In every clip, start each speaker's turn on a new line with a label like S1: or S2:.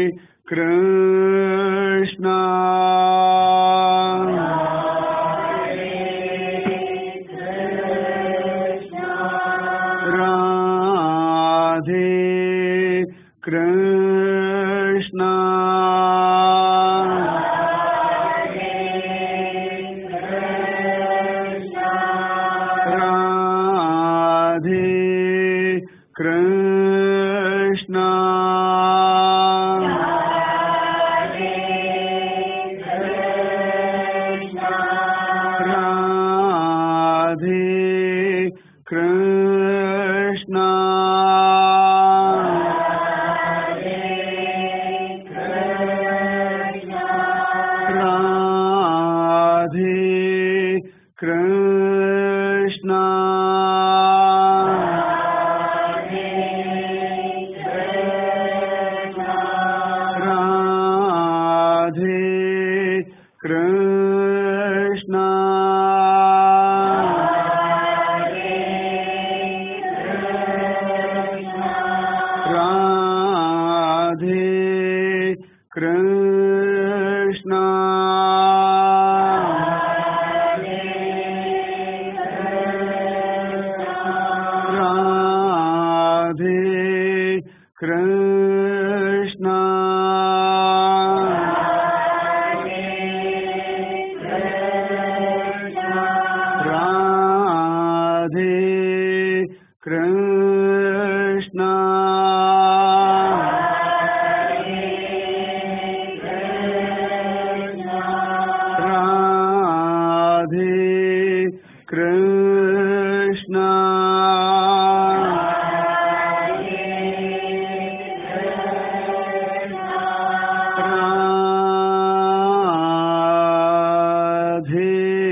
S1: कृष्ण राधे कृष्ण राधे कृष्ण राधे कृष्ण राधे कृष्ण राधे कृष्ण राधे कृष्ण राधे कृष्ण राधे कृष्ण राधे कृष्ण राधे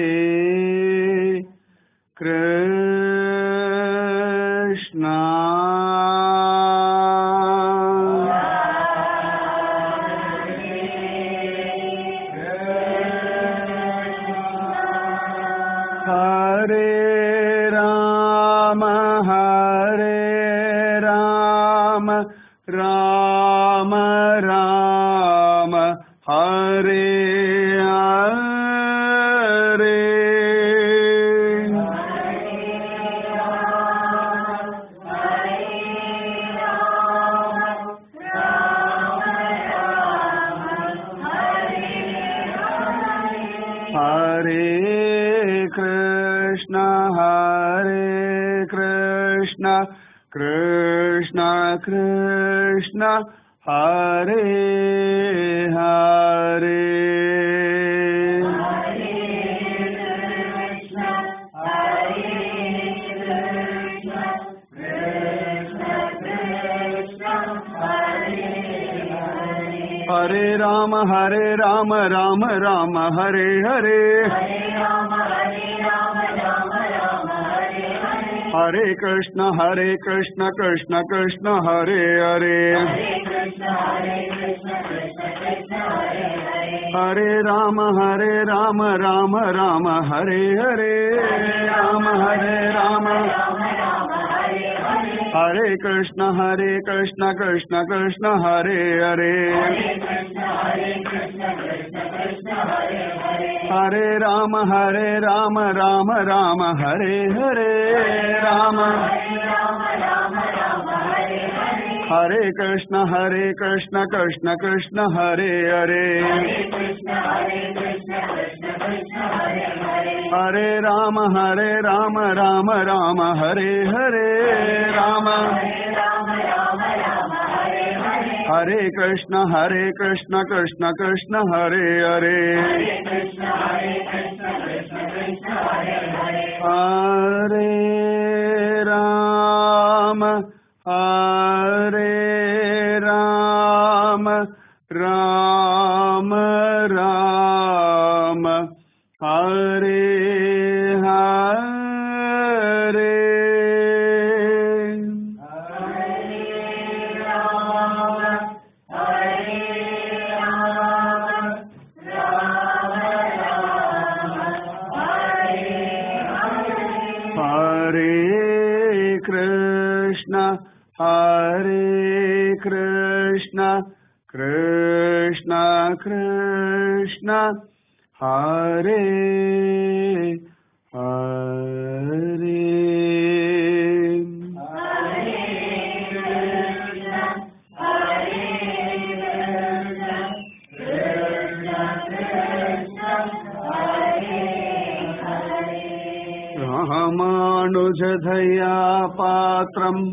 S1: कृष्ण हरे राम हरे राम राम राम हरे हरे हरे कृष्ण हरे कृष्ण कृष्ण कृष्ण हरे हरे हरे राम हरे राम राम राम हरे हरे हरे कृष्ण हरे कृष्ण कृष्ण कृष्ण हरे हरे हरे राम हरे राम राम राम हरे हरे राम हरे राम हरे कृष्ण हरे कृष्ण कृष्ण कृष्ण हरे हरे हरे राम हरे राम राम राम हरे हरे राम हरे कृष्ण हरे कृष्ण कृष्ण कृष्ण हरे हरे हरे राम हरे राम राम राम हरे हरे राम हरे कृष्ण हरे कृष्ण कृष्ण कृष्ण हरे हरे हरे राम हरे राम राम राम हरे हरे हरे कृष्ण हरे कृष्ण कृष्ण कृष्ण हरे हरे रामानुजधया पात्रम्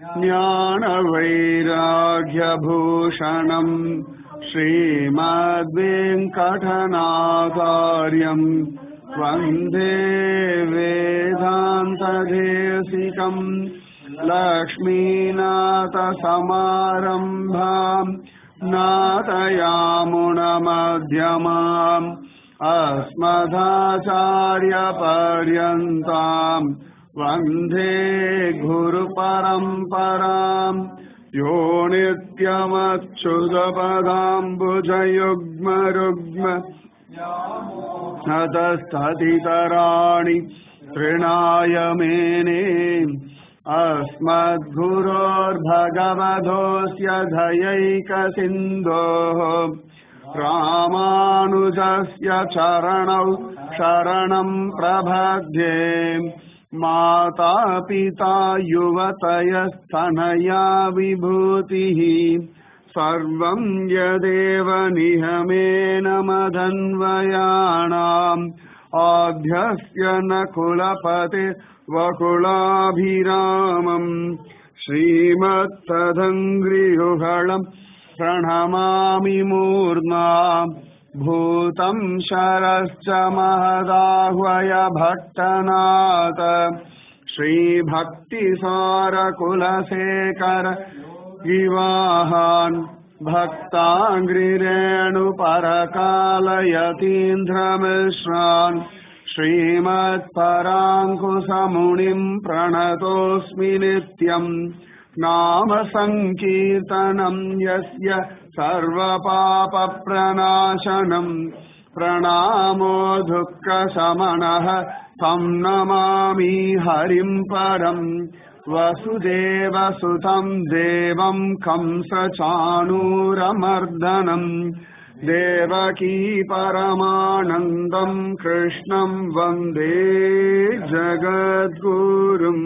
S1: ज्ञानवैराग्यभूषणम् श्रीमद्वेङ्कटनाकार्यम् वन्दे वेदान्तदेशिकम् लक्ष्मीनाथसमारम्भाम् नाथयामुणमध्यमाम् अस्मदाचार्यपर्यन्ताम् वन्दे गुरुपरम्पराम् यो नित्यमच्युतपदाम्बुजयुग्मरुग्म हतस्ततितराणि तृणाय मेने अस्मद्गुरोर्भगवधोऽस्य धयैकसिन्धोः रामानुजस्य चरणौ शरणम् प्रभध्ये माता पिता युवतयस्तनया विभूतिः सर्वम् यदेव नियमेन मदन्वयाणाम् आभ्यस्य न कुलपते वकुलाभिरामम् श्रीमत्तदङ्घ्रियुगळम् प्रणमामि मूर्ना भूतम् शरश्च महदाह्वय भट्टनाथ श्रीभक्तिसारकुलशेखर विवाहान् भक्ताङ्घ्रिरेणुपरकालयतीन्द्रमिश्रान् श्रीमत्पराङ्कुशमुनिम् प्रणतोऽस्मि नित्यम् नाम सङ्कीर्तनम् यस्य सर्वपापप्रणाशनम् प्रणामो दुःखशमनः तं नमामि हरिम् परम् वसुदेवसुतम् देवम् कंसचाणूरमर्दनम् देवकी परमानन्दम् कृष्णम् वन्दे जगद्गुरुम्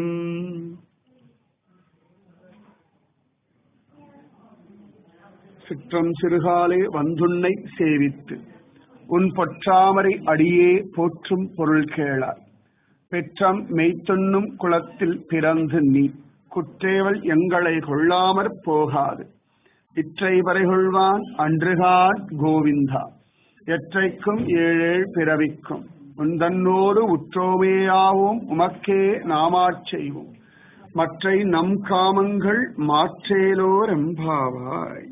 S1: சிற்றம் சிறுகாலே வந்துன்னை சேவித்து உன் பொற்றாமரை அடியே போற்றும் பொருள் கேளார் பெற்றம் மெய்த்தொன்னும் குளத்தில் பிறந்து நீ குற்றேவல் எங்களை கொள்ளாமற் போகாது இற்றை வரைகொள்வான் அன்றுகான் கோவிந்தா எற்றைக்கும் ஏழேழ் பிறவிக்கும் உந்தன்னோடு உற்றோமேயாவோம் உமக்கே நாமாச் செய்வோம் மற்றை நம் காமங்கள் மாற்றேலோர் எம்பாவாய்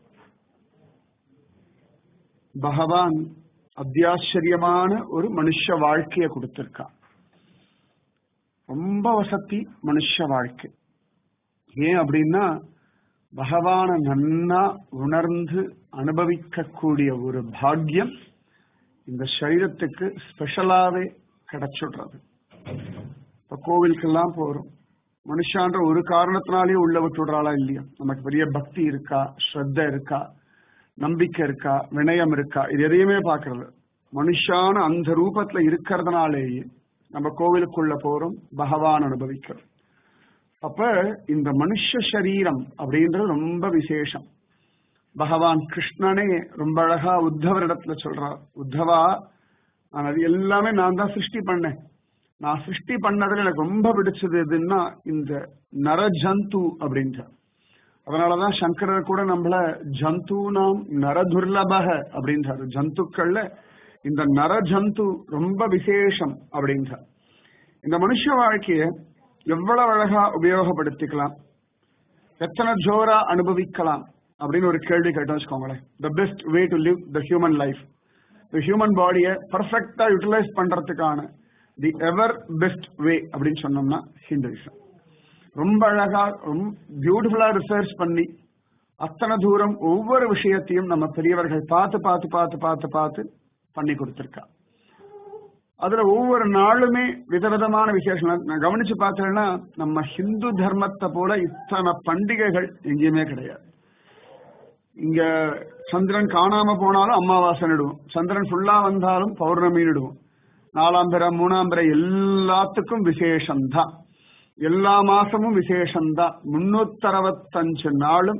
S1: பகவான் அத்தியாச்சரியமான ஒரு மனுஷ வாழ்க்கைய கொடுத்திருக்கான் ரொம்ப வசதி மனுஷ வாழ்க்கை ஏன் அப்படின்னா பகவான நன்னா உணர்ந்து அனுபவிக்கக்கூடிய ஒரு பாக்கியம் இந்த சரீரத்துக்கு ஸ்பெஷலாவே கிடைச்சுடுறது இப்ப கோவிலுக்கெல்லாம் போறோம் மனுஷான்ற ஒரு காரணத்தினாலேயே உள்ள விட்டுடுறாளா இல்லையா நமக்கு பெரிய பக்தி இருக்கா ஸ்ரத்த இருக்கா நம்பிக்கை இருக்கா வினயம் இருக்கா இது எதையுமே பாக்குறது மனுஷான அந்த ரூபத்துல இருக்கிறதுனாலேயே நம்ம கோவிலுக்குள்ள போறோம் பகவான் அனுபவிக்கிறோம் அப்ப இந்த மனுஷ சரீரம் அப்படின்றது ரொம்ப விசேஷம் பகவான் கிருஷ்ணனே ரொம்ப அழகா உத்தவரிடத்துல சொல்றார் உத்தவா நான் அது எல்லாமே நான் தான் சிருஷ்டி பண்ணேன் நான் சிருஷ்டி பண்ணதுல எனக்கு ரொம்ப பிடிச்சது எதுன்னா இந்த நரஜந்து அப்படின்றார் அதனாலதான் சங்கரர் கூட நம்மள ஜந்து நாம் நரதுர்லபக அப்படின்றாரு ஜந்துக்கள்ல இந்த நரஜந்து ரொம்ப விசேஷம் அப்படின்றார் இந்த மனுஷ வாழ்க்கைய எவ்வளவு அழகா உபயோகப்படுத்திக்கலாம் எத்தனை ஜோரா அனுபவிக்கலாம் அப்படின்னு ஒரு கேள்வி கேட்டோம் வச்சுக்கோங்களேன் the best way to live the human life the human பாடியை பர்ஃபெக்டா யூட்டிலைஸ் பண்றதுக்கான தி எவர் பெஸ்ட் வே அப்படின்னு சொன்னோம்னா ஹிந்துவிசம் ரொம்ப அழகா ரொம்ப பியூட்டிஃபுல்லா ரிசர்ச் பண்ணி அத்தனை தூரம் ஒவ்வொரு விஷயத்தையும் நம்ம பெரியவர்கள் பார்த்து பார்த்து பார்த்து பார்த்து பார்த்து பண்ணி கொடுத்திருக்கா அதுல ஒவ்வொரு நாளுமே விதவிதமான விசேஷம் நான் கவனிச்சு பார்த்தேன்னா நம்ம ஹிந்து தர்மத்தை போல இத்தனை பண்டிகைகள் எங்கேயுமே கிடையாது இங்க சந்திரன் காணாம போனாலும் அமாவாசை நடுவோம் சந்திரன் ஃபுல்லா வந்தாலும் பௌர்ணமி நடுவோம் நாலாம் பிறை மூணாம் பிறை எல்லாத்துக்கும் விசேஷம்தான் எல்லா மாசமும் விசேஷம்தான் முன்னூத்தி அறுபத்தஞ்சு நாளும்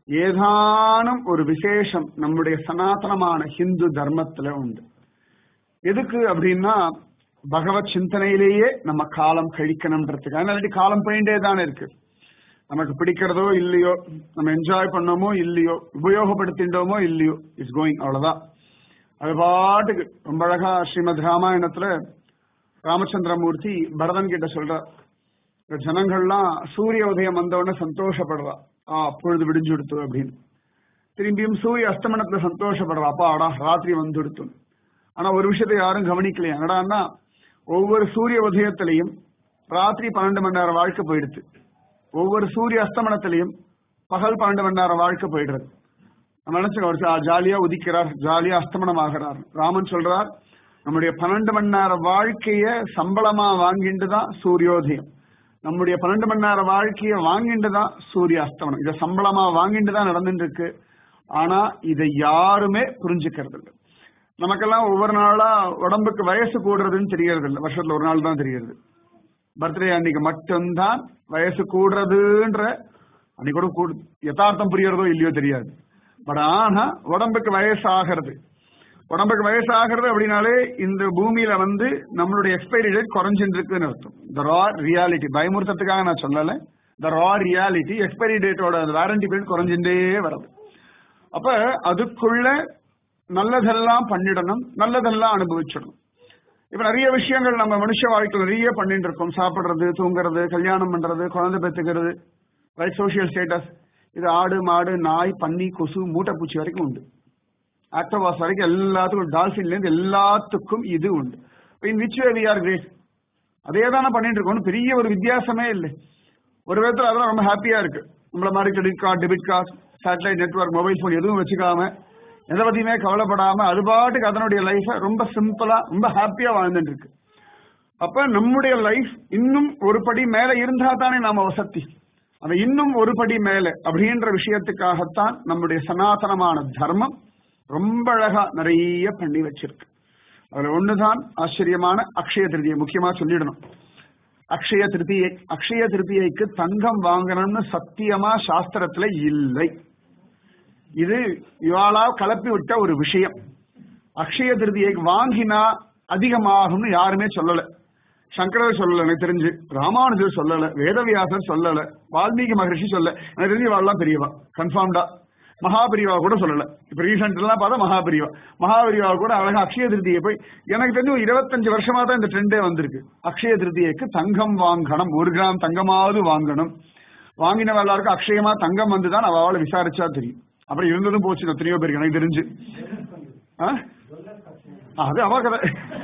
S1: ஏதானும் ஒரு விசேஷம் நம்முடைய சனாதனமான ஹிந்து தர்மத்துல உண்டு எதுக்கு அப்படின்னா பகவத் சிந்தனையிலேயே நம்ம காலம் கழிக்கணும்ன்றதுக்கு அதனால காலம் போயிட்டே தானே இருக்கு நமக்கு பிடிக்கிறதோ இல்லையோ நம்ம என்ஜாய் பண்ணோமோ இல்லையோ உபயோகப்படுத்திட்டோமோ இல்லையோ இட்ஸ் கோயிங் அவ்வளவுதான் அது பாட்டுக்கு ரொம்ப அழகா ஸ்ரீமத் ராமாயணத்துல ராமச்சந்திரமூர்த்தி பரதன் கிட்ட சொல்றார் இந்த ஜனங்கள்லாம் சூரிய உதயம் வந்தவுடனே சந்தோஷப்படுறா ஆ பொழுது விடிஞ்சு கொடுத்து அப்படின்னு திரும்பியும் சூரிய அஸ்தமனத்துல சந்தோஷப்படுறா அப்பா ஆடா ராத்திரி வந்து கொடுத்து ஆனா ஒரு விஷயத்தை யாரும் கவனிக்கலையா என்னடான்னா ஒவ்வொரு சூரிய உதயத்திலையும் ராத்திரி பன்னெண்டு மணி நேரம் வாழ்க்கை போயிடுது ஒவ்வொரு சூரிய அஸ்தமனத்திலையும் பகல் பன்னெண்டு மணி நேரம் வாழ்க்கை போயிடுறது நம்ம நினைச்சு அவர் ஜாலியா உதிக்கிறார் ஜாலியா அஸ்தமனம் ஆகிறார் ராமன் சொல்றார் நம்முடைய பன்னெண்டு மணி நேர வாழ்க்கைய சம்பளமா வாங்கிட்டு தான் சூரியோதயம் நம்முடைய பன்னெண்டு மணி நேர வாழ்க்கைய வாங்கிட்டு தான் சூரிய அஸ்தமனம் இதை சம்பளமா வாங்கிட்டு தான் நடந்துட்டு இருக்கு ஆனா இதை யாருமே புரிஞ்சுக்கிறது இல்லை நமக்கெல்லாம் ஒவ்வொரு நாளா உடம்புக்கு வயசு கூடுறதுன்னு தெரியறது இல்லை வருஷத்துல ஒரு நாள் தான் தெரிகிறது பர்த்டே அன்னைக்கு மட்டும்தான் வயசு கூடுறதுன்ற அன்னைக்கு கூட கூடு யதார்த்தம் புரியறதோ இல்லையோ தெரியாது பட் ஆனா உடம்புக்கு வயசு ஆகிறது உடம்புக்கு வயசு ஆகிறது அப்படின்னாலே இந்த பூமியில வந்து நம்மளுடைய எக்ஸ்பைரி டேட் குறைஞ்சிட்டு இருக்குன்னு அர்த்தம் த ரா ரியாலிட்டி பயமுறுத்தத்துக்காக நான் சொல்லல த ரா ரியாலிட்டி எக்ஸ்பைரி டேட்டோட வாரண்டி பீரியட் குறைஞ்சுட்டே வருது அப்ப அதுக்குள்ள நல்லதெல்லாம் பண்ணிடணும் நல்லதெல்லாம் அனுபவிச்சிடணும் இப்ப நிறைய விஷயங்கள் நம்ம மனுஷ வாழ்க்கையில் நிறைய பண்ணிட்டு இருக்கோம் சாப்பிடுறது தூங்குறது கல்யாணம் பண்றது குழந்தை பெற்றுக்கிறது ரைட் சோசியல் ஸ்டேட்டஸ் இது ஆடு மாடு நாய் பன்னி கொசு மூட்டைப்பூச்சி வரைக்கும் உண்டு ஆக்டோபாஸ் வரைக்கும் எல்லாத்துக்கும் டால்பின்ல இருந்து எல்லாத்துக்கும் இது உண்டு in which way we are great அதே தானே பண்ணிட்டு இருக்கோம் பெரிய ஒரு வித்தியாசமே இல்லை ஒரு விதத்துல அதெல்லாம் ரொம்ப ஹாப்பியா இருக்கு நம்மள மாதிரி credit card debit card satellite network mobile phone எதுவும் வச்சுக்காம எதை பத்தியுமே கவலைப்படாம அது பாட்டுக்கு அதனுடைய லைஃப ரொம்ப சிம்பிளா ரொம்ப ஹாப்பியா வாழ்ந்துட்டு இருக்கு அப்ப நம்முடைய லைஃப் இன்னும் ஒரு படி மேல இருந்தா தானே நாம வசதி அந்த இன்னும் ஒரு படி மேல அப்படின்ற விஷயத்துக்காகத்தான் நம்முடைய சனாதனமான தர்மம் ரொம்ப அழகா நிறைய பண்ணி வச்சிருக்கு அதுல ஒண்ணுதான் ஆச்சரியமான அக்ஷய திருதியை முக்கியமா சொல்லிடணும் அக்ஷய திருத்தியை அக்ஷய திருத்தியைக்கு தங்கம் வாங்கணும்னு சத்தியமா சாஸ்திரத்துல இல்லை இது இவாளா கலப்பி விட்ட ஒரு விஷயம் அக்ஷய திருதியை வாங்கினா அதிகமாகும்னு யாருமே சொல்லல சங்கரர் சொல்லல எனக்கு தெரிஞ்சு ராமானுஜர் சொல்லல வேதவியாசர் சொல்லல வால்மீகி மகரிஷி சொல்ல எனக்கு தெரிஞ்சு இவாள்லாம் பெரியவா கன்ஃபார்ம்டா மகாபிரிவா கூட சொல்லல இப்ப ரீசெண்ட் எல்லாம் பார்த்தா மகாபிரிவா மகாபிரிவா கூட அழகா அக்ஷய திருதியை போய் எனக்கு தெரிஞ்சு ஒரு இருபத்தஞ்சு வருஷமா தான் இந்த ட்ரெண்டே வந்திருக்கு அக்ஷய திருதியைக்கு தங்கம் வாங்கணும் ஒரு கிராம் தங்கமாவது வாங்கணும் வாங்கின எல்லாருக்கும் அக்ஷயமா தங்கம் வந்துதான் அவளை விசாரிச்சா தெரியும் அப்புறம் இருந்ததும் போச்சு எத்தனையோ பேருக்கு எனக்கு தெரிஞ்சு ஆ? அது அவ கதை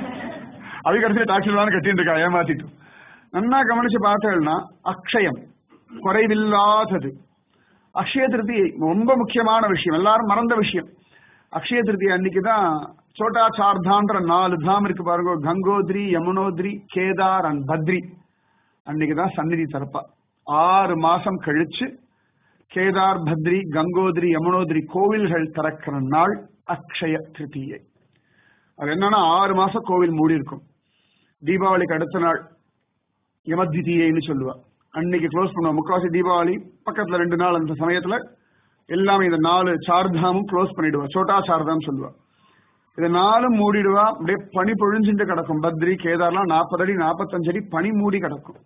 S1: அது கடைசியில் டாக்ஸில் தான் கட்டிட்டு இருக்கா ஏமாத்திட்டு நன்னா கவனிச்சு பார்த்தேன்னா அக்ஷயம் குறைவில்லாதது அக்ஷய திருதி ரொம்ப முக்கியமான விஷயம் எல்லாரும் மறந்த விஷயம் அக்ஷய திருதி அன்னைக்கு தான் சோட்டா சார்தான்ற நாலு தாம் இருக்கு பாருங்க கங்கோத்ரி யமுனோத்ரி கேதார் அண்ட் பத்ரி அன்னைக்கு தான் சந்நிதி திறப்பா ஆறு மாசம் கழிச்சு கேதார் பத்ரி கங்கோத்ரி யமுனோத்ரி கோவில்கள் திறக்கிற நாள் அக்ஷய திருதியை அது என்னன்னா ஆறு மாசம் கோவில் மூடி இருக்கும் தீபாவளிக்கு அடுத்த நாள் யமத்விதீயைன்னு சொல்லுவா அன்னைக்கு க்ளோஸ் பண்ணுவா முக்காவாசி தீபாவளி பக்கத்துல ரெண்டு நாள் அந்த சமயத்துல எல்லாமே இந்த நாலு சார்தாமும் க்ளோஸ் பண்ணிடுவா சோட்டா சார்தாம் சொல்லுவா இதை நாலும் மூடிடுவா அப்படியே பனி பொழிஞ்சுட்டு கிடக்கும் பத்ரி கேதார்லாம் நாற்பது அடி நாற்பத்தஞ்சு அடி பனி மூடி கிடக்கும்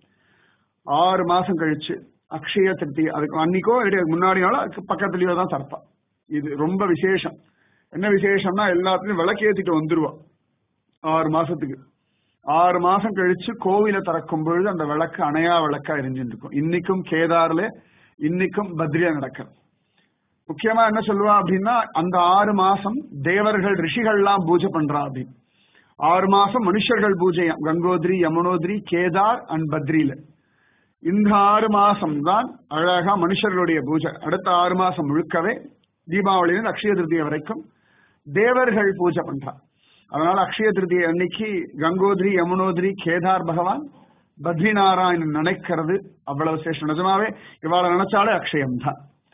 S1: ஆறு மாசம் கழிச்சு அக்ஷய திருப்தி அதுக்கு அன்னைக்கோ இடையே முன்னாடி நாளோ அதுக்கு பக்கத்துலயோ தான் தரப்பா இது ரொம்ப விசேஷம் என்ன விசேஷம்னா எல்லாத்துலயும் விளக்கேத்திட்டு வந்துருவா ஆறு மாசத்துக்கு ஆறு மாசம் கழிச்சு கோவில திறக்கும் பொழுது அந்த விளக்கு அணையா விளக்கா எரிஞ்சுட்டு இருக்கும் இன்னைக்கும் கேதார்ல இன்னைக்கும் பத்ரியா நடக்கும் முக்கியமா என்ன சொல்லுவா அப்படின்னா அந்த ஆறு மாசம் தேவர்கள் ரிஷிகள்லாம் பூஜை பண்றா அப்படின்னு ஆறு மாசம் மனுஷர்கள் பூஜை கங்கோத்ரி யமுனோத்ரி கேதார் அண்ட் பத்ரியில இந்த ஆறு மாசம் தான் அழகா மனுஷர்களுடைய பூஜை அடுத்த ஆறு மாசம் முழுக்கவே தீபாவளியிலிருந்து அக்ஷய திருதியை வரைக்கும் தேவர்கள் பூஜை பண்றா அதனால அக்ஷய திருதியை அன்னைக்கு கங்கோத்ரி யமுனோத்ரி கேதார் பகவான் பத்ரிநாராயணன் நினைக்கிறது அவ்வளவு சேஷம் நிஜமாவே இவாளை நினைச்சாலே அக்ஷயம் தான்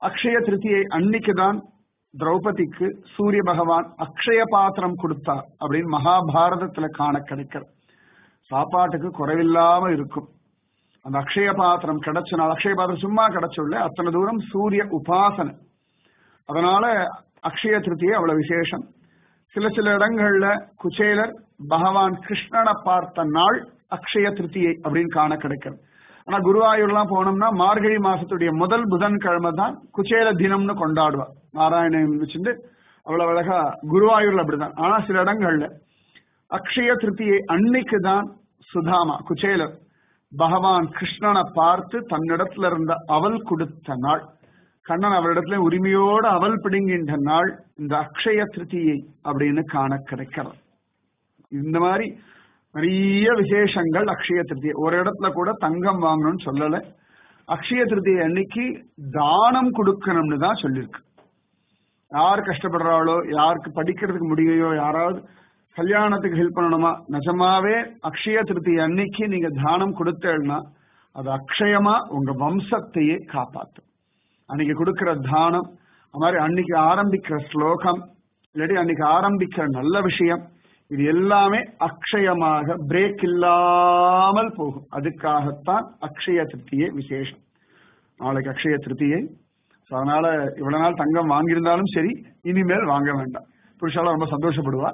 S1: அக்ஷய திருத்தியை அன்னைக்கு தான் திரௌபதிக்கு சூரிய பகவான் அக்ஷய பாத்திரம் கொடுத்தார் அப்படின்னு மகாபாரதத்துல காண கிடைக்கிறது சாப்பாட்டுக்கு குறைவில்லாம இருக்கும் அந்த அக்ஷய பாத்திரம் கிடைச்ச நாள் அக்ஷய பாத்திரம் சும்மா கிடைச்சுள்ள அத்தனை தூரம் சூரிய உபாசனை அதனால அக்ஷய திருத்தியை அவ்வளவு விசேஷம் சில சில இடங்கள்ல குச்சேலர் பகவான் கிருஷ்ணனை பார்த்த நாள் அக்ஷய திருத்தியை அப்படின்னு காண கிடைக்கிறது ஆனா குருவாயூர்லாம் போனோம்னா மார்கழி மாசத்துடைய முதல் புதன்கிழமை தான் குச்சேல தினம்னு கொண்டாடுவார் நாராயணன் வச்சுட்டு அவ்வளவு அழகா குருவாயூர்ல அப்படிதான் ஆனா சில இடங்கள்ல அக்ஷய திருத்தியை அன்னைக்கு தான் சுதாமா குச்சேலர் பகவான் கிருஷ்ணனை பார்த்து தன்னிடத்துல இருந்த அவல் கொடுத்த நாள் கண்ணன் அவரிடத்துல உரிமையோடு அவல் பிடுங்கின்ற நாள் இந்த அக்ஷய திருத்தியை அப்படின்னு காண கிடைக்கிறது இந்த மாதிரி நிறைய விசேஷங்கள் அக்ஷய திருத்தியை ஒரு இடத்துல கூட தங்கம் வாங்கணும்னு சொல்லல அக்ஷய திருத்தியை அன்னைக்கு தானம் கொடுக்கணும்னு தான் சொல்லியிருக்கு யார் கஷ்டப்படுறாளோ யாருக்கு படிக்கிறதுக்கு முடியலையோ யாராவது கல்யாணத்துக்கு ஹெல்ப் பண்ணணுமா நிஜமாவே அக்ஷய திருத்தி அன்னைக்கு நீங்க தானம் கொடுத்தேன்னா அது அக்ஷயமா உங்க வம்சத்தையே காப்பாத்தும் அன்னைக்கு கொடுக்கிற தானம் அது மாதிரி அன்னைக்கு ஆரம்பிக்கிற ஸ்லோகம் இல்லாட்டி அன்னைக்கு ஆரம்பிக்கிற நல்ல விஷயம் இது எல்லாமே அக்ஷயமாக பிரேக் இல்லாமல் போகும் அதுக்காகத்தான் அக்ஷய திருத்தியே விசேஷம் நாளைக்கு அக்ஷய திருத்தியை ஸோ அதனால இவ்வளவு நாள் தங்கம் வாங்கியிருந்தாலும் சரி இனிமேல் வாங்க வேண்டாம் புருஷால ரொம்ப சந்தோஷப்படுவா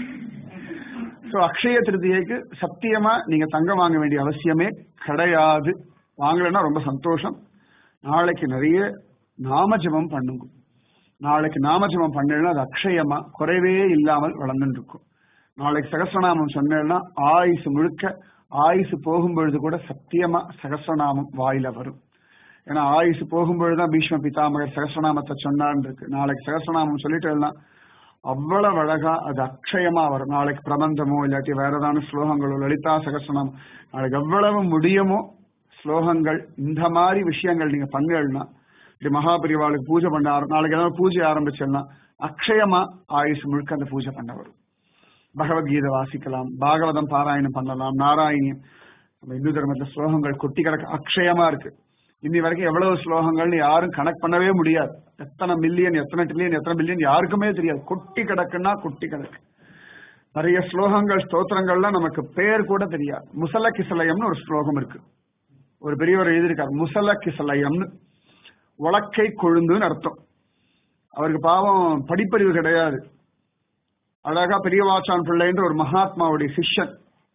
S1: ஸோ அக்ஷய திருத்தியைக்கு சத்தியமா நீங்க தங்கம் வாங்க வேண்டிய அவசியமே கிடையாது வாங்கலைன்னா ரொம்ப சந்தோஷம் நாளைக்கு நிறைய நாமஜபம் பண்ணுங்க நாளைக்கு நாமஜபம் பண்ணலைன்னா அது அக்ஷயமா குறைவே இல்லாமல் வளர்ந்துட்டு இருக்கும் நாளைக்கு சகசிரநாமம் சொன்னேன்னா ஆயுசு முழுக்க ஆயுசு போகும்பொழுது கூட சத்தியமா சகசிரநாமம் வாயில வரும் ஏன்னா ஆயுசு போகும்பொழுதுதான் பீஷ்ம பிதாமகர் சகசிரநாமத்தை சொன்னான்னு இருக்கு நாளைக்கு சகசிரநாமம் சொல்லிட்டு அவ்வளவு அழகா அது அக்ஷயமா வரும் நாளைக்கு பிரபந்தமோ இல்லாட்டி வேற ஏதாவது ஸ்லோகங்களோ லலிதா சகசிரநாமம் நாளைக்கு எவ்வளவு முடியுமோ ஸ்லோகங்கள் இந்த மாதிரி விஷயங்கள் நீங்க பண்ணலன்னா இப்படி மகாபரிவாளுக்கு பூஜை பண்ண ஆரம் நாளைக்கு ஏதாவது பூஜை ஆரம்பிச்சோம்னா அக்ஷயமா ஆயுஷ் முழுக்க அந்த பூஜை பண்ண வரும் பகவத்கீதை வாசிக்கலாம் பாகவதம் பாராயணம் பண்ணலாம் நாராயணியம் நம்ம இந்து தர்மத்துல ஸ்லோகங்கள் கொட்டி கிடக்க அக்ஷயமா இருக்கு இன்னி வரைக்கும் எவ்வளவு ஸ்லோகங்கள்னு யாரும் கணக்கு பண்ணவே முடியாது எத்தனை மில்லியன் எத்தனை ட்ரில்லியன் எத்தனை பில்லியன் யாருக்குமே தெரியாது கொட்டி கிடக்குன்னா கொட்டி கிடக்கு நிறைய ஸ்லோகங்கள் ஸ்தோத்திரங்கள்லாம் நமக்கு பேர் கூட தெரியாது முசல கிசலயம்னு ஒரு ஸ்லோகம் இருக்கு ஒரு பெரியவர் எழுதியிருக்கார் முசல கிசலயம்னு உலக்கை கொழுந்துன்னு அர்த்தம் அவருக்கு பாவம் படிப்பறிவு கிடையாது அழகா பெரியவாச்சான் பிள்ளைன்ற ஒரு மகாத்மாவுடைய சிஷ்யன்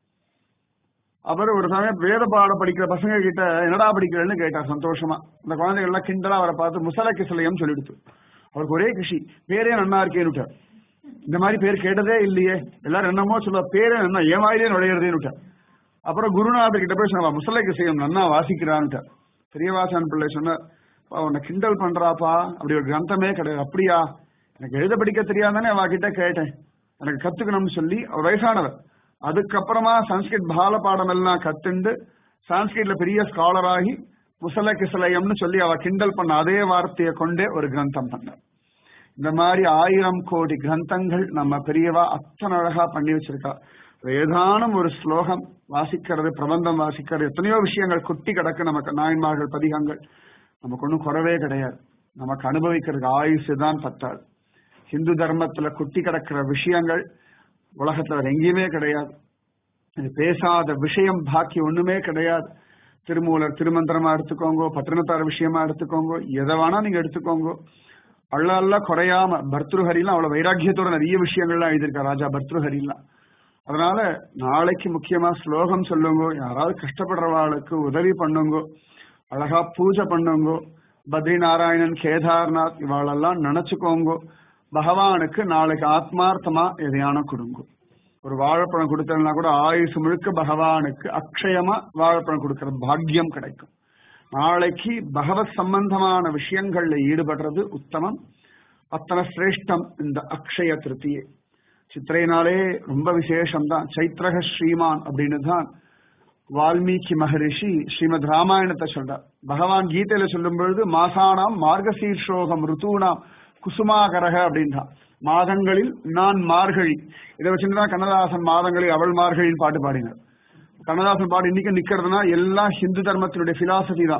S1: அவர் ஒரு சமயம் வேத பாடம் படிக்கிற பசங்க கிட்ட என்னடா படிக்கிறேன்னு கேட்டார் சந்தோஷமா இந்த குழந்தைகள் எல்லாம் கிண்டலா அவரை பார்த்து முசல கிசலயம் சொல்லிடுத்து அவருக்கு ஒரே கிருஷி பேரே நன்னா இருக்கேன்னு இந்த மாதிரி பேர் கேட்டதே இல்லையே எல்லாரும் என்னமோ சொல்ல பேரே என்ன ஏன் வாயிலே நுழையிறதேன்னு அப்புறம் குருநாதர் கிட்ட போய் சொன்னா முசலை கிசையம் நன்னா வாசிக்கிறான்ட்டு பெரியவாசன் பிள்ளை சொன்னார் உன்னை கிண்டல் பண்றாப்பா அப்படி ஒரு கிரந்தமே கிடையாது அப்படியா எனக்கு எழுத படிக்க தெரியாதானே அவ கிட்ட கேட்டேன் எனக்கு கத்துக்கணும்னு சொல்லி அவர் வயசானவர் அதுக்கப்புறமா சன்ஸ்கிரிட் பால பாடம் எல்லாம் கத்துண்டு சான்ஸ்கிரிட்ல பெரிய ஸ்காலர் ஆகி முசல கிசலயம்னு சொல்லி அவ கிண்டல் பண்ண அதே வார்த்தையை கொண்டே ஒரு கிரந்தம் பண்ணார் இந்த மாதிரி ஆயிரம் கோடி கிரந்தங்கள் நம்ம பெரியவா அத்தனை அழகா பண்ணி வச்சிருக்கா ஏதானும் ஒரு ஸ்லோகம் வாசிக்கிறது பிரபந்தம் வாசிக்கிறது எத்தனையோ விஷயங்கள் குட்டி கிடக்கு நமக்கு நாயன்மார்கள் பதிகங்கள் நமக்கு ஒன்றும் குறவே கிடையாது நமக்கு அனுபவிக்கிறதுக்கு ஆயுசு தான் பத்தாது ஹிந்து தர்மத்துல குட்டி கிடக்கிற விஷயங்கள் உலகத்துல வேற எங்கேயுமே கிடையாது இது பேசாத விஷயம் பாக்கி ஒண்ணுமே கிடையாது திருமூலர் திருமந்திரமா எடுத்துக்கோங்க பட்டினத்தார் விஷயமா எடுத்துக்கோங்க எதை வேணா நீங்க எடுத்துக்கோங்க அள்ள அல்ல குறையாம பர்திருஹரிலாம் அவ்வளவு வைராக்கியத்தோட நிறைய விஷயங்கள்லாம் எழுதியிருக்கா ராஜா பர்திருஹரிலாம் அதனால நாளைக்கு முக்கியமா ஸ்லோகம் சொல்லுங்க யாராவது கஷ்டப்படுறவாளுக்கு உதவி பண்ணுங்க அழகா பூஜை பண்ணுங்க பத்ரி நாராயணன் கேதார்நாத் இவாளெல்லாம் நினைச்சுக்கோங்க பகவானுக்கு நாளைக்கு ஆத்மார்த்தமா எதையான கொடுங்க ஒரு வாழைப்பழம் கொடுத்தா கூட ஆயுசு முழுக்க பகவானுக்கு அக்ஷயமா வாழைப்பழம் கொடுக்கிற பாக்கியம் கிடைக்கும் நாளைக்கு பகவத் சம்பந்தமான விஷயங்கள்ல ஈடுபடுறது உத்தமம் அத்தனை சிரேஷ்டம் இந்த அக்ஷய திருத்தியை சித்திரைனாலே ரொம்ப விசேஷம் தான் சைத்ரக ஸ்ரீமான் அப்படின்னு தான் வால்மீகி மகரிஷி ஸ்ரீமத் ராமாயணத்தை சொல்றார் பகவான் கீதையில சொல்லும் பொழுது மாசானாம் மார்கசீர்ஷோகம் ருத்தூனாம் குசுமாகரக அப்படின்றான் மாதங்களில் நான் மார்கழி இதை வச்சுதான் கண்ணதாசன் மாதங்களில் அவள் மார்கழின்னு பாட்டு பாடினார் கண்ணதாசன் பாட்டு இன்னைக்கு நிக்கிறதுனா எல்லாம் ஹிந்து தர்மத்தினுடைய பிலாசபி தான்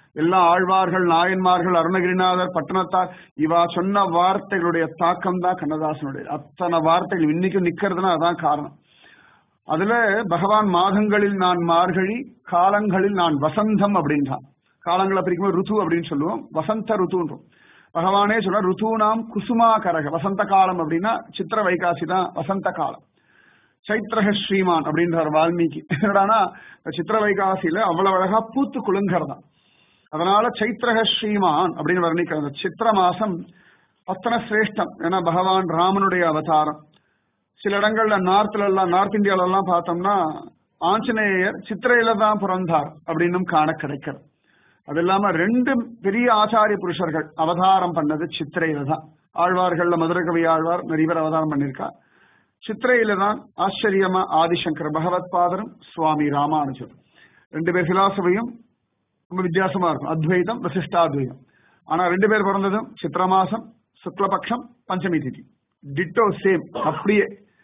S1: எல்லா ஆழ்வார்கள் நாயன்மார்கள் அருணகிரிநாதர் பட்டணத்தார் இவா சொன்ன வார்த்தைகளுடைய தாக்கம் தான் கண்ணதாசனுடைய அத்தனை வார்த்தைகள் இன்னைக்கும் நிக்கிறதுனா அதான் காரணம் அதுல பகவான் மாதங்களில் நான் மார்கழி காலங்களில் நான் வசந்தம் அப்படின்றான் காலங்களை பிரிக்கும் ருத்து அப்படின்னு சொல்லுவோம் வசந்த ருத்துன்றோம் பகவானே சொல்ற ருத்துனாம் குசுமா கரக வசந்த காலம் அப்படின்னா சித்திர வைகாசி தான் வசந்த காலம் சைத்ரக ஸ்ரீமான் அப்படின்றார் வால்மீகி என்னடானா சித்திர வைகாசியில அவ்வளவு அழகா பூத்து குலுங்கறதான் அதனால சைத்ரக ஸ்ரீமான் அப்படின்னு வர்ணிக்கிறது சித்திர மாசம் அத்தனை சிரேஷ்டம் ஏன்னா பகவான் ராமனுடைய அவதாரம் சில இடங்கள்ல நார்த்ல எல்லாம் நார்த் இந்தியால எல்லாம் பார்த்தோம்னா ஆஞ்சநேயர் சித்திரையில தான் பிறந்தார் அப்படின்னும் காண கிடைக்கிறது அது இல்லாம ரெண்டு பெரிய ஆச்சாரிய புருஷர்கள் அவதாரம் பண்ணது சித்திரையில தான் ஆழ்வார்கள்ல மதுரை கவி ஆழ்வார் நிறைய பேர் அவதாரம் பண்ணியிருக்கார் சித்திரையில தான் ஆச்சரியமா ஆதிசங்கர் பகவத் பாதரும் சுவாமி ராமானுஜர் ரெண்டு பேர் பிலாசபியும் ரொம்ப வித்தியாசமா இருக்கும் அத்வைதம் வசிஷ்டாத்வைதம் ஆனா ரெண்டு பேர் பிறந்ததும் சித்திர மாசம் சுக்லபக்ஷம் பஞ்சமி திதி டிட்டோ சேம் அப்படியே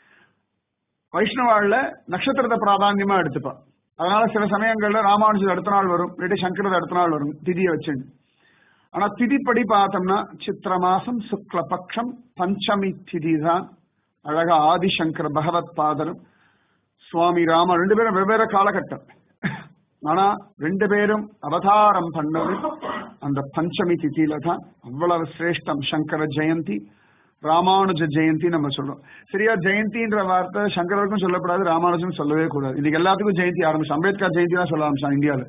S1: வைஷ்ணவாள்ல நட்சத்திரத்தை பிராதான்யமா எடுத்துப்பா அதனால சில சமயங்கள்ல ராமானுஜர் அடுத்த நாள் வரும் இல்லாட்டி சங்கரது அடுத்த நாள் வரும் திதியை வச்சுன்னு ஆனா திதிப்படி பார்த்தோம்னா சித்திர மாசம் சுக்லபக்ஷம் பஞ்சமி திதி தான் அழகா ஆதிசங்கர் பகவத் பாதரும் சுவாமி ராம ரெண்டு பேரும் வெவ்வேறு காலகட்டம் ஆனா ரெண்டு பேரும் அவதாரம் பண்ணது அந்த பஞ்சமி திதியில தான் அவ்வளவு சிரேஷ்டம் சங்கர ஜெயந்தி ராமானுஜ ஜெயந்தி நம்ம சொல்றோம் சரியா ஜெயந்தின்ற வார்த்தை சங்கரருக்கும் சொல்லப்படாது ராமானுஜம் சொல்லவே கூடாது இன்னைக்கு எல்லாத்துக்கும் ஜெயந்தி ஆரம்பிச்சு அம்பேத்கர் ஜெயந்தி தான் சொல்ல ஆரம்பிச்சான் இந்தியாவில்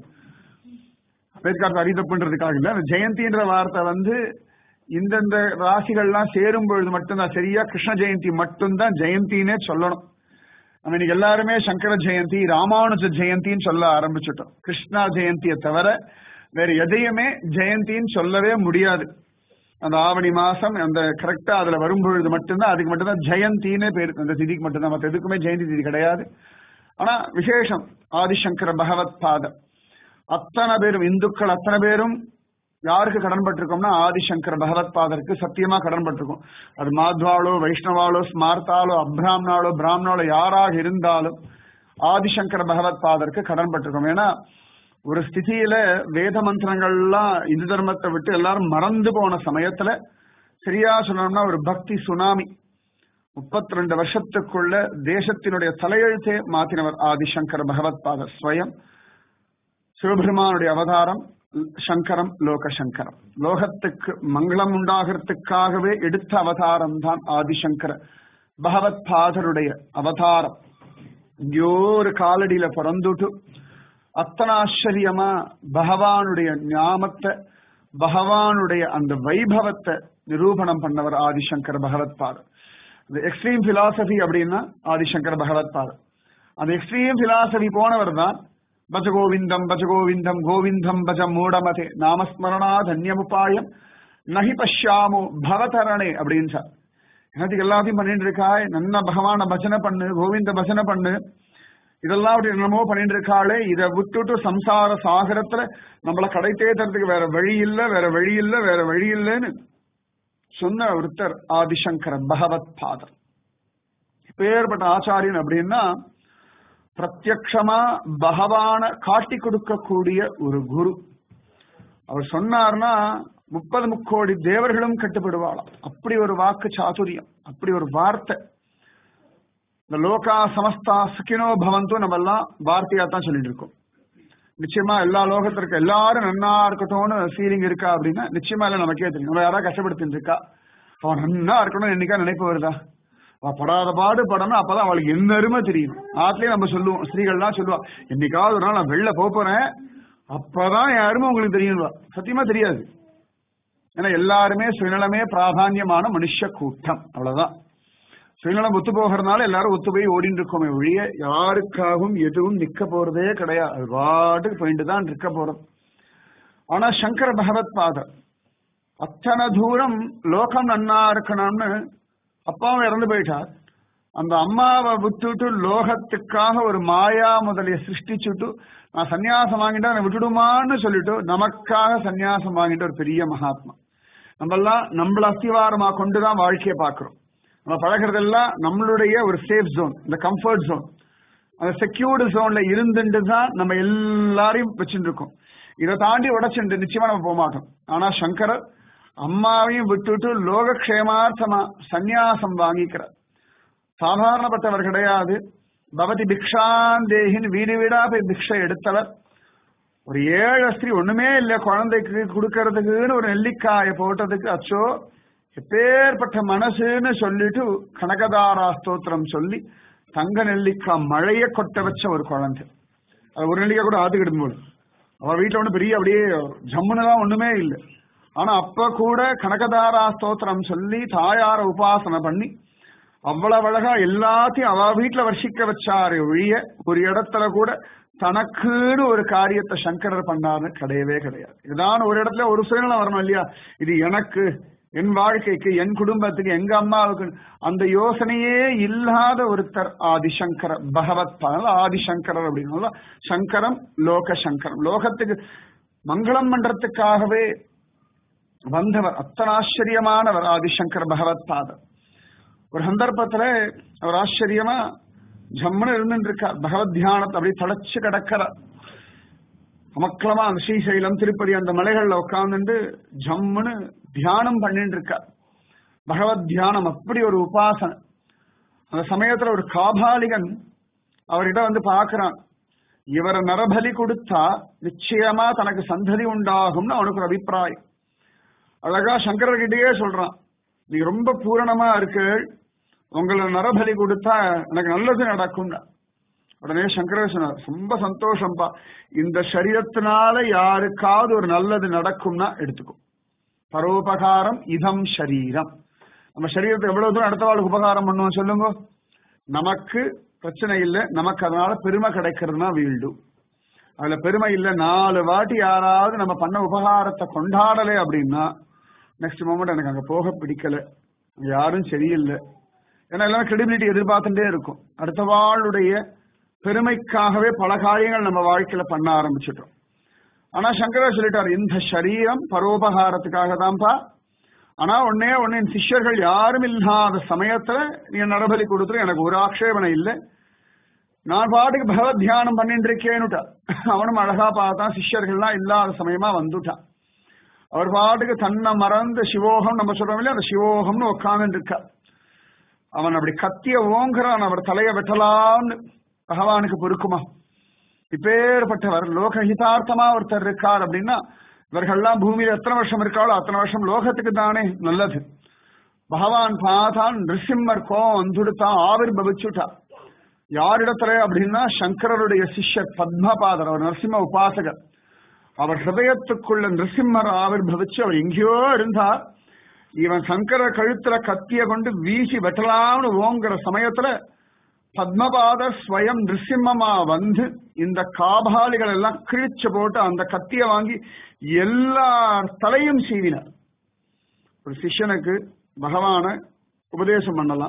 S1: அம்பேத்கர் அறிதப்புன்றதுக்காக இல்ல அந்த ஜெயந்தின்ற வார்த்தை வந்து இந்தந்த ராசிகள்லாம் சேரும் பொழுது மட்டும்தான் சரியா கிருஷ்ண ஜெயந்தி மட்டும்தான் ஜெயந்தினே சொல்லணும் நம்ம இன்னைக்கு எல்லாருமே சங்கர ஜெயந்தி ராமானுஜ ஜெயந்தின்னு சொல்ல ஆரம்பிச்சுட்டோம் கிருஷ்ணா ஜெயந்தியை தவிர வேற எதையுமே ஜெயந்தின்னு சொல்லவே முடியாது அந்த ஆவணி மாசம் அந்த கரெக்டா அதுல வரும்பொழுது மட்டும்தான் அதுக்கு மட்டும்தான் ஜெயந்தினே பேரு அந்த திதிக்கு மட்டும்தான் மற்ற எதுக்குமே ஜெயந்தி திதி கிடையாது ஆனா விசேஷம் ஆதிசங்கர பகவத் பாதம் அத்தனை பேரும் இந்துக்கள் அத்தனை பேரும் யாருக்கு கடன் பட்டிருக்கோம்னா ஆதிசங்கர பகவத் பாதருக்கு சத்தியமா கடன் பட்டிருக்கோம் அது மாத்வாளோ வைஷ்ணவாலோ ஸ்மார்த்தாலோ அப்ராம்னாலோ பிராமணாலோ யாராக இருந்தாலும் ஆதிசங்கர பகவத் பாதருக்கு கடன் பட்டிருக்கோம் ஏன்னா ஒரு ஸ்திதியில வேத மந்திரங்கள்லாம் இந்து தர்மத்தை விட்டு எல்லாரும் மறந்து போன சமயத்துல சரியா சொல்லணும்னா ஒரு பக்தி சுனாமி முப்பத்தி ரெண்டு வருஷத்துக்குள்ள தேசத்தினுடைய தலையெழுத்தே மாத்தினவர் ஆதிசங்கர பகவத் பாதர் ஸ்வயம் சிவபெருமானுடைய அவதாரம் சங்கரம் லோக சங்கரம் லோகத்துக்கு மங்களம் உண்டாகிறதுக்காகவே எடுத்த அவதாரம் தான் ஆதிசங்கர பகவத் பாதருடைய அவதாரம் எங்கேயோ ஒரு காலடியில பிறந்துட்டு அத்தனை ஆச்சரியமா பகவானுடைய ஞாமத்தை பகவானுடைய அந்த வைபவத்தை நிரூபணம் பண்ணவர் ஆதிசங்கர பகவத் பாதர் இந்த எக்ஸ்ட்ரீம் பிலாசபி அப்படின்னா ஆதிசங்கர பகவத் பாதர் அந்த எக்ஸ்ட்ரீம் பிலாசபி போனவர் தான் பஜ கோவிந்தம் பஜ கோவிந்தம் கோவிந்தம் பஜ மூடமதே நாமஸ்மரணா தன்யமுபாயம் நகி பஷ்யாமோ பவதரணே அப்படின்னு சார் எனக்கு எல்லாத்தையும் பண்ணிட்டு இருக்காய் நன்ன பகவான பஜனை பண்ணு கோவிந்த பஜனை பண்ணு இதெல்லாம் அப்படி என்னமோ பண்ணிட்டு இருக்காளே இதை விட்டுட்டு சம்சார சாகரத்துல நம்மள கடை தேத்துறதுக்கு வேற வழி இல்ல வேற வழி இல்ல வேற வழி இல்லைன்னு சொன்ன ஒருத்தர் ஆதிசங்கர பகவத் பாதர் பேர்பட்ட ஆச்சாரியன் அப்படின்னா பிரத்யக்ஷமா பகவான காட்டி கொடுக்கக்கூடிய ஒரு குரு அவர் சொன்னார்னா முப்பது முக்கோடி தேவர்களும் கட்டுப்படுவாளாம் அப்படி ஒரு வாக்கு சாதுரியம் அப்படி ஒரு வார்த்தை இந்த லோகா சமஸ்தா சுக்கினோ பவந்தோ நம்ம எல்லாம் வார்த்தையா தான் சொல்லிட்டு இருக்கோம் நிச்சயமா எல்லா லோகத்திற்கு எல்லாரும் நன்னா இருக்கட்டும்னு ஃபீலிங் இருக்கா அப்படின்னா நிச்சயமா இல்ல நமக்கே தெரியும் நம்ம யாராவது கஷ்டப்படுத்திட்டு இருக்கா அவன் நன்னா இருக்கணும் என்னைக்கா நினைப்பு வருதா அவ படாத பாடு படணும் அப்பதான் அவளுக்கு என்ன அருமை தெரியும் ஆத்துலயே நம்ம சொல்லுவோம் ஸ்திரீகள்லாம் சொல்லுவா என்னைக்காவது ஒரு நாள் நான் வெளில போக போறேன் அப்பதான் என் அருமை உங்களுக்கு தெரியும் சத்தியமா தெரியாது ஏன்னா எல்லாருமே சுயநலமே பிராதான்யமான மனுஷ கூட்டம் அவ்வளவுதான் சுயநலம் ஒத்து போகிறதுனால எல்லாரும் ஒத்து போய் ஓடிட்டு இருக்கோமே ஒழிய யாருக்காகவும் எதுவும் நிக்க போறதே கிடையாது அது பாட்டுக்கு போயிட்டு தான் இருக்க போறது ஆனா சங்கர பகவத் பாதர் அத்தனை தூரம் லோகம் நன்னா இருக்கணும்னு அப்பாவும் இறந்து போயிட்டார் அந்த அம்மாவை விட்டுட்டு லோகத்துக்காக ஒரு மாயா முதலிய சிருஷ்டிச்சுட்டு நான் சன்னியாசம் வாங்கிட்டா என்னை விட்டுடுமான்னு சொல்லிட்டு நமக்காக சன்னியாசம் வாங்கிட்ட ஒரு பெரிய மகாத்மா நம்மெல்லாம் நம்மள அஸ்திவாரமா கொண்டுதான் வாழ்க்கையை பார்க்கிறோம் நம்ம பழகிறதெல்லாம் நம்மளுடைய ஒரு சேஃப் ஜோன் இந்த கம்ஃபர்ட் ஜோன் அந்த செக்யூர்டு ஜோன்ல இருந்துட்டு தான் நம்ம எல்லாரையும் வச்சுட்டு இருக்கோம் இதை தாண்டி உடைச்சுண்டு நிச்சயமா நம்ம போக மாட்டோம் ஆனா சங்கரர் அம்மாவையும் விட்டுட்டு லோகக்ஷேமார்த்தமா சந்நியாசம் வாங்கிக்கிறார் சாதாரணப்பட்டவர் கிடையாது பவதி பிக்ஷாந்தேகின் வீடு வீடா போய் பிக்ஷை எடுத்தவர் ஒரு ஏழு ஸ்திரீ ஒண்ணுமே இல்ல குழந்தைக்கு கொடுக்கறதுக்குன்னு ஒரு நெல்லிக்காய போட்டதுக்கு அச்சோ எப்பேற்பட்ட மனசுன்னு சொல்லிட்டு கனகதாரா ஸ்தோத்திரம் சொல்லி தங்க நெல்லிக்காய் மழைய கொட்ட வச்ச ஒரு குழந்தை அது ஒரு நெல்லிக்காய் கூட ஆத்துக்கிடும் போது அவ வீட்டுல ஒண்ணு பெரிய அப்படியே ஜம்முனெல்லாம் ஒண்ணுமே இல்லை ஆனா அப்ப கூட கனகதாரா ஸ்தோத்திரம் சொல்லி தாயார உபாசனை பண்ணி அவ்வளவு அழகா எல்லாத்தையும் அவ வீட்டுல வர்ஷிக்க வச்சாரு ஒழிய ஒரு இடத்துல கூட தனக்குன்னு ஒரு காரியத்தை சங்கரர் பண்ணாரு கிடையவே கிடையாது இதுதான் ஒரு இடத்துல ஒரு சுயநலம் வரணும் இல்லையா இது எனக்கு என் வாழ்க்கைக்கு என் குடும்பத்துக்கு எங்க அம்மாவுக்கு அந்த யோசனையே இல்லாத ஒருத்தர் ஆதிசங்கர பகவத் பாதம் ஆதிசங்கரர் அப்படின்னு சங்கரம் லோக சங்கரம் லோகத்துக்கு மங்களம் பண்றதுக்காகவே வந்தவர் அத்தனை ஆச்சரியமானவர் ஆதிசங்கர் பகவத் பாதர் ஒரு சந்தர்ப்பத்துல அவர் ஆச்சரியமா ஜம்முன்னு இருந்துட்டு இருக்கார் பகவத் தியானத்தை அப்படி தடைச்சு கிடக்கிறார் அமக்கலமா அந்த ஸ்ரீசைலம் திருப்பதி அந்த மலைகள்ல உட்கார்ந்துட்டு ஜம்முன்னு தியானம் பண்ணிட்டு இருக்கார் பகவத் தியானம் அப்படி ஒரு உபாசனை அந்த சமயத்துல ஒரு காபாலிகன் அவர்கிட்ட வந்து பார்க்கறான் இவரை நரபலி கொடுத்தா நிச்சயமா தனக்கு சந்ததி உண்டாகும்னு அவனுக்கு ஒரு அபிப்பிராயம் அழகா சங்கரர்கிட்டயே சொல்றான் நீ ரொம்ப பூரணமா இருக்கு உங்களை நரபலி கொடுத்தா எனக்கு நல்லது நடக்கும்னா உடனே சங்கரர் சொன்னார் ரொம்ப சந்தோஷம்பா இந்த சரீரத்தினால யாருக்காவது ஒரு நல்லது நடக்கும்னா எடுத்துக்கும் பரோபகாரம் இதம் சரீரம் நம்ம சரீரத்தை எவ்வளவு தூரம் அடுத்த வாழ்க்கை உபகாரம் பண்ணுவோம் சொல்லுங்க நமக்கு பிரச்சனை இல்லை நமக்கு அதனால பெருமை கிடைக்கிறதுனா வீழ்டு அதுல பெருமை இல்லை நாலு வாட்டி யாராவது நம்ம பண்ண உபகாரத்தை கொண்டாடலை அப்படின்னா நெக்ஸ்ட் மொமெண்ட் எனக்கு அங்க போக பிடிக்கல யாரும் சரியில்லை ஏன்னா எல்லாமே கிரெடிபிலிட்டி எதிர்பார்த்துட்டே இருக்கும் அடுத்த வாளுடைய பெருமைக்காகவே பல காரியங்கள் நம்ம வாழ்க்கையில பண்ண ஆரம்பிச்சிட்டோம் ஆனா சங்கரர் சொல்லிட்டார் இந்த சரீரம் பரோபகாரத்துக்காக தான்ப்பா ஆனா ஒன்னே ஒன்னு என் சிஷ்யர்கள் யாரும் இல்லாத சமயத்துல நீ நரபலி கொடுத்துரு எனக்கு ஒரு ஆக்ஷேபனை இல்லை நான் பாட்டுக்கு பகவத் தியானம் பண்ணிட்டு இருக்கேன்னுட்டா அவனும் அழகா பார்த்தான் சிஷ்யர்கள்லாம் இல்லாத சமயமா வந்துட்டான் அவர் பாட்டுக்கு தன்னை மறந்து சிவோகம் நம்ம சொல்றோம் இல்லையா அந்த சிவோகம்னு உட்கார்ந்து இருக்கா அவன் அப்படி கத்திய ஓங்குறான் அவர் தலைய வெட்டலான்னு பகவானுக்கு பொறுக்குமா இப்பேற்பட்டவர் லோகஹிதார்த்தமா ஒருத்தர் இருக்கார் அப்படின்னா இவர்கள்லாம் பூமியில எத்தனை வருஷம் இருக்காளோ அத்தனை வருஷம் லோகத்துக்கு தானே நல்லது பகவான் பார்த்தான் நிருசிம்மர் கோவம் வந்துடுத்தான் ஆவிர் பவிச்சுட்டா யாரிடத்துல அப்படின்னா சங்கரருடைய சிஷ்யர் பத்மபாதர் அவர் நரசிம்ம உபாசகர் அவர் ஹிருதயத்துக்குள்ள நிருசிம்மர் ஆவிர் பவிச்சு அவர் எங்கேயோ இருந்தார் இவன் சங்கர கழுத்துல கத்திய கொண்டு வீசி வெட்டலாம்னு ஓங்குற சமயத்துல பத்மபாதர் ஸ்வயம் நிருசிம்மமா வந்து இந்த காபாலிகள் எல்லாம் கிழிச்சு போட்டு அந்த கத்திய வாங்கி எல்லா தலையும் சீவினார் ஒரு சிஷ்யனுக்கு பகவான உபதேசம் பண்ணலாம்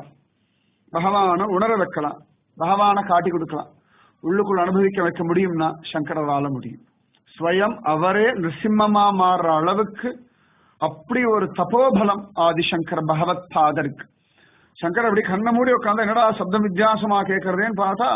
S1: பகவான உணர வைக்கலாம் பகவான காட்டி கொடுக்கலாம் உள்ளுக்குள்ள அனுபவிக்க வைக்க முடியும்னா சங்கரரால முடியும் ஸ்வயம் அவரே நிருசிம்மமா மாறுற அளவுக்கு அப்படி ஒரு தபோபலம் ஆதிசங்கர் பகவத் பாதருக்கு சங்கர் அப்படி கண்ண மூடி உட்காந்து என்னடா சப்தம் வித்தியாசமா கேட்கறதேன்னு பார்த்தா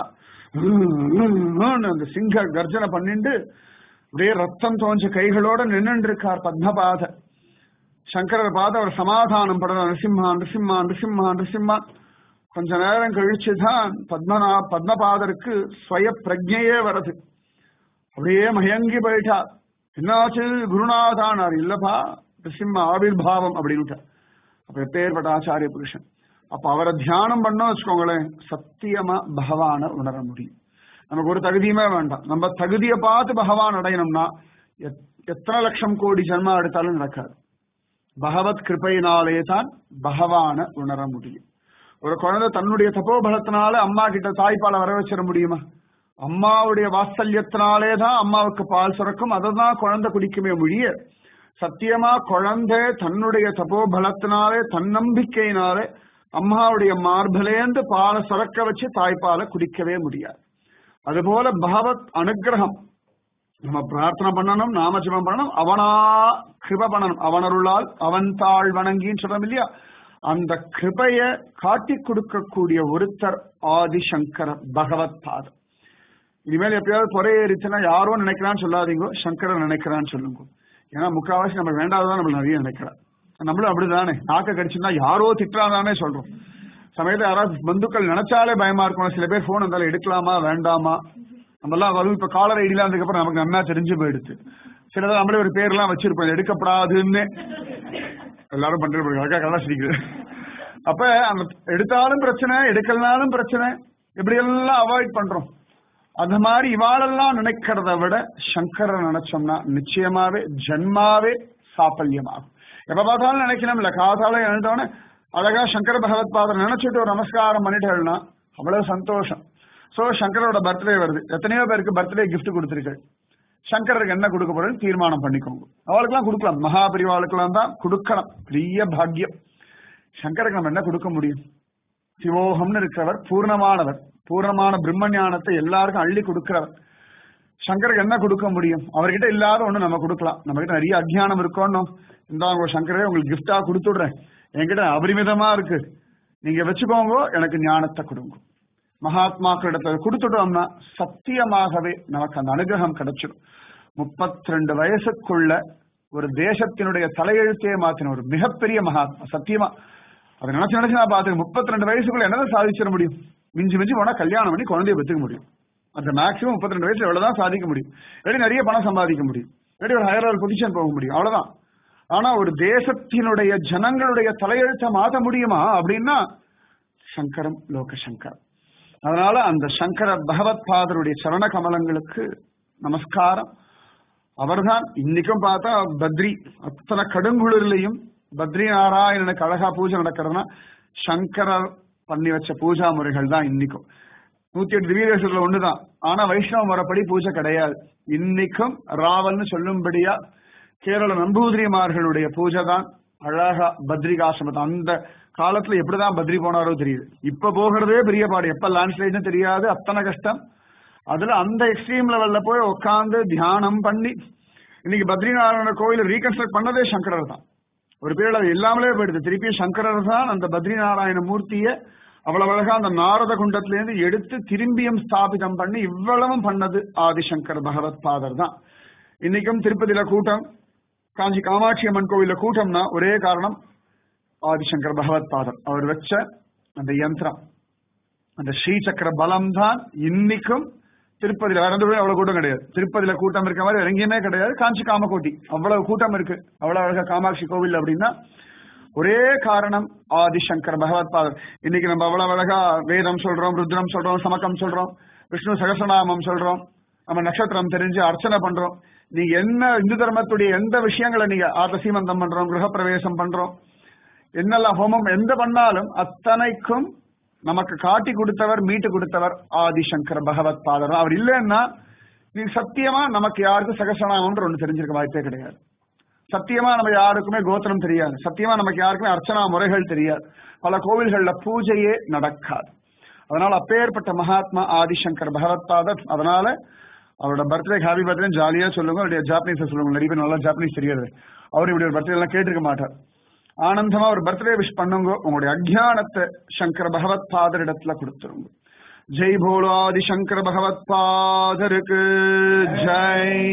S1: அந்த சிங்க கர்ஜனை பண்ணிட்டு அப்படியே ரத்தம் தோஞ்ச கைகளோட நின்று இருக்கார் பத்மபாத சங்கரர் பார்த்து அவர் சமாதானம் படுற நரசிம்மா நரசிம்மா நரசிம்மா நரசிம்மா கொஞ்ச நேரம் கழிச்சுதான் பத்மநா பத்மபாதருக்கு ஸ்வய பிரஜையே வருது அப்படியே மயங்கி போயிட்டார் என்னாச்சு குருநாதானார் இல்லப்பா நரசிம்ம ஆவிர்வாவம் அப்படின்னு அப்ப எப்பேற்பட்ட ஆச்சாரிய புருஷன் அப்ப அவரை தியானம் பண்ணோம் வச்சுக்கோங்களேன் சத்தியமா பகவான உணர முடியும் நமக்கு ஒரு தகுதியுமே வேண்டாம் நம்ம தகுதியை பார்த்து பகவான் அடையணும்னா எத்தனை லட்சம் கோடி ஜென்மா எடுத்தாலும் நடக்காது பகவத் கிருப்பையினாலே தான் பகவான உணர முடியும் ஒரு குழந்தை தன்னுடைய தப்போபலத்தினால அம்மா கிட்ட தாய்ப்பாலை வர வச்சிட முடியுமா அம்மாவுடைய வாத்சல்யத்தினாலே தான் அம்மாவுக்கு பால் சுரக்கும் அதை தான் குழந்தை குடிக்குமே மொழிய சத்தியமா குழந்தை தன்னுடைய தபோபலத்தினாலே தன்னம்பிக்கையினாலே அம்மாவுடைய மார்பலேந்து பாலை சுரக்க வச்சு தாய்ப்பாலை குடிக்கவே முடியாது அதுபோல பகவத் அனுகிரகம் நம்ம பிரார்த்தனை பண்ணணும் நாமஜபம் பண்ணணும் அவனா கிருப பண்ணணும் அவனருளால் அவன் தாழ் வணங்கின்னு சொல்றோம் இல்லையா அந்த கிருபைய காட்டி கொடுக்கக்கூடிய ஒருத்தர் ஆதிசங்கர பகவத் பாதம் இனிமேல் எப்பயாவது குறை ஏறிச்சுன்னா யாரோ நினைக்கிறான்னு சொல்லாதீங்க சங்கரன் நினைக்கிறான்னு சொல்லுங்க ஏன்னா முக்காவாசி நம்ம வேண்டாததான் நம்ம நிறைய நினைக்கிறோம் நம்மளும் அப்படிதானே நாக்க கடிச்சுன்னா யாரோ திட்டுறாதானே சொல்றோம் சமயத்துல யாராவது பந்துக்கள் நினைச்சாலே பயமா இருக்கும் சில பேர் போன் இருந்தாலும் எடுக்கலாமா வேண்டாமா நம்ம எல்லாம் அதுவும் இப்ப காலர் ஐடிலாம் அதுக்கப்புறம் நமக்கு நன்னா தெரிஞ்சு போயிடுது சிலதான் நம்மளே ஒரு பேர்லாம் வச்சிருப்போம் எடுக்கப்படாதுன்னு எல்லாரும் பண்றது அழகா கலா சிரிக்குது அப்ப அந்த எடுத்தாலும் பிரச்சனை எடுக்கலனாலும் பிரச்சனை இப்படி எல்லாம் அவாய்ட் பண்றோம் அந்த மாதிரி இவாளெல்லாம் நினைக்கிறத விட சங்கர நினைச்சோம்னா நிச்சயமாவே ஜன்மாவே சாஃபல்யமாகும் எப்ப பார்த்தாலும் நினைக்கணும் இல்ல காதால எழுந்தோடனே அழகா சங்கர பகவத் பாதர் நினைச்சிட்டு ஒரு நமஸ்காரம் பண்ணிட்டேன்னா அவ்வளவு சந்தோஷம் சோ சங்கரோட பர்த்டே வருது எத்தனையோ பேருக்கு பர்த்டே கிஃப்ட் கொடுத்துருக்கு சங்கருக்கு என்ன கொடுக்க போறேன்னு தீர்மானம் பண்ணிக்கோங்க அவளுக்கெல்லாம் கொடுக்கலாம் மகாபரிவாளுக்கெல்லாம் தான் கொடுக்கலாம் பெரிய பாக்கியம் சங்கருக்கு நம்ம என்ன கொடுக்க முடியும் சிவோகம்னு இருக்கிறவர் பூர்ணமானவர் பூர்ணமான பிரம்ம ஞானத்தை எல்லாருக்கும் அள்ளி கொடுக்கிறவர் சங்கருக்கு என்ன கொடுக்க முடியும் அவர்கிட்ட இல்லாத ஒண்ணு நம்ம கொடுக்கலாம் நம்ம கிட்ட நிறைய அஜ்ஞானம் இருக்கோன்னு இந்தாங்க சங்கரே உங்களுக்கு கிஃப்டா கொடுத்துடுறேன் என்கிட்ட அபரிமிதமா இருக்கு நீங்க வச்சுக்கோங்க எனக்கு ஞானத்தை கொடுங்க மகாத்மாக்களிடத்துல கொடுத்துட்டோம்னா சத்தியமாகவே நமக்கு அந்த அனுகிரகம் கிடைச்சிடும் முப்பத்தி ரெண்டு வயசுக்குள்ள ஒரு தேசத்தினுடைய தலையெழுத்தையே மாத்தின ஒரு மிகப்பெரிய மகாத்மா சத்தியமா அதை நினைச்சு நினைச்சு நான் பாத்துக்க முப்பத்தி ரெண்டு வயசுக்குள்ள என்னதான் சாதிச்சிட முடியும் மிஞ்சி மிஞ்சி போனா கல்யாணம் பண்ணி குழந்தைய பெற்றுக்க முடியும் அந்த மேக்சிமம் முப்பத்தி ரெண்டு வயசுல எவ்வளவுதான் சாதிக்க முடியும் எப்படி நிறைய பணம் சம்பாதிக்க முடியும் எப்படி ஒரு ஹையர் லெவல் பொசிஷன் போக முடியும் அவ்வளவுதான் ஆனா ஒரு தேசத்தினுடைய ஜனங்களுடைய தலையெழுத்தை மாற்ற முடியுமா அப்படின்னா சங்கரம் லோக சங்கரம் அதனால அந்த சங்கர பகவத் பாதருடைய சரண கமலங்களுக்கு நமஸ்காரம் அவர்தான் இன்னைக்கும் பார்த்தா பத்ரி அத்தனை கடுங்குளிர்லையும் பத்ரி நாராயணனுக்கு அழகா பூஜை நடக்கிறதுனா சங்கரர் பண்ணி வச்ச பூஜா முறைகள் தான் இன்னைக்கும் நூத்தி எட்டு திவ்யதேசத்துல ஒண்ணுதான் ஆனா வைஷ்ணவ முறைப்படி பூஜை கிடையாது இன்னைக்கும் ராவல்னு சொல்லும்படியா கேரள நம்பூதிரிமார்களுடைய பூஜை தான் அழகா பத்ரிகாசிரமத்தை அந்த காலத்துல எப்படிதான் பத்ரி போனாரோ தெரியுது இப்ப போகிறதே பெரிய பாடு எப்ப லேண்ட்ஸ்லைட்னு தெரியாது அத்தனை கஷ்டம் அதுல அந்த எக்ஸ்ட்ரீம் லெவல்ல போய் உட்காந்து தியானம் பண்ணி இன்னைக்கு பத்ரிநாராயண கோயில் ரீகன்ஸ்ட்ரக்ட் பண்ணதே சங்கரர் தான் ஒரு பீரியட் அது இல்லாமலே போயிடுது திருப்பி சங்கரர் தான் அந்த பத்ரிநாராயண மூர்த்திய அவ்வளவு அழகா அந்த நாரத குண்டத்திலேருந்து எடுத்து திரும்பியும் ஸ்தாபிதம் பண்ணி இவ்வளவும் பண்ணது ஆதிசங்கர் பகவத் பாதர் தான் இன்னைக்கும் திருப்பதியில கூட்டம் காஞ்சி காமாட்சி அம்மன் கோவில்ல கூட்டம்னா ஒரே காரணம் ஆதிசங்கர் பகவத் பாதர் அவர் வச்ச அந்த யந்திரம் அந்த ஸ்ரீசக்கர பலம் தான் இன்னைக்கும் திருப்பதியில வேற எந்த ஊர்லயும் அவ்வளவு கூட்டம் கிடையாது திருப்பதியில கூட்டம் இருக்க மாதிரி வேற எங்கேயுமே கிடையாது காஞ்சி காமகோட்டி அவ்வளவு கூட்டம் இருக்கு அவ்வளவு அழகா காமாட்சி கோவில் அப்படின்னா ஒரே காரணம் ஆதிசங்கர் பகவத் பாதர் இன்னைக்கு நம்ம அவ்வளவு அழகா வேதம் சொல்றோம் ருத்ரம் சொல்றோம் சமக்கம் சொல்றோம் விஷ்ணு சகசநாமம் சொல்றோம் நம்ம நட்சத்திரம் தெரிஞ்சு அர்ச்சனை பண்றோம் நீங்க என்ன இந்து தர்மத்துடைய எந்த விஷயங்களை நீங்க ஆத்த சீமந்தம் பண்றோம் கிரகப்பிரவேசம் பண்றோம் என்னெல்லாம் ஹோமம் எந்த பண்ணாலும் அத்தனைக்கும் நமக்கு காட்டி கொடுத்தவர் மீட்டு கொடுத்தவர் ஆதிசங்கர் பகவத் பாதர் அவர் இல்லைன்னா நீ சத்தியமா நமக்கு யாருக்கும் சகசநாமம்ன்ற ஒண்ணு தெரிஞ்சிருக்க வாய்ப்பே கிடையாது சத்தியமா நம்ம யாருக்குமே கோத்திரம் தெரியாது சத்தியமா நமக்கு யாருக்குமே அர்ச்சனா முறைகள் தெரியாது பல கோவில்கள்ல பூஜையே நடக்காது அதனால அப்பேற்பட்ட மகாத்மா ஆதிசங்கர் பகவத் பாதர் அதனால அவரோட பர்த்டே ஹாப்பி பர்த்டே ஜாலியா சொல்லுங்க அவருடைய ஜாப்பனீஸ் சொல்லுங்க நிறைய பேர் நல்லா ஜாப்பனீஸ் தெரியாது அவர் இப்படி ஒரு பர்த்டே எல்லாம் கேட்டிருக்க மாட்டார் ஆனந்தமா ஒரு பர்த்டே விஷ் பண்ணுங்க உங்களுடைய அஜ்ஞானத்தை சங்கர பகவத் பாதர் இடத்துல கொடுத்துருங்க ஜெய் போலோ ஆதிசங்கர பகவத் பாதருக்கு ஜெய்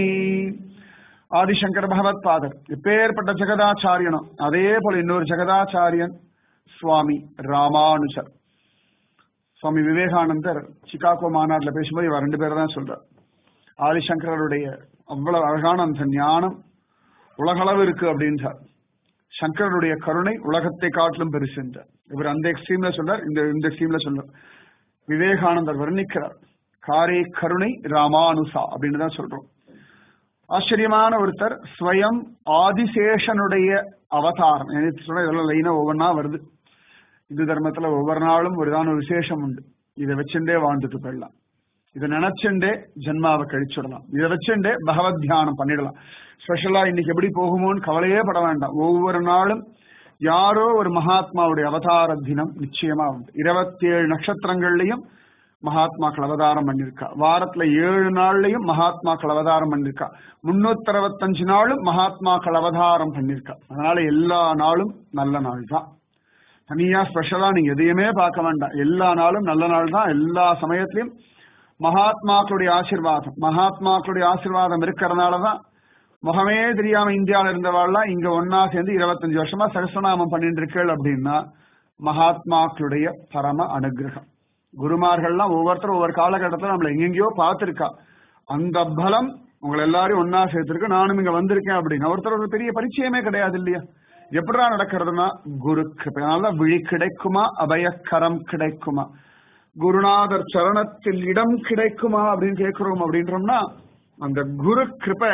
S1: ஆதிசங்கர பகவத் பாதர் இப்பேற்பட்ட ஜெகதாச்சாரியனும் அதே போல இன்னொரு ஜெகதாச்சாரியன் சுவாமி ராமானுஜர் சுவாமி விவேகானந்தர் சிகாகோ மாநாட்டில் பேசும்போது இவர் ரெண்டு பேர் தான் சொல்றார் ஆதிசங்கரருடைய அவ்வளவு அழகான அந்த ஞானம் உலகளவு இருக்கு அப்படின்றார் சங்கரனுடைய கருணை உலகத்தை காட்டிலும் பெருசு என்றார் இவர் அந்த எக்ஸ்ட்ரீம்ல சொல்றார் இந்த இந்த எக்ஸ்ட்ரீம்ல சொல்றார் விவேகானந்தர் வர்ணிக்கிறார் காரே கருணை ராமானுசா அப்படின்னு தான் சொல்றோம் ஆச்சரியமான ஒருத்தர் ஸ்வயம் ஆதிசேஷனுடைய அவதாரம் எனக்கு சொல்ல இதெல்லாம் லைனா ஒவ்வொன்றா வருது இந்து தர்மத்துல ஒவ்வொரு நாளும் ஒருதான ஒரு விசேஷம் உண்டு இதை வச்சுட்டே வாழ்ந்துட்டு போயிடலாம் இதை நினைச்சுண்டே ஜென்மாவை கழிச்சுடலாம் இதை வச்சுண்டே பகவத் தியானம் பண்ணிடலாம் ஸ்பெஷலா இன்னைக்கு எப்படி போகுமோன்னு கவலையே பட வேண்டாம் ஒவ்வொரு நாளும் யாரோ ஒரு மகாத்மாவுடைய அவதார தினம் நிச்சயமா உண்டு இருபத்தி ஏழு நட்சத்திரங்கள்லயும் மகாத்மாக்கள் அவதாரம் பண்ணிருக்கா வாரத்துல ஏழு நாள்லயும் மகாத்மாக்கள் அவதாரம் பண்ணிருக்கா முன்னூத்தி அறுபத்தஞ்சு நாளும் மகாத்மாக்கள் அவதாரம் பண்ணிருக்கா அதனால எல்லா நாளும் நல்ல நாள் தான் தனியா ஸ்பெஷலா நீங்க எதையுமே பார்க்க வேண்டாம் எல்லா நாளும் நல்ல நாள் தான் எல்லா சமயத்திலையும் மகாத்மாக்களுடைய ஆசிர்வாதம் மகாத்மாக்களுடைய ஆசிர்வாதம் இருக்கிறதுனாலதான் முகமே தெரியாம இந்தியாவில இருந்தவாள்லாம் இங்க ஒன்னா சேர்ந்து இருபத்தஞ்சு வருஷமா சகசநாமம் பண்ணிட்டு இருக்கள் அப்படின்னா மகாத்மாக்களுடைய பரம அனுகிரகம் குருமார்கள்லாம் ஒவ்வொருத்தரும் ஒவ்வொரு காலகட்டத்தில் நம்மள எங்கெங்கயோ பார்த்திருக்கா அந்த பலம் உங்களை எல்லாரையும் ஒன்னா சேர்த்திருக்கு நானும் இங்க வந்திருக்கேன் அப்படின்னு ஒருத்தர் ஒரு பெரிய பரிச்சயமே கிடையாது இல்லையா எப்படா நடக்கிறதுனா குரு கிருப்பை விழி கிடைக்குமா அபயக்கரம் கிடைக்குமா குருநாதர் சரணத்தில் இடம் கிடைக்குமா அப்படின்னு கேட்கிறோம் அப்படின்றோம்னா அந்த குரு கிருபை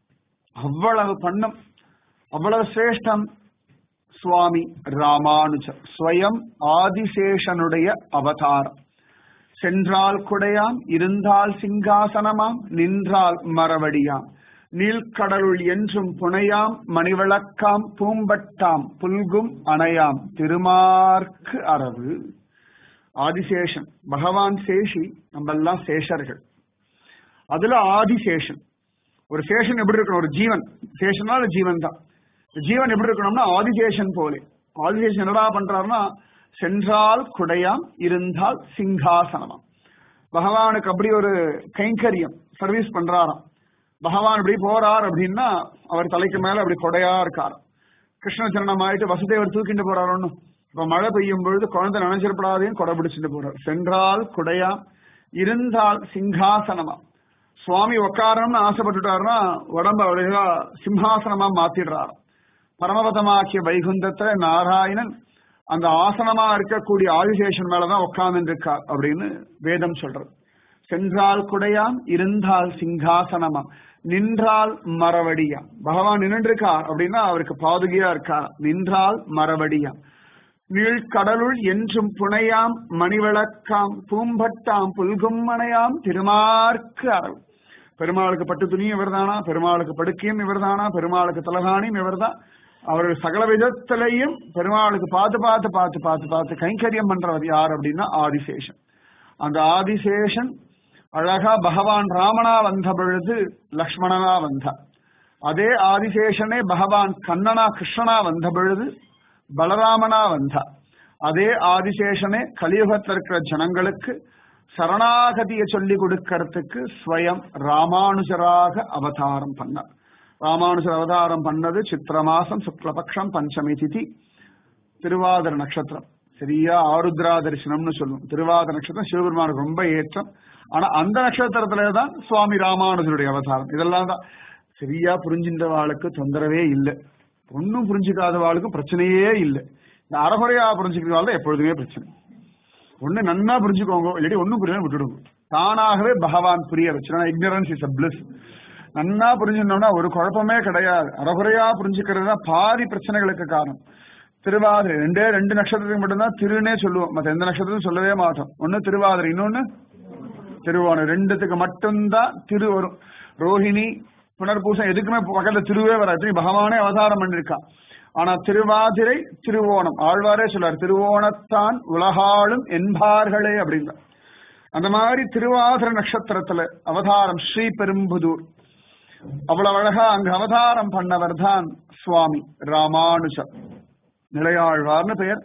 S1: அவ்வளவு பண்ணம் அவ்வளவு சிரேஷ்டம் சுவாமி ராமானுஜர் ஸ்வயம் ஆதிசேஷனுடைய அவதாரம் சென்றால் குடையாம் இருந்தால் சிங்காசனமாம் நின்றால் மரவடியாம் நீழ்கடலுள் என்றும் புனையாம் மணிவிளக்காம் பூம்பட்டாம் புல்கும் அணையாம் திருமார்க்கு அரவு ஆதிசேஷன் பகவான் சேஷி நம்ம எல்லாம் சேஷர்கள் அதுல ஆதிசேஷன் ஒரு சேஷன் எப்படி இருக்கணும் ஒரு ஜீவன் சேஷனால ஜீவன் தான் ஜீவன் எப்படி இருக்கணும்னா ஆதிசேஷன் போலே ஆதிசேஷன் என்னடா பண்றாருன்னா சென்றால் குடையாம் இருந்தால் சிங்காசனமாம் பகவானுக்கு அப்படி ஒரு கைங்கரியம் சர்வீஸ் பண்றாராம் பகவான் இப்படி போறார் அப்படின்னா அவர் தலைக்கு மேல அப்படி கொடையா இருக்கார் கிருஷ்ண சரணம் ஆயிட்டு வசுதேவர் தூக்கிட்டு போறாரு ஒன்னும் இப்ப மழை பெய்யும் பொழுது குழந்தை நினைச்சிருப்படாதையும் கொடை பிடிச்சிட்டு போறார் சென்றால் குடையா இருந்தால் சிங்காசனமா சுவாமி உக்காரம்னு ஆசைப்பட்டுட்டாருன்னா உடம்ப அழகா சிம்ஹாசனமா மாத்திடுறாரு பரமபதமாக்கிய வைகுந்தத்துல நாராயணன் அந்த ஆசனமா இருக்கக்கூடிய ஆதிசேஷன் மேலதான் உட்கார்ந்து இருக்கார் அப்படின்னு வேதம் சொல்றது சென்றால் குடையாம் இருந்தால் சிங்காசனமா நின்றால் மரவடியா பகவான் நின்றுருக்கார் அப்படின்னா அவருக்கு பாதுகையா இருக்கார் நின்றால் மரவடியா நீழ்கடலுள் என்றும் புனையாம் மணிவிளக்காம் பூம்பட்டாம் புல்கும் மனையாம் திருமார்க்கு அரவு பெருமாளுக்கு பட்டு துணியும் இவர்தானா பெருமாளுக்கு படுக்கையும் இவர்தானா பெருமாளுக்கு தலகாணியும் இவர்தான் அவர் சகல விதத்திலையும் பெருமாளுக்கு பார்த்து பார்த்து பார்த்து பார்த்து பார்த்து கைங்கரியம் பண்றவர் யார் அப்படின்னா ஆதிசேஷன் அந்த ஆதிசேஷன் அழகா பகவான் ராமனா வந்த பொழுது லக்ஷ்மணனா வந்தார் அதே ஆதிசேஷனே பகவான் கண்ணனா கிருஷ்ணனா வந்த பொழுது பலராமனா வந்தார் அதே ஆதிசேஷனே கலியுகத்தில் இருக்கிற ஜனங்களுக்கு சரணாகதியை சொல்லி கொடுக்கறதுக்கு ஸ்வயம் ராமானுஜராக அவதாரம் பண்ணார் ராமானுஜர் அவதாரம் பண்ணது சித்திர மாசம் சுக்லபக்ஷம் பஞ்சமி திதி திருவாதிர நட்சத்திரம் சரியா ஆருத்ரா தரிசனம்னு சொல்லுவோம் திருவாதிர நட்சத்திரம் சிவபெருமானுக்கு ரொம்ப ஏற்றம் ஆனா அந்த நட்சத்திரத்துல தான் சுவாமி ராமானுஜருடைய அவதாரம் இதெல்லாம் தான் சரியா புரிஞ்சின்றவாளுக்கு தொந்தரவே இல்லை ஒன்னும் புரிஞ்சுக்காதவாளுக்கு பிரச்சனையே இல்லை இந்த அறகுறையா புரிஞ்சுக்கிறவாள் எப்பொழுதுமே பிரச்சனை ஒண்ணு நன்னா புரிஞ்சுக்கோங்க இல்லாட்டி ஒன்னும் புரியாம விட்டுடுங்க தானாகவே பகவான் புரிய வச்சிருந்தா இக்னரன்ஸ் இஸ் அ பிளிஸ் நன்னா புரிஞ்சுட்டோம்னா ஒரு குழப்பமே கிடையாது அறகுறையா புரிஞ்சுக்கிறது தான் பாதி பிரச்சனைகளுக்கு காரணம் திருவாதிரை ரெண்டே ரெண்டு நட்சத்திரத்துக்கு மட்டும்தான் திருன்னே சொல்லுவோம் மற்ற எந்த நட்சத்திரத்தையும் சொல்லவே மாட்டோம் ஒன்னு திருவாதிரை இன்னொன்னு திருவோணம் ரெண்டுத்துக்கு மட்டும்தான் திரு வரும் ரோஹிணி புனர்பூசம் எதுக்குமே பக்கத்துல திருவே வராது பகவானே அவதாரம் பண்ணிருக்கான் ஆனா திருவாதிரை திருவோணம் ஆழ்வாரே சொல்லார் திருவோணத்தான் உலகாளும் என்பார்களே அப்படின்ற அந்த மாதிரி திருவாதிர நட்சத்திரத்துல அவதாரம் ஸ்ரீ பெரும்புதூர் அவ்வளவு அழகா அங்க அவதாரம் பண்ணவர் தான் சுவாமி ராமானுஜர் நிலையாழ்வார்னு பெயர்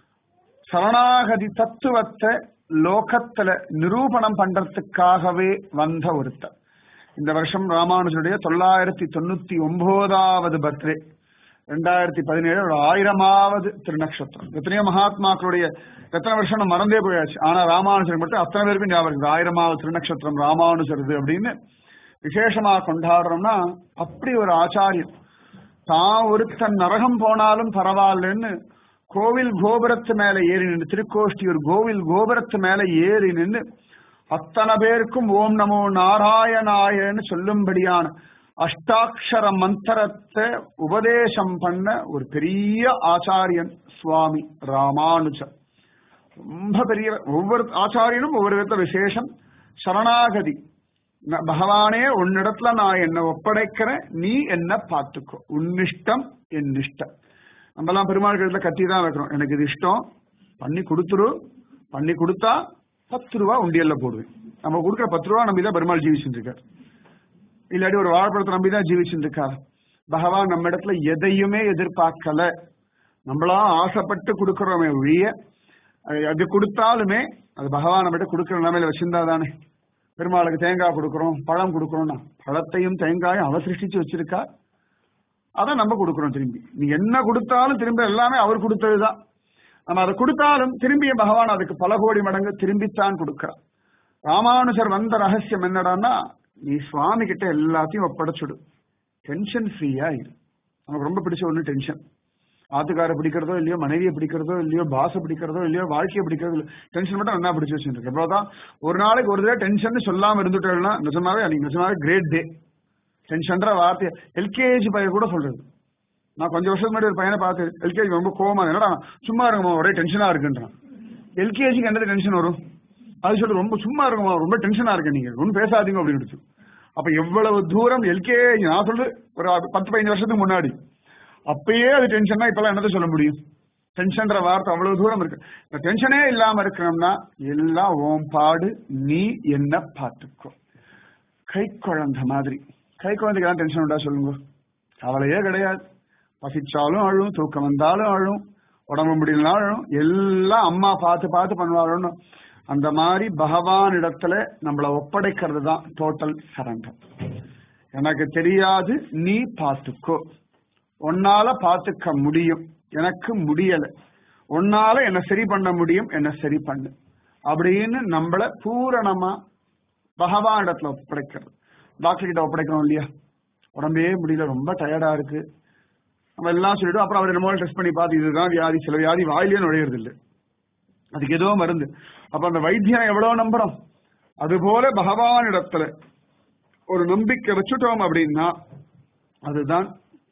S1: சரணாகதி தத்துவத்தை லோகத்துல நிரூபணம் பண்றதுக்காகவே வந்த ஒருத்தர் இந்த வருஷம் ராமானுஜருடைய தொள்ளாயிரத்தி தொண்ணூத்தி ஒன்பதாவது பர்த்டே ரெண்டாயிரத்தி பதினேழு ஒரு ஆயிரமாவது திருநக்ஷத்திரம் எத்தனையோ மகாத்மாக்களுடைய எத்தனை வருஷம் நம்ம மறந்தே போயாச்சு ஆனா ராமானுஜர் மட்டும் அத்தனை பேருக்கும் ஞாபகம் இருக்குது ஆயிரமாவது திருநக்ஷத்திரம் ராமானுஜருது அப்படின்னு விசேஷமா கொண்டாடுறோம்னா அப்படி ஒரு ஆச்சாரியம் தான் ஒருத்தன் நரகம் போனாலும் பரவாயில்லன்னு கோவில் கோபுரத்து மேல ஏறி நின்று திருக்கோஷ்டியூர் கோவில் கோபுரத்து மேல ஏறி நின்று அத்தனை பேருக்கும் ஓம் நமோ நாராயணாயன்னு சொல்லும்படியான அஷ்டாட்சர மந்திரத்தை உபதேசம் பண்ண ஒரு பெரிய ஆச்சாரியன் சுவாமி ராமானுஜர் ரொம்ப பெரிய ஒவ்வொரு ஆச்சாரியனும் ஒவ்வொரு வித விசேஷம் சரணாகதி ந- பகவானே உன்னிடத்துல நான் என்ன ஒப்படைக்கிறேன் நீ என்ன பார்த்துக்கோ உன்னிஷ்டம் என் இஷ்டம் நம்மலாம் பெருமாள் கழுத்துல கத்தி தான் வைக்கிறோம் எனக்கு இது இஷ்டம் பண்ணி கொடுத்துரு பண்ணி கொடுத்தா பத்து ரூபா உண்டியல்ல போடுவேன் நம்ம கொடுக்குற பத்து ரூபா நம்பி தான் பெருமாள் ஜீவிச்சுட்டு இருக்கார் இல்லாட்டி ஒரு வாழைப்பழத்தை நம்பி தான் ஜீவிச்சுட்டு இருக்கார் பகவான் நம்ம இடத்துல எதையுமே எதிர்பார்க்கல நம்மளா ஆசைப்பட்டு கொடுக்கறோமே ஒழிய அது- அது கொடுத்தாலுமே அது பகவான் நம்மகிட்ட கொடுக்கிற நிலைமையில வச்சிருந்தா தானே பெருமாளுக்கு தேங்காய் கொடுக்குறோம் பழம் கொடுக்குறோம்னா பழத்தையும் தேங்காயும் அவ சிருஷ்டிச்சு வச்சிருக்கா அதை நம்ம கொடுக்குறோம் திரும்பி நீ என்ன கொடுத்தாலும் திரும்ப எல்லாமே அவர் கொடுத்ததுதான் நம்ம அதை கொடுத்தாலும் திரும்பிய பகவான் அதுக்கு பல கோடி மடங்கு திரும்பித்தான் கொடுக்கிறார் ராமானுஜர் வந்த ரகசியம் என்னடான்னா நீ சுவாமி கிட்ட எல்லாத்தையும் ஒப்படைச்சுடு டென்ஷன் ஃப்ரீயா இரு நமக்கு ரொம்ப பிடிச்ச ஒண்ணு டென்ஷன் ஆத்துக்கார பிடிக்கிறதோ இல்லையோ மனைவியை பிடிக்கிறதோ இல்லையோ பாச பிடிக்கிறதோ இல்லையோ வாழ்க்கையை பிடிக்கிறதோ இல்லையோ டென்ஷன் மட்டும் என்ன பிடிச்சி வச்சுருக்கு எவ்வளவுதான் ஒரு நாளைக்கு ஒரு தடவை டென்ஷன் சொல்லாம இருந்துட்டேன்னா நிஜமாவே அன்னைக்கு நிஜமாவே கிரேட் டே டென்ஷன்ற வார்த்தை எல்கேஜி பையன் கூட சொல்றது நான் கொஞ்சம் வருஷத்துக்கு முன்னாடி ஒரு பையனை பார்த்து எல்கேஜி ரொம்ப கோவமா என்னடா சும்மா இருக்குமா ஒரே டென்ஷனா இருக்குன்றான் எல்கேஜிக்கு என்னது டென்ஷன் வரும் அது சொல்லி ரொம்ப சும்மா இருக்குமா ரொம்ப டென்ஷனா இருக்கு நீங்க ஒன்றும் பேசாதீங்க அப்படின்னு அப்ப எவ்வளவு தூரம் எல்கேஜி நான் சொல்றது ஒரு பத்து பதினஞ்சு வருஷத்துக்கு முன்னாடி அப்பயே அது டென்ஷன்னா இப்பெல்லாம் என்னதை சொல்ல முடியும் டென்ஷன்ற வார்த்தை அவ்வளவு தூரம் இருக்கு இந்த டென்ஷனே இல்லாம இருக்கணும்னா எல்லாம் ஓம் பாடு நீ என்ன பார்த்துக்கோ கை குழந்தை மாதிரி கை குழந்தைக்கு தான் டென்ஷன் உண்டா சொல்லுங்க கவலையே கிடையாது பசிச்சாலும் அழும் தூக்கம் வந்தாலும் அழும் உடம்பு முடியலனாலும் அழும் எல்லாம் அம்மா பார்த்து பார்த்து பண்ணுவாருன்னு அந்த மாதிரி பகவான் இடத்துல நம்மளை ஒப்படைக்கிறது தான் டோட்டல் சரண்டர் எனக்கு தெரியாது நீ பார்த்துக்கோ உன்னால பார்த்துக்க முடியும் எனக்கு முடியல உன்னால என்ன சரி பண்ண முடியும் என்ன சரி பண்ணு அப்படின்னு நம்மள பூரணமா பகவான் இடத்துல ஒப்படைக்கிறது டாக்டர் கிட்ட ஒப்படைக்கிறோம் இல்லையா உடம்பே முடியல ரொம்ப டயர்டா இருக்கு நம்ம எல்லாம் சொல்லிட்டு அப்புறம் அவர் என்னமோ டெஸ்ட் பண்ணி பார்த்து இதுதான் வியாதி சில வியாதி வாயிலே நுழையிறது இல்லை அதுக்கு ஏதோ மருந்து அப்ப அந்த வைத்தியனை எவ்வளவு நம்புறோம் அதுபோல பகவான் இடத்துல ஒரு நம்பிக்கை வச்சுட்டோம் அப்படின்னா அதுதான்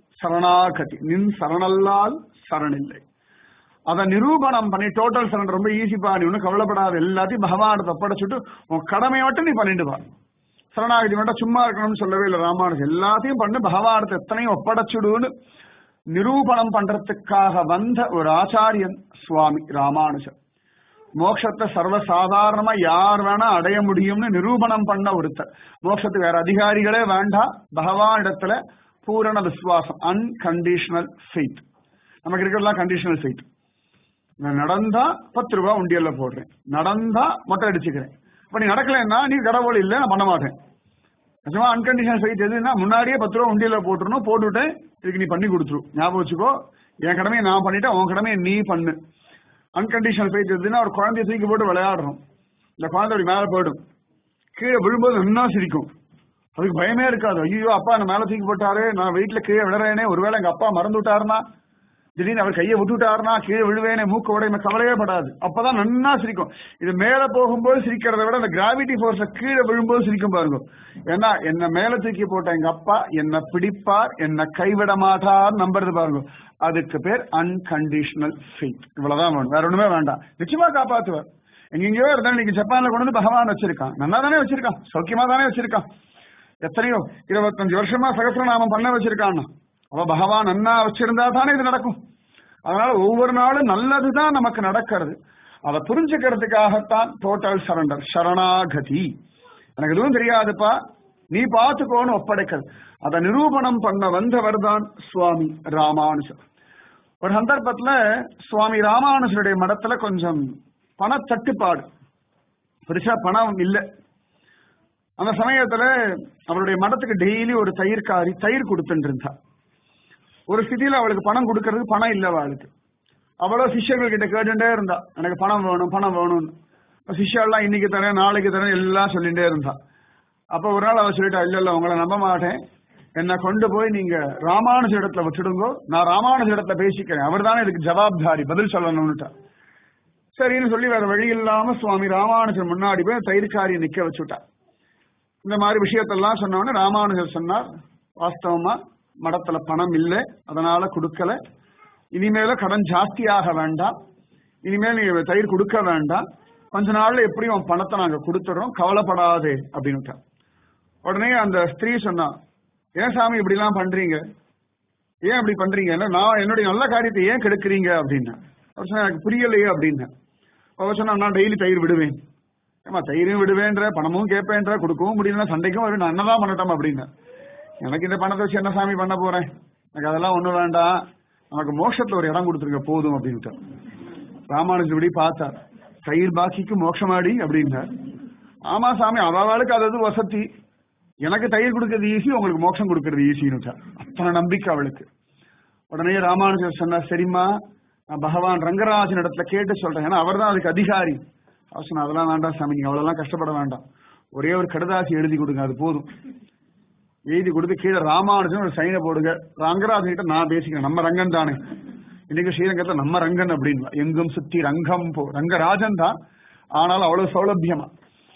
S1: சரணாகதி நின் சரணல்லால் சரணில்லை அதை நிரூபணம் பண்ணி டோட்டல் சரண் ரொம்ப ஈஸிப்பா நீ ஒன்றும் கவலைப்படாத எல்லாத்தையும் பகவானத்தை ஒப்படைச்சிட்டு உன் கடமையை மட்டும் நீ பண்ணிட்டு வா சரணாகதி மட்டும் சும்மா இருக்கணும்னு சொல்லவே இல்லை ராமானுஜன் எல்லாத்தையும் பண்ணு பகவானத்தை எத்தனையும் ஒப்படைச்சிடுன்னு நிரூபணம் பண்றதுக்காக வந்த ஒரு ஆச்சாரியன் சுவாமி ராமானுஜன் மோட்சத்தை சர்வசாதாரணமா யார் வேணா அடைய முடியும்னு நிரூபணம் பண்ண ஒருத்தர் மோட்சத்துக்கு வேற அதிகாரிகளே வேண்டாம் பகவான் இடத்துல பூரண விசுவாசம் அன்கண்டிஷனல் ஃபெய்த் நமக்கு இருக்கிறதெல்லாம் கண்டிஷனல் ஃபெய்த் நான் நடந்தா பத்து ரூபாய் உண்டியல்ல போடுறேன் நடந்தா மொட்டை அடிச்சுக்கிறேன் அப்ப நீ நடக்கலைன்னா நீ கடவுள் இல்லை நான் பண்ண மாட்டேன் நிஜமா அன்கண்டிஷனல் ஃபெய்த் எதுன்னா முன்னாடியே பத்து ரூபா உண்டியல்ல போட்டுருணும் போட்டுவிட்டேன் இதுக்கு நீ பண்ணி கொடுத்துரு ஞாபகம் வச்சுக்கோ என் கடமையை நான் பண்ணிட்டேன் உன் கடமையை நீ பண்ணு அன்கண்டிஷனல் ஃபெய்த் எதுன்னா ஒரு குழந்தைய தூக்கி போட்டு விளையாடுறோம் இந்த குழந்தை அப்படி மேலே போயிடும் கீழே விழும்போது நல்லா சிரிக்கும் அதுக்கு பயமே இருக்காது ஐயோ அப்பா என்ன மேலே தூக்கி போட்டாரு நான் வெயிட்ல கீழே விழுறேனே ஒருவேளை எங்க அப்பா மறந்து விட்டாருன்னா திடீர்னு அவர் கையை விட்டுட்டாருன்னா கீழே விழுவேனே மூக்க உடைமை கவலையே படாது அப்பதான் நன்னா சிரிக்கும் இது மேல போகும்போது சிரிக்கிறத விட அந்த கிராவிட்டி போர்ஸ்ல கீழே விழும்போது சிரிக்கும் பாருங்க ஏன்னா என்ன மேல தூக்கி போட்ட எங்க அப்பா என்ன பிடிப்பார் என்ன கைவிட மாட்டார் நம்புறது பாருங்க அதுக்கு பேர் அன்கண்டிஷனல் ஃபெய்த் இவ்வளவுதான் வேணும் வேற ஒண்ணுமே வேண்டாம் நிச்சயமா காப்பாத்துவார் எங்கெங்கயோ இருந்தா இன்னைக்கு ஜப்பான்ல கொண்டு வந்து பகவான் வச்சிருக்கான் நல்லா தானே வச்சிருக்கான் சௌக்கியமா தானே வச்சிருக்கான் எத்தனையோ இருபத்தஞ்சு வருஷமா சகசிரநாமம் பண்ண வச்சிருக்கான் அவ பகவான் அண்ணா வச்சிருந்தா தானே இது நடக்கும் அதனால ஒவ்வொரு நாளும் நல்லதுதான் நமக்கு நடக்கிறது அதை புரிஞ்சுக்கிறதுக்காகத்தான் டோட்டல் சரண்டர் சரணாகதி எனக்கு எதுவும் தெரியாதுப்பா நீ பார்த்துக்கோன்னு ஒப்படைக்கிறது அதை நிரூபணம் பண்ண வந்தவர் தான் சுவாமி ராமானுஜர் ஒரு சந்தர்ப்பத்துல சுவாமி ராமானுஜருடைய மடத்துல கொஞ்சம் பண தட்டுப்பாடு பெருசா பணம் இல்லை அந்த சமயத்துல அவருடைய மடத்துக்கு டெய்லி ஒரு தயிர்காரி தயிர் கொடுத்துட்டு இருந்தா ஒரு ஸ்திதியில அவளுக்கு பணம் கொடுக்கறதுக்கு பணம் இல்லை அவளுக்கு அவ்வளவு சிஷ்யர்கள் கிட்ட கேட்டுட்டே இருந்தா எனக்கு பணம் வேணும் பணம் வேணும்னு சிஷ்யெல்லாம் இன்னைக்கு தரேன் நாளைக்கு தரேன் எல்லாம் சொல்லிட்டே இருந்தா அப்ப ஒரு நாள் அவ சொல்லிட்டா இல்ல இல்ல உங்களை நம்ப மாட்டேன் என்னை கொண்டு போய் நீங்க ராமானுஜ இடத்துல விட்டுடுங்கோ நான் ராமானுஜ இடத்துல பேசிக்கிறேன் அவர் தானே இதுக்கு ஜவாப்தாரி பதில் சொல்லணும்னுட்டா சரின்னு சொல்லி வேற வழி இல்லாம சுவாமி ராமானுஜர் முன்னாடி போய் தயிர்காரியை நிக்க வச்சுட்டா இந்த மாதிரி விஷயத்தெல்லாம் சொன்னோடனே ராமானுஜர் சொன்னார் வாஸ்தவமா மடத்துல பணம் இல்லை அதனால கொடுக்கல இனிமேல கடன் ஜாஸ்தியாக வேண்டாம் இனிமேல் நீ தயிர் கொடுக்க வேண்டாம் கொஞ்ச நாள்ல எப்படியும் உன் பணத்தை நாங்க கொடுத்துறோம் கவலைப்படாதே அப்படின்னுட்டா உடனே அந்த ஸ்திரீ சொன்னா ஏன் சாமி இப்படி எல்லாம் பண்றீங்க ஏன் அப்படி பண்றீங்க நான் என்னுடைய நல்ல காரியத்தை ஏன் கெடுக்கிறீங்க அப்படின்னா அவர் சொன்னா எனக்கு புரியலையே அப்படின்னா அவர் சொன்னா நான் டெய்லி தயிர் விடுவேன் ஏமா தயிரும் விடுவேன்ற பணமும் கேட்பேன்ற கொடுக்கவும் முடியலன்னா சண்டைக்கும் வரும் நான் என்னதான் பண்ணட்டும் அப்படின்னு எனக்கு இந்த பணத்தை வச்சு என்ன சாமி பண்ண போறேன் எனக்கு அதெல்லாம் ஒண்ணும் வேண்டாம் நமக்கு மோட்சத்துல ஒரு இடம் கொடுத்துருங்க போதும் அப்படின்ட்டு ராமானுஜபடி பார்த்தார் தயிர் பாக்கிக்கு மோட்சமாடி அப்படின்னார் ஆமா சாமி அவளுக்கு அது அது வசதி எனக்கு தயிர் கொடுக்கறது ஈஸி உங்களுக்கு மோட்சம் கொடுக்கறது ஈஸின்னு அத்தனை நம்பிக்கை அவளுக்கு உடனே ராமானுஜர் சொன்னார் சரிம்மா நான் பகவான் ரங்கராஜன் இடத்துல கேட்டு சொல்றேன் ஏன்னா அவர் தான் அதுக்கு அதிகாரி அவர் சொன்ன அதெல்லாம் வேண்டாம் சாமி நீங்க அவ்வளவுலாம் கஷ்டப்பட வேண்டாம் ஒரே ஒரு கடுதாசி எழுதி கொடுங்க அது போதும் எழுதி கொடுத்து கீழே ராமானுஜன் ஒரு சைனை போடுங்க ரங்கராஜன் கிட்ட நான் பேசிக்கிறேன் நம்ம ரங்கன் தானே இன்னைக்கு ஸ்ரீரங்கத்துல நம்ம ரங்கன் அப்படின்னு எங்கும் சுத்தி ரங்கம் போ ரங்கராஜன் தான் ஆனாலும் அவ்வளவு சௌலபியமா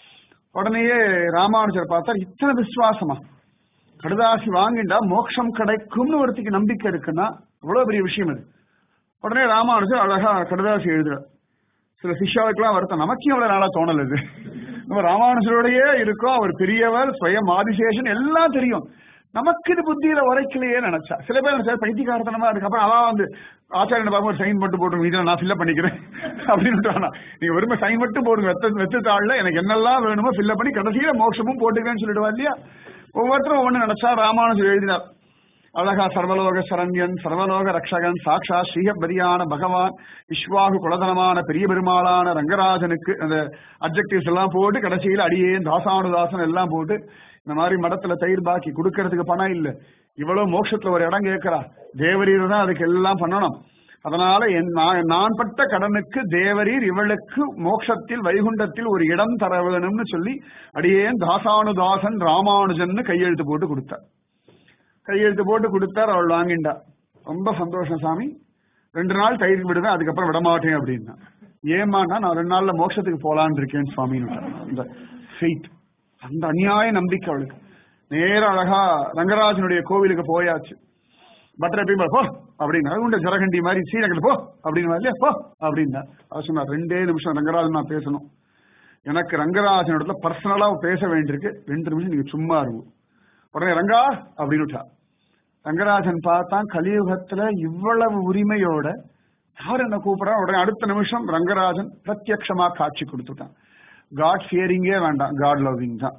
S1: உடனேயே ராமானுஜர் பார்த்தார் இத்தனை விசுவாசமா கடுதாசி வாங்கிண்டா மோட்சம் கிடைக்கும்னு ஒருத்திக்கு நம்பிக்கை இருக்குன்னா அவ்வளவு பெரிய விஷயம் அது உடனே ராமானுஜர் அழகா கடுதாசி எழுதுறார் சில சிஷ்யாவுக்கெல்லாம் வருத்தம் நமக்கு எவ்வளவு நாளா தோணல இது நம்ம ராமானுஜரோடயே இருக்கோம் அவர் பெரியவர் ஸ்வயம் ஆதிசேஷன் எல்லாம் தெரியும் நமக்கு இது புத்தியில உரைக்கலையே நினைச்சா சில பேர் நினைச்சா பைத்தியகாரத்தனமா இருக்கு அப்புறம் அவன் வந்து ஆச்சாரியன் பார்க்கும் ஒரு சைன் மட்டும் போட்டு இதை நான் ஃபில்அப் பண்ணிக்கிறேன் அப்படின்னு நீங்க வெறுமை சைன் மட்டும் போடுங்க வெத்த வெத்து தாள்ல எனக்கு என்னெல்லாம் வேணுமோ ஃபில்அப் பண்ணி கடைசியில மோட்சமும் போட்டுக்கிறேன்னு சொல்லிடுவா இல்லையா ஒவ்வொருத்தரும் ஒவ்வொன்று நினைச்சா ராமானுஜர் எழுதினார் அழகா சர்வலோக சரண்யன் சர்வலோக ரக்ஷகன் சாக்ஷா ஸ்ரீஹபதியான பகவான் விஸ்வாகு குலதனமான பெரிய பெருமாளான ரங்கராஜனுக்கு அந்த அப்ஜெக்டிவ்ஸ் எல்லாம் போட்டு கடைசியில் அடியே தாசானுதாசன் எல்லாம் போட்டு இந்த மாதிரி மடத்துல தயிர் பாக்கி கொடுக்கறதுக்கு பணம் இல்ல இவ்வளவு மோட்சத்துல ஒரு இடம் கேட்கிறா தேவரீர் தான் அதுக்கு எல்லாம் பண்ணணும் அதனால என் நான் நான் பட்ட கடனுக்கு தேவரீர் இவளுக்கு மோட்சத்தில் வைகுண்டத்தில் ஒரு இடம் தர வேணும்னு சொல்லி அடியேன் தாசானுதாசன் ராமானுஜன் கையெழுத்து போட்டு கொடுத்தார் கையெழுத்து போட்டு கொடுத்தார் அவள் வாங்கிண்டா ரொம்ப சந்தோஷம் சாமி ரெண்டு நாள் தயிர் விடுவேன் அதுக்கப்புறம் விட மாட்டேன் அப்படின்னா ஏமானா நான் ரெண்டு நாள்ல மோட்சத்துக்கு போலான்னு இருக்கேன் சுவாமின்னு அந்த ஃபெய்த் அந்த அநியாய நம்பிக்கை அவளுக்கு நேர அழகா ரங்கராஜனுடைய கோவிலுக்கு போயாச்சு பட்டரை போய் போ அப்படின்னா உண்ட ஜரகண்டி மாதிரி சீரகத்தில் போ அப்படின்னு இல்லையா போ அப்படின்னா அவர் சொன்னார் ரெண்டே நிமிஷம் ரங்கராஜன் நான் பேசணும் எனக்கு ரங்கராஜன் இடத்துல பர்சனலா பேச வேண்டியிருக்கு ரெண்டு நிமிஷம் நீங்க சும்மா இருக்கும் உடனே ரங்கா அப்படின்னு விட்டா ரங்கராஜன் பார்த்தான் கலியுகத்துல இவ்வளவு உரிமையோட யார் என்ன கூப்பிடா உடனே அடுத்த நிமிஷம் ரங்கராஜன் பிரத்யக்ஷமா காட்சி கொடுத்துட்டான் காட் ஃபியரிங்கே வேண்டாம் காட் லவ்விங் தான்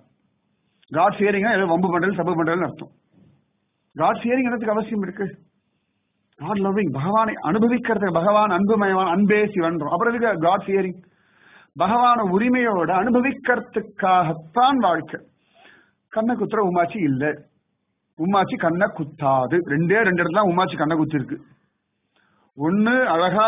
S1: காட் ஃபியரிங் ஏதோ வம்பு பண்றது சபு பண்றதுன்னு அர்த்தம் காட் ஃபியரிங் என்னத்துக்கு அவசியம் இருக்கு காட் லவ்விங் பகவானை அனுபவிக்கிறதுக்கு பகவான் அன்புமயவான் அன்பே சிவன் அப்புறம் காட் ஃபியரிங் பகவான உரிமையோட அனுபவிக்கிறதுக்காகத்தான் வாழ்க்கை கண்ணை குத்துற உமாச்சி இல்ல உமாச்சி கண்ணை குத்தாது ரெண்டே ரெண்டு இடத்துல உமாச்சி கண்ணை குத்திருக்கு ஒண்ணு அழகா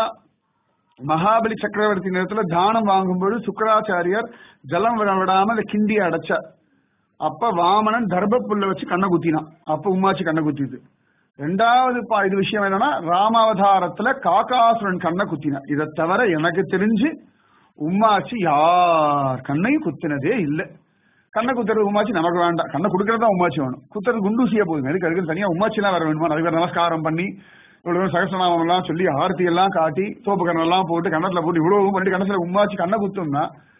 S1: மகாபலி சக்கரவர்த்தி நேரத்துல தானம் வாங்கும்போது சுக்கராச்சாரியர் ஜலம் விட விடாம அந்த கிண்டியை அடைச்சார் அப்ப வாமனன் தர்ப புல்ல வச்சு கண்ணை குத்தினான் அப்ப உமாச்சி கண்ணை குத்திது ரெண்டாவது பா இது விஷயம் என்னன்னா ராமாவதாரத்துல காக்காசுரன் கண்ணை குத்தினான் இதை தவிர எனக்கு தெரிஞ்சு உம்மாச்சி யார் கண்ணையும் குத்தினதே இல்லை கண்ணை குத்துறது உமாச்சி நமக்கு வேண்டாம் கண்ணை கொடுக்கறதா உமாச்சி வேணும் குத்துறது குண்டூசியா போதுங்க எதுக்கு அதுக்கு தனியா உமாச்சி எல்லாம் வர வேணுமா அதுக்கு நமஸ்காரம் பண்ணி இவ்வளவு சகசநாமம் எல்லாம் சொல்லி ஆர்த்தி எல்லாம் காட்டி தோப்பு கண்ணெல்லாம் எல்லாம் போட்டு கண்ணத்துல போட்டு இவ்வளவு பண்ணிட்டு கண்ணத்துல உமாச்சி கண்ணை குத்தோம்னா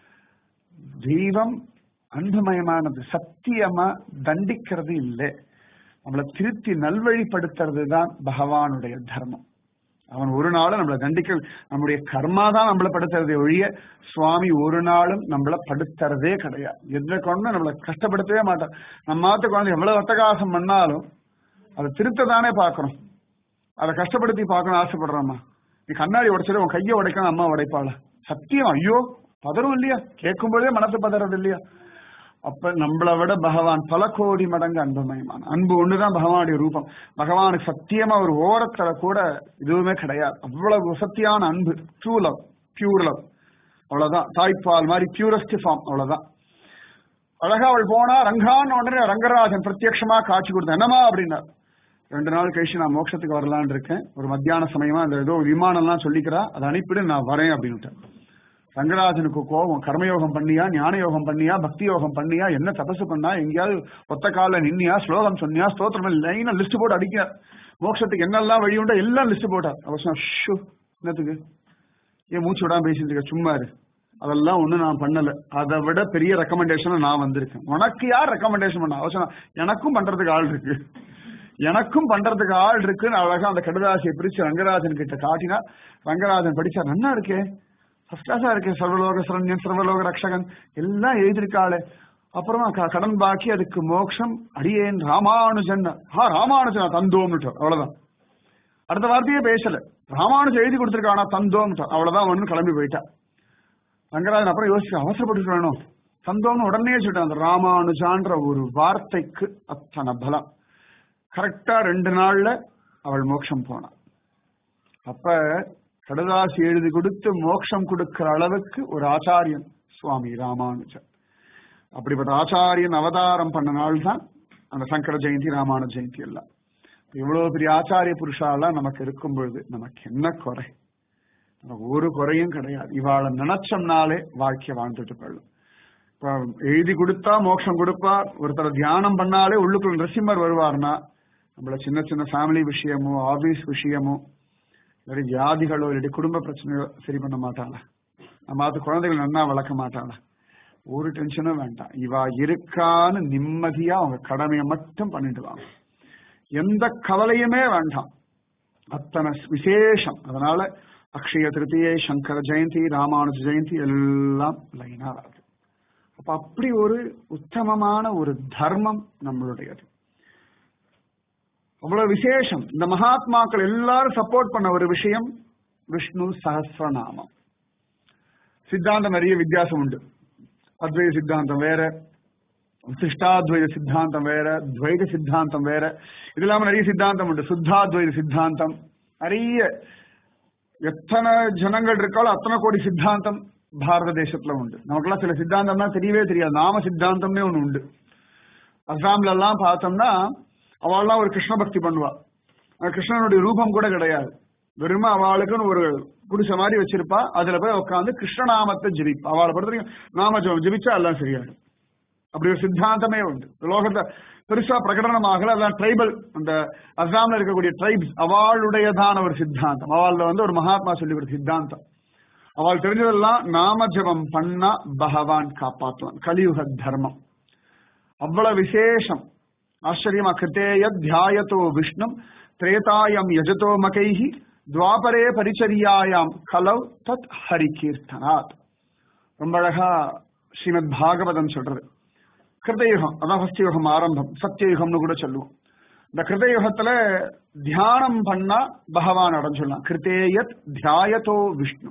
S1: தெய்வம் அன்புமயமானது சத்தியமா தண்டிக்கிறது இல்லை நம்மளை திருத்தி நல்வழிப்படுத்துறது தான் பகவானுடைய தர்மம் அவன் ஒரு நாளும் நம்மளை தண்டிக்க நம்முடைய கர்மா தான் நம்மளை படுத்துறதே ஒழிய சுவாமி ஒரு நாளும் நம்மளை படுத்துறதே கிடையாது எந்த கொண்டு நம்மளை கஷ்டப்படுத்தவே மாட்டான் நம்ம மாத்த குழந்தை எவ்வளவு அட்டகாசம் பண்ணாலும் அதை திருத்த தானே பார்க்கணும் அதை கஷ்டப்படுத்தி பார்க்கணும் ஆசைப்படுறோம்மா நீ கண்ணாடி உடைச்சது உன் கையை உடைக்கணும் அம்மா உடைப்பாள சத்தியம் ஐயோ பதறும் இல்லையா கேட்கும் பொழுதே மனசு பதறது இல்லையா அப்ப நம்மளை விட பகவான் பல கோடி மடங்கு அன்புமயமான அன்பு ஒண்ணுதான் பகவானுடைய ரூபம் பகவானுக்கு சத்தியமா ஒரு ஓரத்துல கூட இதுவுமே கிடையாது அவ்வளவு சத்தியான அன்பு ட்ரூ லவ் பியூர் லவ் அவ்வளவுதான் தாய்ப்பால் மாதிரி பியூரஸ்ட் ஃபார்ம் அவ்வளவுதான் அழகா அவள் போனா ரங்கான்னு உடனே ரங்கராஜன் பிரத்யட்சமா காட்சி கொடுத்தேன் என்னமா அப்படின்னா ரெண்டு நாள் கழிச்சு நான் மோட்சத்துக்கு வரலான்னு இருக்கேன் ஒரு மத்தியான சமயமா அந்த ஏதோ விமானம்லாம் சொல்லிக்கிறா அதை அனுப்பிடு நான் வரேன் அப்படின்ட்டு ரங்கராஜனுக்கு கோபம் கர்மயோகம் பண்ணியா ஞான யோகம் பண்ணியா பக்தி யோகம் பண்ணியா என்ன தபசு பண்ணா எங்கேயாவது ஒத்த கால நின்னியா ஸ்லோகம் சொன்னியா ஸ்தோத்திரம் லைனா லிஸ்ட் போட்டு அடிக்க மோட்சத்துக்கு என்னெல்லாம் வழி உண்டோ எல்லாம் லிஸ்ட் போட்டார் அவசரம் ஷூ என்னத்துக்கு ஏன் மூச்சு விடாம பேசிட்டு இருக்க சும்மா இரு அதெல்லாம் ஒண்ணு நான் பண்ணல அதை விட பெரிய ரெக்கமெண்டேஷன் நான் வந்திருக்கேன் உனக்கு யார் ரெக்கமெண்டேஷன் பண்ண அவசரம் எனக்கும் பண்றதுக்கு ஆள் இருக்கு எனக்கும் பண்றதுக்கு ஆள் இருக்குன்னு அழகா அந்த கடுதாசியை பிரிச்சு ரங்கராஜன் கிட்ட காட்டினா ரங்கராஜன் படிச்சா நல்லா இருக்கே ஃபர்ஸ்ட் கிளாஸா இருக்கே சர்வலோக சரண்யன் சர்வலோக ரக்ஷகன் எல்லாம் எழுதியிருக்காளே அப்புறமா க- கடன் பாக்கி அதுக்கு மோட்சம் அடியேன் ராமானுஜன் ஆ ராமானுஜன் தந்தோம்னுட்டு அவ்வளவுதான் அடுத்த வார்த்தையே பேசல ராமானுஜன் எழுதி கொடுத்திருக்கானா தந்தோம்னுட்டு அவ்வளவுதான் ஒண்ணு கிளம்பி போயிட்டா ரங்கராஜன் அப்புறம் யோசிச்சு அவசரப்பட்டு வேணும் சந்தோம்னு உடனே சொல்லிட்டான் அந்த ராமானுஜான்ற ஒரு வார்த்தைக்கு அத்தனை பலம் கரெக்டா ரெண்டு நாள்ல அவள் மோட்சம் போனான் அப்ப கடதாசி எழுதி கொடுத்து மோட்சம் கொடுக்கிற அளவுக்கு ஒரு ஆச்சாரியன் சுவாமி ராமானுஜன் அப்படிப்பட்ட ஆச்சாரியன் அவதாரம் பண்ண நாள் தான் அந்த சங்கர ஜெயந்தி ராமானுஜ ஜெயந்தி எல்லாம் இவ்வளவு பெரிய ஆச்சாரிய புருஷாலாம் நமக்கு இருக்கும் பொழுது நமக்கு என்ன குறை நமக்கு ஒரு குறையும் கிடையாது இவாளை நினைச்சோம்னாலே வாழ்க்கைய வாழ்ந்துட்டு போயிடும் இப்ப எழுதி கொடுத்தா மோட்சம் கொடுப்பார் ஒருத்தர் தியானம் பண்ணாலே உள்ளுக்குள்ள நரசிம்மர் வருவார்னா நம்மள சின்ன சின்ன ஃபேமிலி விஷயமோ ஆபீஸ் விஷயமோ இல்லாட்டி வியாதிகளோ இல்லாட்டி குடும்ப பிரச்சனையோ சரி பண்ண மாட்டாளா நம்ம அது குழந்தைகள் நன்னா வளர்க்க மாட்டாளா ஒரு டென்ஷனும் வேண்டாம் இவா இருக்கான்னு நிம்மதியா அவங்க கடமையை மட்டும் பண்ணிட்டு வாங்க எந்த கவலையுமே வேண்டாம் அத்தனை விசேஷம் அதனால அக்ஷய திருத்தியை சங்கர ஜெயந்தி ராமானுஜ ஜெயந்தி எல்லாம் லைனா வருது அப்ப அப்படி ஒரு உத்தமமான ஒரு தர்மம் நம்மளுடையது அவ்வளவு விசேஷம் இந்த மகாத்மாக்கள் எல்லாரும் சப்போர்ட் பண்ண ஒரு விஷயம் விஷ்ணு சஹசிரநாமம் சித்தாந்தம் நிறைய வித்தியாசம் உண்டு அத்வைத சித்தாந்தம் வேற சிஷ்டாத்வைத சித்தாந்தம் வேற துவைத சித்தாந்தம் வேற இது இல்லாம நிறைய சித்தாந்தம் உண்டு சுத்தாத்வைத சித்தாந்தம் நிறைய எத்தனை ஜனங்கள் இருக்காலோ அத்தனை கோடி சித்தாந்தம் பாரத தேசத்துல உண்டு நமக்கெல்லாம் சில சித்தாந்தம்னா தெரியவே தெரியாது நாம சித்தாந்தம்னே ஒண்ணு உண்டு அஸ்ஸாம்ல எல்லாம் பார்த்தோம்னா அவள்லாம் ஒரு கிருஷ்ண பக்தி பண்ணுவா அந்த கிருஷ்ணனுடைய ரூபம் கூட கிடையாது வெறும அவளுக்குன்னு ஒரு குடிச மாதிரி வச்சிருப்பா அதுல போய் உட்காந்து கிருஷ்ணநாமத்தை ஜெபிப்பா அவளை பொறுத்த வரைக்கும் நாம ஜெபம் ஜெபிச்சா எல்லாம் சரியாயிடும் அப்படி ஒரு சித்தாந்தமே உண்டு லோகத்தை பெருசா பிரகடனமாகல அதான் ட்ரைபல் அந்த அஸ்ஸாம்ல இருக்கக்கூடிய ட்ரைப்ஸ் அவளுடையதான ஒரு சித்தாந்தம் அவள்ல வந்து ஒரு மகாத்மா சொல்லி ஒரு சித்தாந்தம் அவள் தெரிஞ்சதெல்லாம் நாம ஜபம் பண்ணா பகவான் காப்பாற்றுவான் கலியுக தர்மம் அவ்வளவு விசேஷம் ஆச்சரியமா கிருத்தேய தியாயத்தோ விஷ்ணும் திரேதாயம் யஜதோ மகைஹி துவாபரே பரிச்சரியாயாம் கலவ் தத் ஹரி கீர்த்தனாத் ரொம்ப அழகா ஸ்ரீமத் பாகவதம் சொல்றது கிருதயுகம் அதான் ஃபர்ஸ்ட் யுகம் ஆரம்பம் சத்தியயுகம்னு கூட சொல்லுவோம் இந்த கிருதயுகத்துல தியானம் பண்ணா பகவான் அடைஞ்சுடலாம் கிருத்தேயத் தியாயத்தோ விஷ்ணு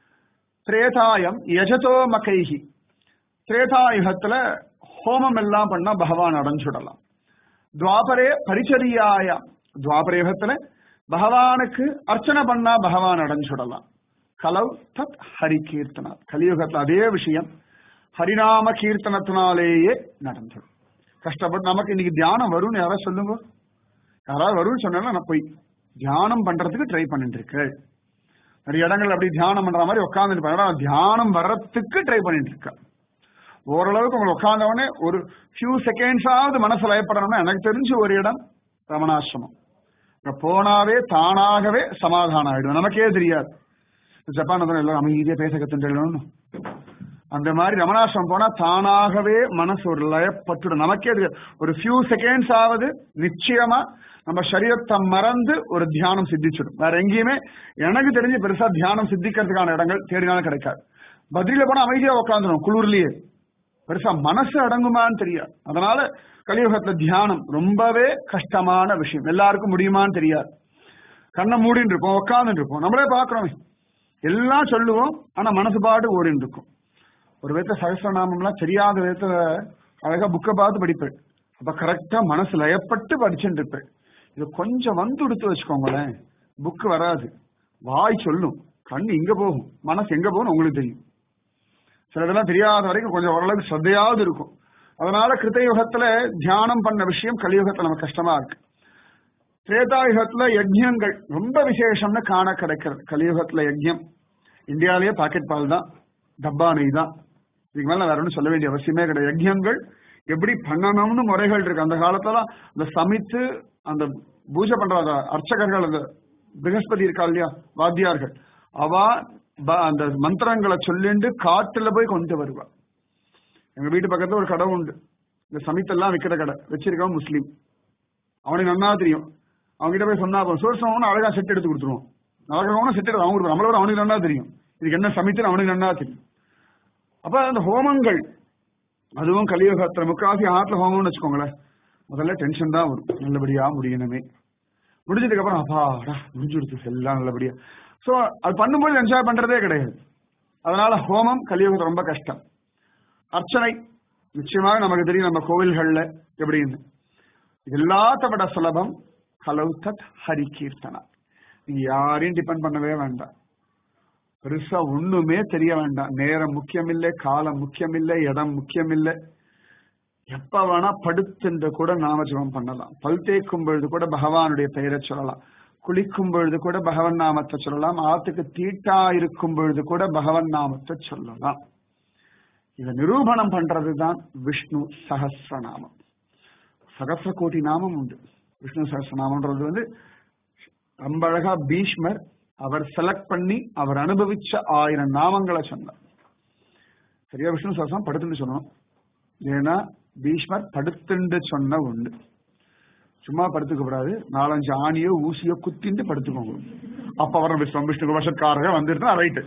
S1: திரேதாயம் யஜதோ மகைஹி திரேதாயுகத்துல ஹோமம் எல்லாம் பண்ணா பகவான் அடைஞ்சுடலாம் துவாபரே பரிச்சரியாயாம் துவாபர யுகத்துல பகவானுக்கு அர்ச்சனை பண்ணா பகவான் அடைஞ்சுடலாம் கலவ் தத் ஹரி கீர்த்தனா கலியுகத்துல அதே விஷயம் ஹரிநாம கீர்த்தனத்தினாலேயே நடந்துடும் கஷ்டப்பட்டு நமக்கு இன்னைக்கு தியானம் வரும்னு யாராவது சொல்லுங்க யாராவது வரும்னு சொன்னாலும் நான் போய் தியானம் பண்றதுக்கு ட்ரை பண்ணிட்டு இருக்கேன் நிறைய இடங்கள் அப்படி தியானம் பண்ற மாதிரி உட்காந்துட்டு தியானம் வர்றதுக்கு ட்ரை பண்ணிட்டு இருக்கேன் ஓரளவுக்கு உங்களை உட்கார்ந்தவொடனே ஒரு ஃபியூ செகண்ட்ஸாவது மனசு லயப்படணும்னா எனக்கு தெரிஞ்ச ஒரு இடம் ரமணாசிரமம் அங்க போனாவே தானாகவே சமாதானம் ஆயிடும் நமக்கே தெரியாது ஜப்பான் வந்து எல்லாம் அமைதியா பேச கத்துட்டு அந்த மாதிரி ரமணாசிரமம் போனா தானாகவே மனசு ஒரு லயப்பட்டுடும் நமக்கே தெரியாது ஒரு ஃபியூ செகண்ட்ஸ் ஆவது நிச்சயமா நம்ம சரீரத்தை மறந்து ஒரு தியானம் சித்திச்சிடும் வேற எங்கேயுமே எனக்கு தெரிஞ்சு பெருசா தியானம் சித்திக்கிறதுக்கான இடங்கள் தேடினாலும் கிடைக்காது பத்ரியில போனா அமைதியா உட்காந்துரும் குளிர்லயே பெருசா மனசு அடங்குமான்னு தெரியாது அதனால கலியுகத்துல தியானம் ரொம்பவே கஷ்டமான விஷயம் எல்லாருக்கும் முடியுமான்னு தெரியாது கண்ணை மூடின்னு இருப்போம் உட்காந்துட்டு இருப்போம் நம்மளே பாக்குறோமே எல்லாம் சொல்லுவோம் ஆனா மனசு பாட்டு ஓடின்னு இருக்கும் ஒரு விதத்தை சகசிரநாமம்லாம் தெரியாத விதத்துல அழகா புக்கை பார்த்து படிப்பேன் அப்ப கரெக்டா மனசு லயப்பட்டு படிச்சுட்டு இருப்பேன் இது கொஞ்சம் வந்து எடுத்து வச்சுக்கோங்களேன் புக்கு வராது வாய் சொல்லும் கண் இங்க போகும் மனசு எங்க போகும் உங்களுக்கு தெரியும் சில இதெல்லாம் தெரியாத வரைக்கும் கொஞ்சம் ஓரளவுக்கு சத்தையாவது இருக்கும் அதனால கிருத்தயுகத்துல தியானம் பண்ண விஷயம் கலியுகத்துல நமக்கு கஷ்டமா இருக்கு திரேதாயுகத்துல யஜ்யங்கள் ரொம்ப விசேஷம்னு காண கிடைக்கிறது கலியுகத்துல யஜ்யம் இந்தியாலேயே பாக்கெட் பால் தான் டப்பா நெய் தான் இதுக்கு மேல வேற ஒன்றும் சொல்ல வேண்டிய அவசியமே கிடையாது யஜ்யங்கள் எப்படி பண்ணணும்னு முறைகள் இருக்கு அந்த காலத்துல அந்த சமைத்து அந்த பூஜை பண்ற அந்த அர்ச்சகர்கள் அந்த பிரகஸ்பதி இருக்கா இல்லையா வாத்தியார்கள் அவ அந்த மந்திரங்களை சொல்லிண்டு காட்டுல போய் கொண்டு வருவா எங்க வீட்டு பக்கத்துல ஒரு கடை உண்டு இந்த சமித்தெல்லாம் விற்கிற கடை வச்சிருக்கவன் முஸ்லீம் அவனுக்கு நன்னா தெரியும் அவன்கிட்ட போய் சொன்னா சோர்சவன அழகா செட் எடுத்து கொடுத்துருவோம் அழகான செட் எடுத்து அவங்க நம்மளோட அவனுக்கு நன்னா தெரியும் இதுக்கு என்ன சமித்துன்னு அவனுக்கு நன்னா தெரியும் அப்ப அந்த ஹோமங்கள் அதுவும் கலியுகத்துல முக்காசி ஆத்துல ஹோமம்னு வச்சுக்கோங்களேன் முதல்ல டென்ஷன் தான் வரும் நல்லபடியா முடியணுமே முடிஞ்சதுக்கு அப்புறம் அப்பாடா முடிஞ்சுடுச்சு எல்லாம் நல்லபடியா சோ அது பண்ணும்போது என்ஜாய் பண்றதே கிடையாது அதனால ஹோமம் கலியுகத்துல ரொம்ப கஷ்டம் அர்ச்சனை நிச்சயமாக நமக்கு தெரியும் நம்ம கோவில்கள்ல எப்படின்னு எல்லாத்த விட சுலபம் கலௌதத் ஹரி கீர்த்தனா நீங்க யாரையும் டிபெண்ட் பண்ணவே வேண்டாம் பெருசா ஒண்ணுமே தெரிய வேண்டாம் நேரம் முக்கியமில்லை காலம் முக்கியமில்லை இடம் முக்கியமில்லை எப்ப வேணா படுத்துன்று கூட நாம ஜபம் பண்ணலாம் பல் தேய்க்கும் பொழுது கூட பகவானுடைய பெயரை சொல்லலாம் குளிக்கும் பொழுது கூட பகவன் நாமத்தை சொல்லலாம் ஆத்துக்கு தீட்டா இருக்கும் பொழுது கூட பகவன் நாமத்தை சொல்லலாம் இதை நிரூபணம் பண்றதுதான் விஷ்ணு சகசிரநாமம் சகசிர கோடி நாமம் உண்டு விஷ்ணு சகசிரநாமன்றது வந்து ரொம்ப அழகா பீஷ்மர் அவர் செலக்ட் பண்ணி அவர் அனுபவிச்ச ஆயிரம் நாமங்களை சொன்னார் சரியா விஷ்ணு சகசிரம் படுத்துன்னு சொல்லணும் ஏன்னா பீஷ்மர் படுத்துண்டு சொன்ன ஒண்ணு சும்மா படுத்துக்க கூடாது நாலஞ்சு ஆணியோ ஊசியோ குத்திண்டு படுத்துக்கோங்க அப்ப வர விஷ்ணு விஷ்ணு வருஷக்காரக வந்துருந்தா ரைட்டு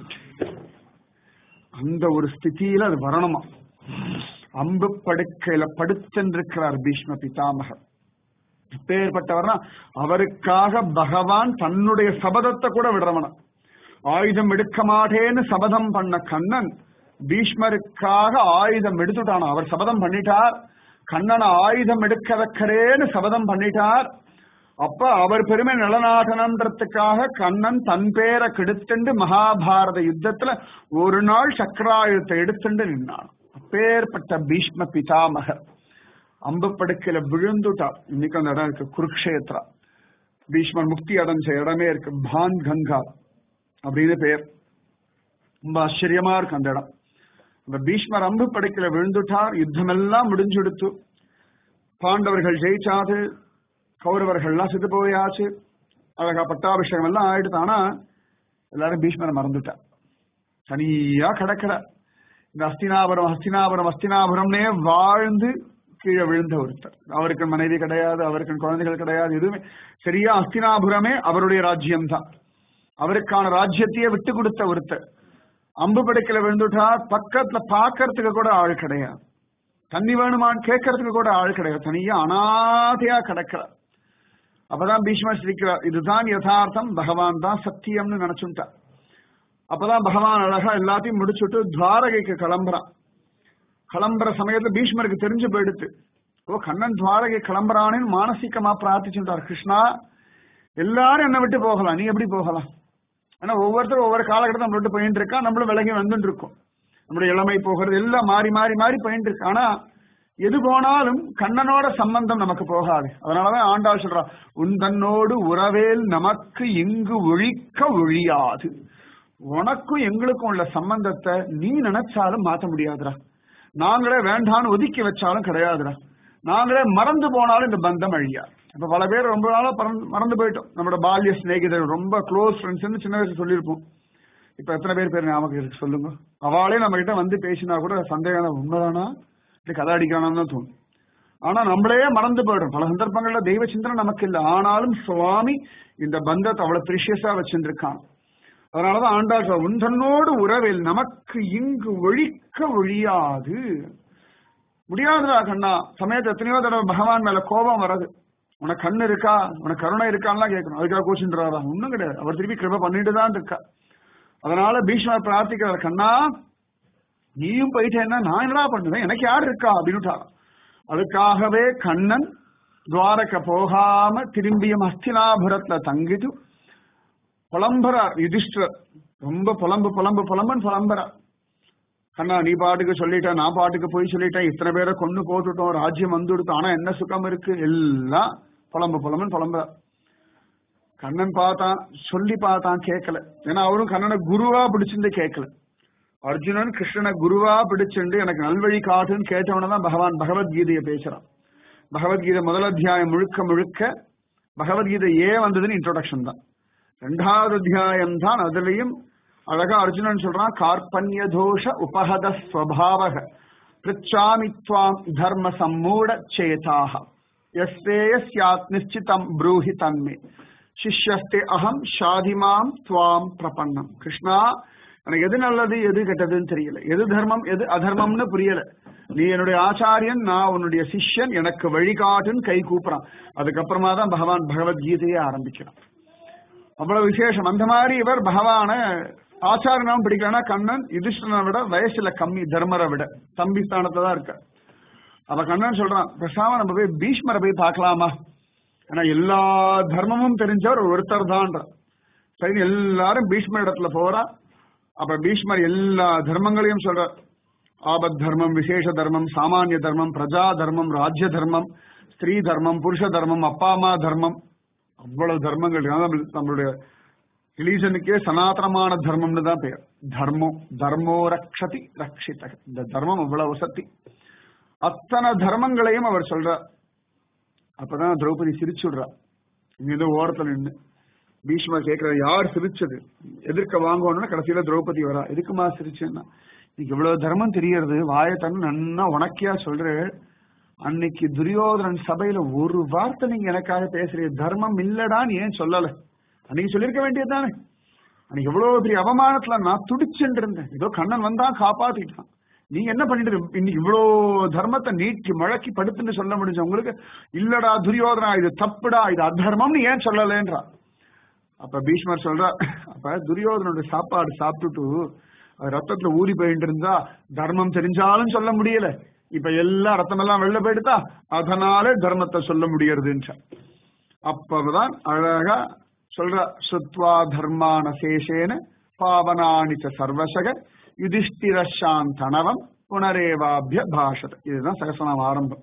S1: அந்த ஒரு ஸ்திதியில அது வரணுமா அம்பு படுக்கையில படுத்திருக்கிறார் பீஷ்ம பிதாமகர் எப்பேற்பட்டவர்னா அவருக்காக பகவான் தன்னுடைய சபதத்தை கூட விடுறவன ஆயுதம் எடுக்க மாட்டேன்னு சபதம் பண்ண கண்ணன் பீஷ்மருக்காக ஆயுதம் எடுத்துட்டான் அவர் சபதம் பண்ணிட்டார் கண்ணனை ஆயுதம் எடுக்க வைக்கிறேன்னு சபதம் பண்ணிட்டார் அப்ப அவர் பெருமை நிலநாட்டனன்றதுக்காக கண்ணன் தன் பேரை கெடுத்துண்டு மகாபாரத யுத்தத்துல ஒரு நாள் சக்கராயுதத்தை எடுத்துண்டு நின்னான் அப்பேற்பட்ட பீஷ்ம பிதாமகர் அம்பு படுக்கையில விழுந்துட்டார் இன்னைக்கு அந்த இடம் இருக்கு குருக்ஷேத்ரா பீஷ்மர் முக்தி அடைஞ்ச இடமே இருக்கு பான் கங்கா அப்படின்னு பேர் ரொம்ப ஆச்சரியமா இருக்கு அந்த இடம் அந்த பீஷ்மர் அம்பு படுக்கையில விழுந்துட்டார் யுத்தம் எல்லாம் முடிஞ்சுடுத்து பாண்டவர்கள் ஜெயிச்சாது கௌரவர்கள்லாம் செத்து போயாச்சு அழகா பட்டாபிஷேகம் எல்லாம் ஆயிடுது ஆனா எல்லாரும் பீஷ்மரை மறந்துட்டார் தனியா கிடக்கிறார் இந்த அஸ்தினாபுரம் அஸ்தினாபுரம் அஸ்தினாபுரம்னே வாழ்ந்து கீழே விழுந்த ஒருத்தர் அவருக்கு மனைவி கிடையாது அவருக்கு குழந்தைகள் கிடையாது எதுவுமே சரியா அஸ்தினாபுரமே அவருடைய ராஜ்யம் தான் அவருக்கான ராஜ்யத்தையே விட்டு கொடுத்த ஒருத்தர் அம்பு படுக்கையில விழுந்துட்டா பக்கத்துல பாக்கறதுக்கு கூட ஆள் கிடையாது தண்ணி வேணுமான்னு கேட்கறதுக்கு கூட ஆள் கிடையாது தனியா அனாதையா கிடக்கிறார் அப்பதான் பீஷ்மர் சிரிக்கிறார் இதுதான் யதார்த்தம் பகவான் தான் சத்தியம்னு நினைச்சுட்டார் அப்பதான் பகவான் அழகா எல்லாத்தையும் முடிச்சுட்டு துவாரகைக்கு கிளம்புறான் கிளம்புற சமயத்துல பீஷ்மருக்கு தெரிஞ்சு போயிடுத்து ஓ கண்ணன் துவாரகை கிளம்புறானேன்னு மானசீகமா பிரார்த்திச்சுட்டார் கிருஷ்ணா எல்லாரும் என்ன விட்டு போகலாம் நீ எப்படி போகலாம் ஏன்னா ஒவ்வொருத்தரும் ஒவ்வொரு காலகட்டத்தில் நம்ம விட்டு போயிட்டு இருக்கா நம்மளும் விலகி வந்துட்டு இருக்கோம் நம்மளுடைய இளமை போகிறது எல்லாம் மாறி மாறி மாறி போயிட்டு இருக்கு ஆனா எது போனாலும் கண்ணனோட சம்பந்தம் நமக்கு போகாது அதனாலதான் ஆண்டாள் சொல்றா உன் தன்னோடு உறவேல் நமக்கு இங்கு ஒழிக்க ஒழியாது உனக்கும் எங்களுக்கும் உள்ள சம்பந்தத்தை நீ நினைச்சாலும் மாத்த முடியாதுடா நாங்களே வேண்டான்னு ஒதுக்கி வச்சாலும் கிடையாதுடா நாங்களே மறந்து போனாலும் இந்த பந்தம் அழியாது இப்ப பல பேர் ரொம்ப நாளா பறந்து- மறந்து போயிட்டோம் நம்மளோட பால்ய சிநேகிதர் ரொம்ப க்ளோஸ் ஃப்ரெண்ட்ஸ் சின்ன வயசுல சொல்லியிருப்போம் இப்ப எத்தனை பேர் பேர் ஞாபகம் இருக்கு சொல்லுங்க அவளே நம்ம கிட்ட வந்து பேசினா கூட சந்தேகம் உண்மைதானா இல்லை கதை அடிக்கிறானான்னு தான் தோணும் ஆனா நம்மளே மறந்து போயிடும் பல சந்தர்ப்பங்கள்ல தெய்வ சிந்தனை நமக்கு இல்லை ஆனாலும் சுவாமி இந்த பந்தத்தை அவ்வளவு ப்ரிஷியஸா வச்சிருக்கான் அதனாலதான் ஆண்டாள் சொல்றா, உன் தன்னோடு உறவில் நமக்கு இங்கு ஒழிக்க ஒழியாது முடியாதுடா கண்ணா சமயத்து எத்தனையோ தடவை பகவான் மேல கோபம் வர்றது உனக்கு கண்ணு இருக்கா உனக்கு கருணை இருக்கான்லாம் கேட்கணும் அதுக்காக கோச்சுன்றாரா ஒண்ணும் கிடையாது அவர் திருப்பி கிருப பண்ணிட்டு தான் இருக்கா அதனால பீஷ்மர் பிரார்த்திக்கிறார் கண்ணா நீயும் போயிட்டேன்னா நான் என்னடா பண்ணுவேன் எனக்கு யார் இருக்கா அப்படின்னுட்டா அதுக்காகவே கண்ணன் துவாரக போகாம திரும்பியும் ஹஸ்தினாபுரத்துல தங்கிட்டு புலம்புறார் யுதிஷ்டர் ரொம்ப புலம்பு புலம்பு புலம்புன்னு புலம்புறார் கண்ணா நீ பாட்டுக்கு சொல்லிட்ட நான் பாட்டுக்கு போய் சொல்லிட்டேன் இத்தனை பேரை கொண்டு போட்டுட்டோம் ராஜ்யம் வந்துடுத்தோம் ஆனா என்ன சுகம் இருக்கு எல்லாம் புலம்பு புலம்புன்னு புலம்புறார் கண்ணன் பார்த்தான் சொல்லி பார்த்தான் கேட்கல ஏன்னா அவரும் கண்ணனை குருவா பிடிச்சிருந்து கேட்கல அர்ஜுனன் கிருஷ்ணனை குருவா பிடிச்சிருந்து எனக்கு நல்வழி காட்டுன்னு கேட்டவன தான் பகவான் பகவத்கீதையை பேசுறான் பகவத்கீதை முதல் அத்தியாயம் முழுக்க முழுக்க பகவத்கீதை ஏன் வந்ததுன்னு இன்ட்ரோடக்ஷன் தான் ரெண்டாவது அத்தியாயம் தான் அதுலயும் அழகா அர்ஜுனன் சொல்றான் கார்பண்ய தோஷ உபஹத ஸ்வபாவக பிரிச்சாமி துவாம் தர்ம சம்மூட சேதாக எஸ்தேயஸ்யாத் நிச்சிதம் ப்ரூஹி தன்மே சிஷ்யஸ்தே அகம் ஷாதிமாம் துவாம் பிரபன்னம் கிருஷ்ணா எனக்கு எது நல்லது எது கெட்டதுன்னு தெரியல எது தர்மம் எது அதர்மம்னு புரியல நீ என்னுடைய ஆச்சாரியன் நான் உன்னுடைய சிஷ்யன் எனக்கு வழிகாட்டுன்னு கை கூப்புறான் அதுக்கப்புறமா தான் பகவான் பகவத்கீதையை ஆரம்பிக்கிறான் அவ்வளவு விசேஷம் அந்த மாதிரி இவர் பகவான ஆச்சாரனாவும் பிடிக்கலன்னா கண்ணன் யுதிஷ்டனை விட வயசுல கம்மி தர்மரை விட தம்பி ஸ்தானத்துல தான் இருக்க அப்ப கண்ணன் சொல்றான் பேசாம நம்ம போய் பீஷ்மரை போய் பார்க்கலாமா ஆனா எல்லா தர்மமும் தெரிஞ்சவர் ஒருத்தர் தான்ற சரி எல்லாரும் பீஷ்மர் இடத்துல போறா அப்ப பீஷ்மர் எல்லா தர்மங்களையும் சொல்றார் ஆபத் தர்மம் விசேஷ தர்மம் சாமானிய தர்மம் பிரஜா தர்மம் ராஜ்ய தர்மம் ஸ்திரீ தர்மம் புருஷ தர்மம் அப்பா அம்மா தர்மம் அவ்வளவு தர்மங்கள் இருக்கு. அதான் நம்மளுடைய ரிலீஜனுக்கே சனாதனமான தர்மம்னு தான் பெயர் தர்மம் தர்மோ ரக்ஷதி ரக்ஷித இந்த தர்மம் அவ்வளவு வசதி அத்தனை தர்மங்களையும் அவர் சொல்றார் அப்பதான் திரௌபதி சிரிச்சு விடுறா இங்க ஏதோ ஓரத்துல நின்று பீஷ்மர் கேட்கிற யார் சிரிச்சது எதிர்க்க வாங்கணும்னா கடைசியில திரௌபதி வரா எதுக்குமா சிரிச்சுன்னா இன்னைக்கு இவ்வளவு தர்மம் தெரியறது வாயை தன்னு நன்னா உனக்கியா சொல்ற அன்னைக்கு துரியோதனன் சபையில ஒரு வார்த்தை நீங்க எனக்காக பேசுறீங்க தர்மம் இல்லடான்னு ஏன் சொல்லல அன்னைக்கு சொல்லியிருக்க வேண்டியதுதானே அன்னைக்கு எவ்வளவு பெரிய அவமானத்துல நான் துடிச்சுட்டு இருந்தேன் ஏதோ கண்ணன் வந்தா காப்பாத்திட்டான் நீங்க என்ன பண்ணிட்டு இருக்க? இன்னைக்கு இவ்வளோ தர்மத்தை நீட்டி முழக்கி படுத்துன்னு சொல்ல முடிஞ்ச உங்களுக்கு இல்லடா துரியோதனா இது தப்புடா இது அதர்மம்னு ஏன் சொல்லலன்றா அப்ப பீஷ்மர் சொல்றா அப்ப துரியோதனோட சாப்பாடு சாப்பிட்டுட்டு அது ரத்தத்துல ஊறி போயிட்டு இருந்தா தர்மம் தெரிஞ்சாலும் சொல்ல முடியல இப்ப எல்லா ரத்தம் எல்லாம் வெளில போயிடுதா அதனால தர்மத்தை சொல்ல முடியறதுன்ற அப்பதான் அழகா சொல்ற சுத்வா தர்மான சேஷேன பாவனானி ச சர்வசக யுதிஷ்டிர சாந்தனவம் புனரேவாபிய பாஷத இதுதான் சகசநாம ஆரம்பம்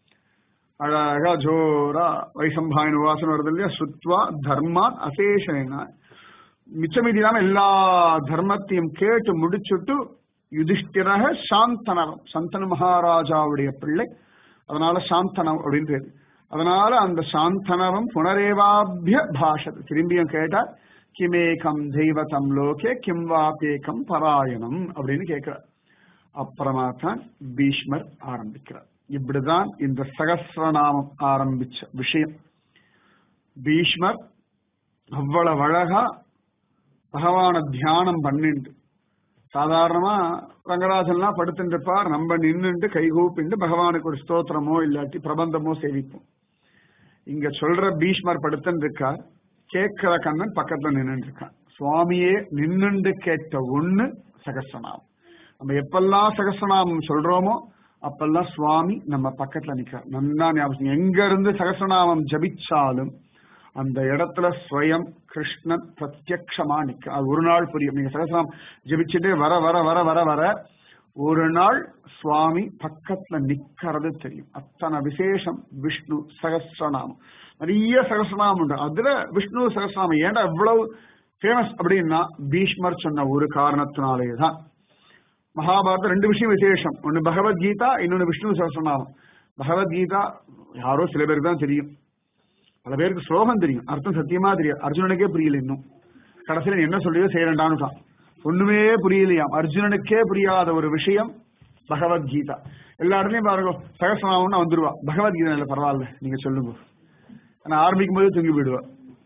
S1: அழகா ஜோரா வைசம்பாயன வாசனம் வருது இல்லையா சுத்வா தர்மான் அசேஷேன மிச்சமீதி இல்லாம எல்லா தர்மத்தையும் கேட்டு முடிச்சுட்டு யுதிஷ்டிரக சாந்தனவம் சந்தனு மகாராஜாவுடைய பிள்ளை அதனால சாந்தனம் அப்படின்னு பேரு அதனால அந்த சாந்தனவம் புனரேவாபிய பாஷது திரும்பியும் கேட்டா கிமேகம் தெய்வதம் லோகே கிம் வாபேகம் பராயணம் அப்படின்னு கேட்கிறார் அப்புறமா தான் பீஷ்மர் ஆரம்பிக்கிறார் இப்படிதான் இந்த சகசிரநாமம் ஆரம்பிச்ச விஷயம் பீஷ்மர் அவ்வளவு அழகா பகவான தியானம் பண்ணிண்டு சாதாரணமா ரங்கராஜன்லாம் படுத்துட்டு இருப்பார் நம்ம நின்னுட்டு கைகூப்பிண்டு பகவானுக்கு ஒரு ஸ்தோத்திரமோ இல்லாட்டி பிரபந்தமோ சேவிப்போம் இங்க சொல்ற பீஷ்மர் படுத்துன்னு இருக்கார் கேட்கிற கண்ணன் பக்கத்துல நின்னுட்டு இருக்கான் சுவாமியே நின்னுண்டு கேட்ட ஒண்ணு சகசிரநாமம் நம்ம எப்பெல்லாம் சகசிரநாமம் சொல்றோமோ அப்பெல்லாம் சுவாமி நம்ம பக்கத்துல நிக்கிறார் நன்னா ஞாபகம் எங்க இருந்து சகசிரநாமம் ஜபிச்சாலும் அந்த இடத்துல ஸ்வயம் கிருஷ்ணன் பிரத்யக்ஷமா நிக்க அது ஒரு நாள் புரியும் நீங்க சகசிரம் ஜபிச்சுட்டே வர வர வர வர வர ஒரு நாள் சுவாமி பக்கத்துல நிக்கிறது தெரியும் அத்தனை விசேஷம் விஷ்ணு சகசிரநாமம் நிறைய சகசிரநாமம் உண்டு அதுல விஷ்ணு சகசிரநாமம் ஏன்டா இவ்வளவு ஃபேமஸ் அப்படின்னா பீஷ்மர் சொன்ன ஒரு காரணத்தினாலேயே தான் மகாபாரதம் ரெண்டு விஷயம் விசேஷம் ஒன்னு பகவத்கீதா இன்னொன்னு விஷ்ணு சகசிரநாமம் பகவத்கீதா யாரோ சில பேருக்கு தான் தெரியும் பல பேருக்கு ஸ்லோகம் தெரியும் அர்த்தம் சத்தியமா தெரியும் அர்ஜுனனுக்கே புரியல இன்னும் கடைசியில நீ என்ன சொல்லியோ செய்யறேன்டான்னுட்டான் ஒண்ணுமே புரியலையாம் அர்ஜுனனுக்கே புரியாத ஒரு விஷயம் பகவத்கீதா எல்லா இடத்துலயும் பாருங்க சகசிரநாமம்னா வந்துருவா பகவத்கீதா இல்ல பரவாயில்ல நீங்க சொல்லுங்க ஆனா ஆரம்பிக்கும் போது தூங்கி போயிடுவா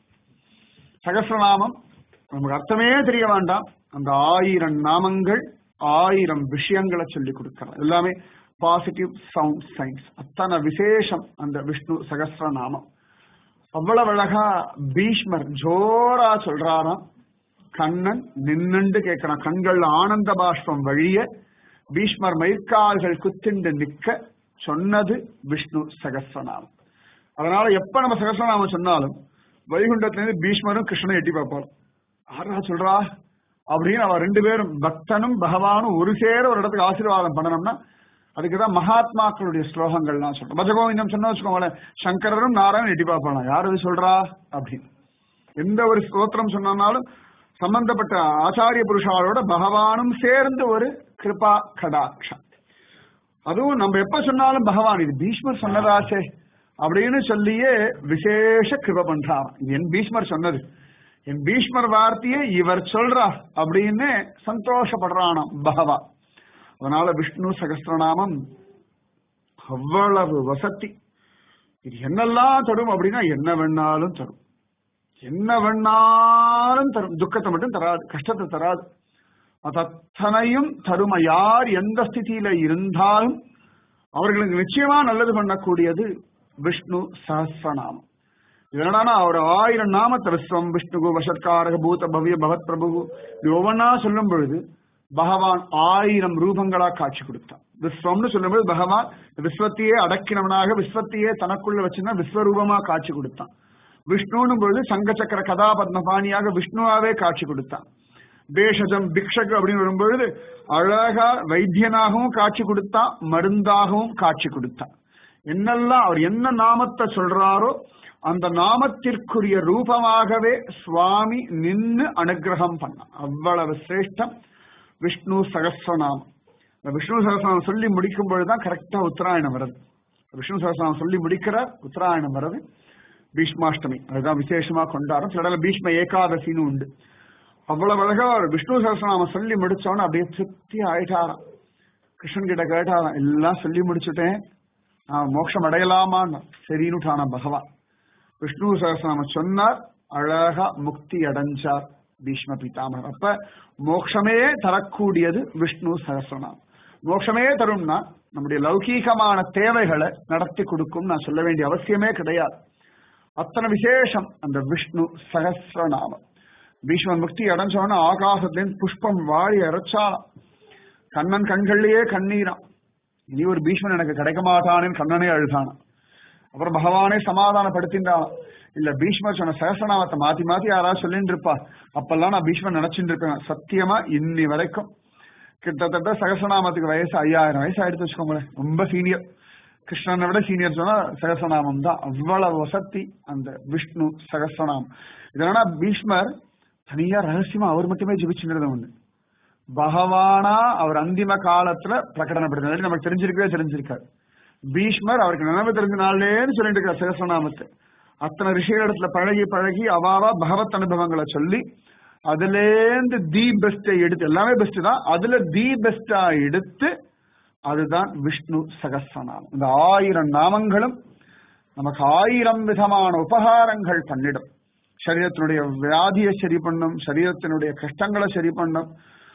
S1: சகசிரநாமம் நமக்கு அர்த்தமே தெரிய வேண்டாம் அந்த ஆயிரம் நாமங்கள் ஆயிரம் விஷயங்களை சொல்லி கொடுக்கலாம் எல்லாமே பாசிட்டிவ் சவுண்ட் சயின்ஸ் அத்தனை விசேஷம் அந்த விஷ்ணு சகசிரநாமம் அவ்வளவு அழகா பீஷ்மர் ஜோரா சொல்றாராம் கண்ணன் நின்னுண்டு கேட்கிறான் கண்கள்ல ஆனந்த பாஷ்பம் வழிய பீஷ்மர் மயிர்கால்கள் குத்திண்டு நிக்க சொன்னது விஷ்ணு சகசிரநாமம் அதனால எப்ப நம்ம சகசிரநாமம் சொன்னாலும் வைகுண்டத்திலிருந்து பீஷ்மரும் கிருஷ்ணனும் எட்டி பார்ப்பார் ஆறா சொல்றா அப்படின்னு அவ ரெண்டு பேரும் பக்தனும் பகவானும் ஒரு சேர ஒரு இடத்துக்கு ஆசீர்வாதம் பண்ணணும்னா அதுக்குதான் மகாத்மாக்களுடைய ஸ்லோகங்கள்லாம் சொல்றோம் பஜகோவிந்தம் சொன்ன வச்சுக்கோங்களேன் சங்கரரும் நாராயணன் எட்டி பார்ப்பாங்க யார் அது சொல்றா அப்படின்னு எந்த ஒரு ஸ்தோத்திரம் சொன்னாலும் சம்பந்தப்பட்ட ஆச்சாரிய புருஷாரோட பகவானும் சேர்ந்து ஒரு கிருபா கடாட்சம் அதுவும் நம்ம எப்ப சொன்னாலும் பகவான் இது பீஷ்மர் சொன்னதாச்சே அப்படின்னு சொல்லியே விசேஷ கிருப பண்றான் என் பீஷ்மர் சொன்னது என் பீஷ்மர் வார்த்தையை இவர் சொல்றா அப்படின்னு சந்தோஷப்படுறானாம் பகவான் அதனால விஷ்ணு சகசிரநாமம் அவ்வளவு வசதி இது என்னெல்லாம் தரும் அப்படின்னா என்ன வேணாலும் தரும் என்ன வேணாலும் தரும் துக்கத்தை மட்டும் தராது கஷ்டத்தை தராது அது அத்தனையும் தரும யார் எந்த ஸ்திதியில இருந்தாலும் அவர்களுக்கு நிச்சயமா நல்லது பண்ணக்கூடியது விஷ்ணு சஹசிரநாமம் என்னடானா அவர் ஆயிரம் நாமத்தை விஸ்வம் விஷ்ணுகு வசத்காரக பூத பவ்ய பகத் பிரபு இது ஒவ்வொன்னா சொல்லும் பொழுது பகவான் ஆயிரம் ரூபங்களா காட்சி கொடுத்தான் விஸ்வம்னு சொல்லும்போது பகவான் விஸ்வத்தையே அடக்கினவனாக விஸ்வத்தையே தனக்குள்ள வச்சிருந்தா விஸ்வரூபமா காட்சி கொடுத்தான் விஷ்ணுன்னு பொழுது சங்க சக்கர கதாபத்மபாணியாக விஷ்ணுவாவே காட்சி கொடுத்தான் பேஷஜம் பிக்ஷக் அப்படின்னு வரும்பொழுது அழகா வைத்தியனாகவும் காட்சி கொடுத்தான் மருந்தாகவும் காட்சி கொடுத்தான் என்னெல்லாம் அவர் என்ன நாமத்தை சொல்றாரோ அந்த நாமத்திற்குரிய ரூபமாகவே சுவாமி நின்னு அனுகிரகம் பண்ணான் அவ்வளவு சிரேஷ்டம் விஷ்ணு சகஸ்ரநாமம் இந்த விஷ்ணு சகஸ்ரநாமம் சொல்லி முடிக்கும் பொழுதுதான் கரெக்டா உத்தராயணம் வருது விஷ்ணு சகஸ்ரநாமம் சொல்லி முடிக்கிறார் உத்தராயணம் வருது பீஷ்மாஷ்டமி அதுதான் விசேஷமா கொண்டாடும் சில இடத்துல பீஷ்ம ஏகாதசின்னு உண்டு அவ்வளவு அழகா அவர் விஷ்ணு சகஸ்ரநாமம் சொல்லி முடிச்சோன்னு அப்படியே திருப்தி ஆயிட்டாராம் கிருஷ்ணன் கிட்ட கேட்டாராம் எல்லாம் சொல்லி முடிச்சுட்டேன் நான் மோட்சம் அடையலாமான்னு சரின்னுட்டானா பகவான் விஷ்ணு சகஸ்ரநாமம் சொன்னார் அழகா முக்தி அடைஞ்சார் பீஷ்ம பிதாமகர் அப்ப மோட்சமே தரக்கூடியது விஷ்ணு சகஸ்ரநாமம் மோட்சமே தரும்னா நம்முடைய லௌகீகமான தேவைகளை நடத்தி கொடுக்கும் நான் சொல்ல வேண்டிய அவசியமே கிடையாது அத்தனை விசேஷம் அந்த விஷ்ணு சகஸ்ரநாமம் பீஷ்மன் முக்தி அடைஞ்சவன ஆகாசத்திலேருந்து புஷ்பம் வாழி அரைச்சாலாம் கண்ணன் கண்கள்லயே கண்ணீராம் இனி ஒரு பீஷ்மன் எனக்கு கிடைக்க மாட்டானேன்னு கண்ணனே அழுதானான் அப்புறம் பகவானே சமாதானப்படுத்தின்றான் இல்ல பீஷ்மர் சொன்ன சகசநாமத்தை மாத்தி மாத்தி யாராவது சொல்லிட்டு இருப்பா அப்பெல்லாம் நான் பீஷ்மர் நினைச்சுட்டு இருப்பேன் சத்தியமா இன்னி வரைக்கும் கிட்டத்தட்ட சகசநாமத்துக்கு வயசு ஐயாயிரம் வயசு ஆயிடுத்து வச்சுக்கோங்களேன் ரொம்ப சீனியர் கிருஷ்ணனை விட சீனியர் சொன்னா சகசநாமம் தான் அவ்வளவு வசதி அந்த விஷ்ணு சகசநாமம் இதனா பீஷ்மர் தனியா ரகசியமா அவர் மட்டுமே ஜெபிச்சுங்கிறது ஒண்ணு பகவானா அவர் அந்திம காலத்துல பிரகடனப்படுத்தினாரு நமக்கு தெரிஞ்சிருக்கவே தெரிஞ்சிருக்காரு பீஷ்மர் அவருக்கு நினைவு தெரிஞ்ச நாள்லேன்னு சொல்லிட்டு இருக்கார் சகசநாமத்தை அத்தனை ரிஷிகளிடத்துல பழகி பழகி அவாவா பகவத் அனுபவங்களை சொல்லி அதுலேருந்து தி பெஸ்டை எடுத்து எல்லாமே பெஸ்ட் தான் அதுல தி பெஸ்டா எடுத்து அதுதான் விஷ்ணு சகஸ்ரநாமம் இந்த ஆயிரம் நாமங்களும் நமக்கு ஆயிரம் விதமான உபகாரங்கள் பண்ணிடும் சரீரத்தினுடைய வியாதியை சரி பண்ணும் சரீரத்தினுடைய கஷ்டங்களை சரி பண்ணும்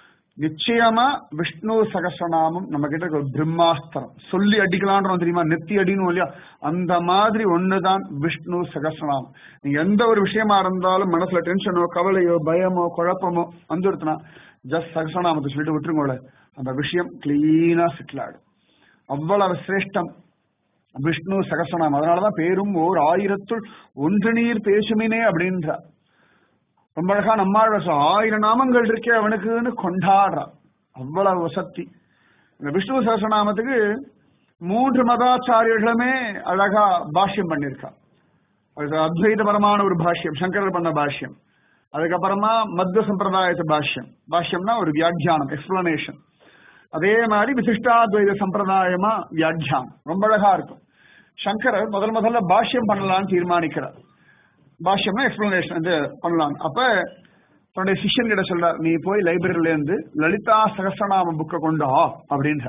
S1: நிச்சயமா விஷ்ணு சகசநாமம் நம்ம கிட்ட இருக்க ஒரு பிரம்மாஸ்திரம் சொல்லி அடிக்கலான்றோம் தெரியுமா நெத்தி அடின்னு இல்லையா அந்த மாதிரி ஒண்ணுதான் விஷ்ணு சகசநாமம் நீங்க எந்த ஒரு விஷயமா இருந்தாலும் மனசுல டென்ஷனோ கவலையோ பயமோ குழப்பமோ வந்துடுத்துனா ஜஸ்ட் சகசநாமத்தை சொல்லிட்டு விட்டுருங்கோல அந்த விஷயம் கிளீனா செட்டில் ஆடும் அவ்வளவு சிரேஷ்டம் விஷ்ணு சகசநாமம் அதனாலதான் பேரும் ஓர் ஆயிரத்துள் ஒன்று நீர் பேசுமினே அப்படின்றார் ரொம்ப அழகா நம்மாழ்வ ஆயிரம் நாமங்கள் இருக்கே அவனுக்குன்னு கொண்டாடுறான் அவ்வளவு வசத்தி இந்த விஷ்ணு சகசநாமத்துக்கு மூன்று மதாச்சாரியர்களுமே அழகா பாஷ்யம் பண்ணியிருக்கா அது அத்வைதபரமான ஒரு பாஷ்யம் சங்கரர் பண்ண பாஷ்யம் அதுக்கப்புறமா மத்வ சம்பிரதாயத்து பாஷ்யம் பாஷ்யம்னா ஒரு வியாக்கியானம் எக்ஸ்பிளனேஷன் அதே மாதிரி விசிஷ்டாத்வைத சம்பிரதாயமா வியாக்கியானம் ரொம்ப அழகா இருக்கும் சங்கரர் முதல் முதல்ல பாஷ்யம் பண்ணலாம்னு தீர்மானிக்கிறார் பாஷ்யம்னா எக்ஸ்பிளனேஷன் இது பண்ணலாம் அப்ப தன்னுடைய சிஷ்யன் கிட்ட சொல்றார் நீ போய் லைப்ரரியில இருந்து லலிதா சகசநாம புக்கை கொண்டு ஆ அப்படின்ற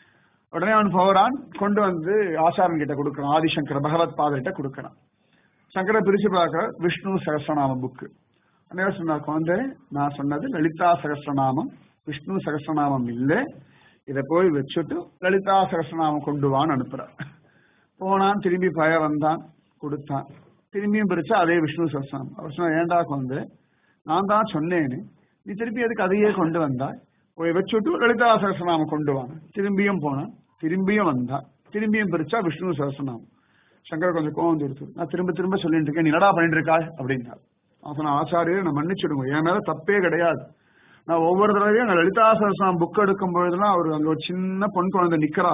S1: உடனே அவன் போகிறான் கொண்டு வந்து ஆச்சாரன் கிட்ட கொடுக்கறான் ஆதிசங்கர பகவத் பாதர்கிட்ட கொடுக்கறான் சங்கர பிரிச்சு பார்க்கிற விஷ்ணு சகசநாம புக்கு உடனே சொன்னார் குழந்தை நான் சொன்னது லலிதா சகசநாமம் விஷ்ணு சகசநாமம் இல்லை இதை போய் வச்சுட்டு லலிதா சகசநாமம் கொண்டு வான்னு அனுப்புறார் போனான் திரும்பி பய வந்தான் கொடுத்தான் திரும்பியும் பிரிச்சா அதே விஷ்ணு சகசநாமம் அவர் சொன்னா ஏண்டா குழந்தை நான் தான் சொன்னேன்னு நீ திருப்பி அதுக்கு அதையே கொண்டு வந்தாய் போய் வச்சுட்டு லலிதா சகசநாமம் கொண்டு வாங்க திரும்பியும் போனான் திரும்பியும் வந்தான் திரும்பியும் பிரிச்சா விஷ்ணு சகசநாமம் சங்கர கொஞ்சம் கோவம் கொடுத்து நான் திரும்ப திரும்ப சொல்லிட்டு இருக்கேன் நீ என்னடா பண்ணிட்டு இருக்கா அப்படின்னார் அவன் சொன்ன ஆச்சாரியர் நான் மன்னிச்சிடுங்க என் மேல தப்பே கிடையாது நான் ஒவ்வொரு தடவையும் நான் லலிதா சகசநாமம் புக் எடுக்கும் பொழுதுலாம் அவர் அங்க ஒரு சின்ன பொன் குழந்தை நிக்கிறா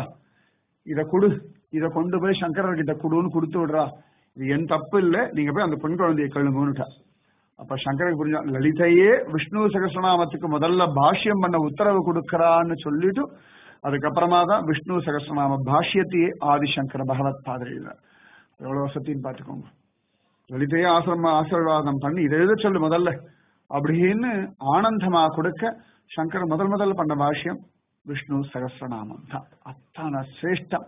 S1: இத கொடு இத கொண்டு போய் சங்கரர் கிட்ட கொடுன்னு கொடுத்து விடுறா இது என் தப்பு இல்ல நீங்க போய் அந்த பெண் குழந்தையை கழுங்குன்னுட்டா அப்ப சங்கரருக்கு புரிஞ்சா லலிதையே விஷ்ணு சகசநாமத்துக்கு முதல்ல பாஷ்யம் பண்ண உத்தரவு கொடுக்கறான்னு சொல்லிட்டு அதுக்கப்புறமா தான் விஷ்ணு சகசநாம பாஷ்யத்தையே ஆதிசங்கர பகவத் பாதர் எழுதார் எவ்வளவு வசத்தின்னு பாத்துக்கோங்க லலிதையே ஆசிரம ஆசீர்வாதம் பண்ணி இதை எழுத சொல்லு முதல்ல அப்படின்னு ஆனந்தமா கொடுக்க சங்கர் முதல் முதல்ல பண்ண பாஷ்யம் விஷ்ணு சகசிரநாமம் தான் அத்தனை சிரேஷ்டம்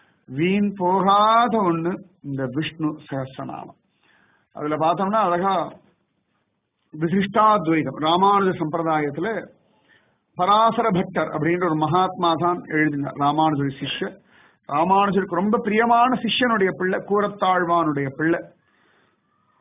S1: வீண் போகாத ஒண்ணு இந்த விஷ்ணு சகசிரநாமம் அதுல பார்த்தோம்னா அழகா விசிஷ்டாத்வைதம் ராமானுஜ சம்பிரதாயத்துல பராசர பட்டர் அப்படின்ற ஒரு மகாத்மா தான் எழுதினார் ராமானுஜர் சிஷ்யர் ராமானுஜருக்கு ரொம்ப பிரியமான சிஷ்யனுடைய பிள்ளை கூரத்தாழ்வானுடைய பிள்ளை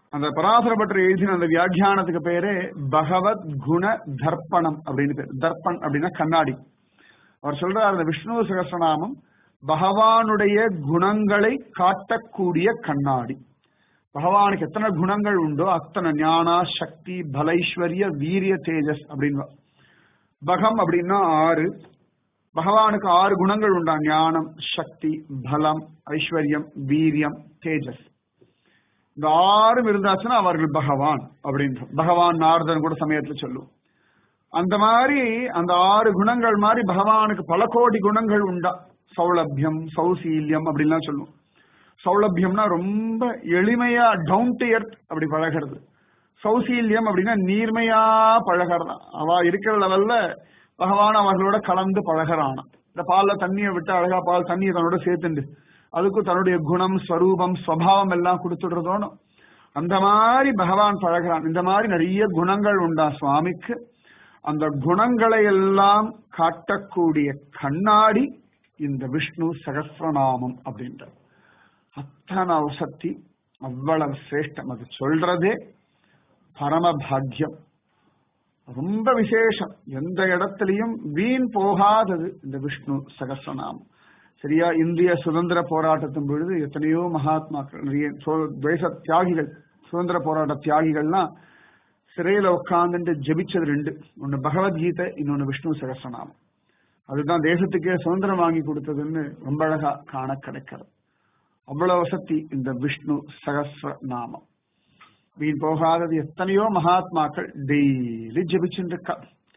S1: அந்த பராசர பட்டர் எழுதின அந்த வியாக்கியானத்துக்கு பேரு பகவத் குண தர்ப்பணம் அப்படின்னு பேர் தர்ப்பன் அப்படின்னா கண்ணாடி அவர் சொல்றார் அந்த விஷ்ணு சகசிரநாமம் பகவானுடைய குணங்களை காட்டக்கூடிய கண்ணாடி பகவானுக்கு எத்தனை குணங்கள் உண்டோ அத்தனை ஞானா சக்தி பலைஸ்வரிய வீரிய தேஜஸ் அப்படின்னு பகம் அப்படின்னா ஆறு பகவானுக்கு ஆறு குணங்கள் உண்டா ஞானம் சக்தி பலம் ஐஸ்வர்யம் வீரியம் தேஜஸ் இந்த ஆறும் இருந்தாச்சுன்னா அவர்கள் பகவான் அப்படின்ற பகவான் நாரதன் கூட சமயத்துல சொல்லுவோம் அந்த மாதிரி அந்த ஆறு குணங்கள் மாதிரி பகவானுக்கு பல கோடி குணங்கள் உண்டா சௌலபியம் சௌசீல்யம் அப்படின்லாம் சொல்லுவோம் சௌலபியம்னா ரொம்ப எளிமையா டவுன் டு எர்த் அப்படி பழகிறது சௌசீல்யம் அப்படின்னா நீர்மையா பழகிறது அவ இருக்கிற லெவல்ல பகவான் அவர்களோட கலந்து பழகிறான் இந்த பால்ல தண்ணியை விட்டு அழகா பால் தண்ணியை தன்னோட சேர்த்துண்டு அதுக்கும் தன்னுடைய குணம் ஸ்வரூபம் ஸ்வபாவம் எல்லாம் கொடுத்துடுறதோனும் அந்த மாதிரி பகவான் பழகிறான் இந்த மாதிரி நிறைய குணங்கள் உண்டா சுவாமிக்கு அந்த குணங்களை எல்லாம் காட்டக்கூடிய கண்ணாடி இந்த விஷ்ணு சகசிரநாமம் அப்படின்ற அத்தனை வசத்தி அவ்வளவு சிரேஷ்டம் அது சொல்றதே பரம பாக்கியம் ரொம்ப விசேஷம் எந்த இடத்துலயும் வீண் போகாதது இந்த விஷ்ணு சகசிரநாமம் சரியா இந்திய சுதந்திர போராட்டத்தின் பொழுது எத்தனையோ மகாத்மாக்கள் நிறைய தேச தியாகிகள் சுதந்திர போராட்ட தியாகிகள்லாம் சிறையில உட்காந்துட்டு ஜெபிச்சது ரெண்டு ஒன்னு பகவத்கீதை இன்னொன்னு விஷ்ணு சகசிரநாமம் அதுதான் தேசத்துக்கே சுதந்திரம் வாங்கி கொடுத்ததுன்னு ரொம்ப அழகா காண கிடைக்கிறது அவ்வளவு வசதி இந்த விஷ்ணு சகசிர நாமம் வீண் போகாதது எத்தனையோ மகாத்மாக்கள் டெய்லி ஜபிச்சுட்டு இருக்கா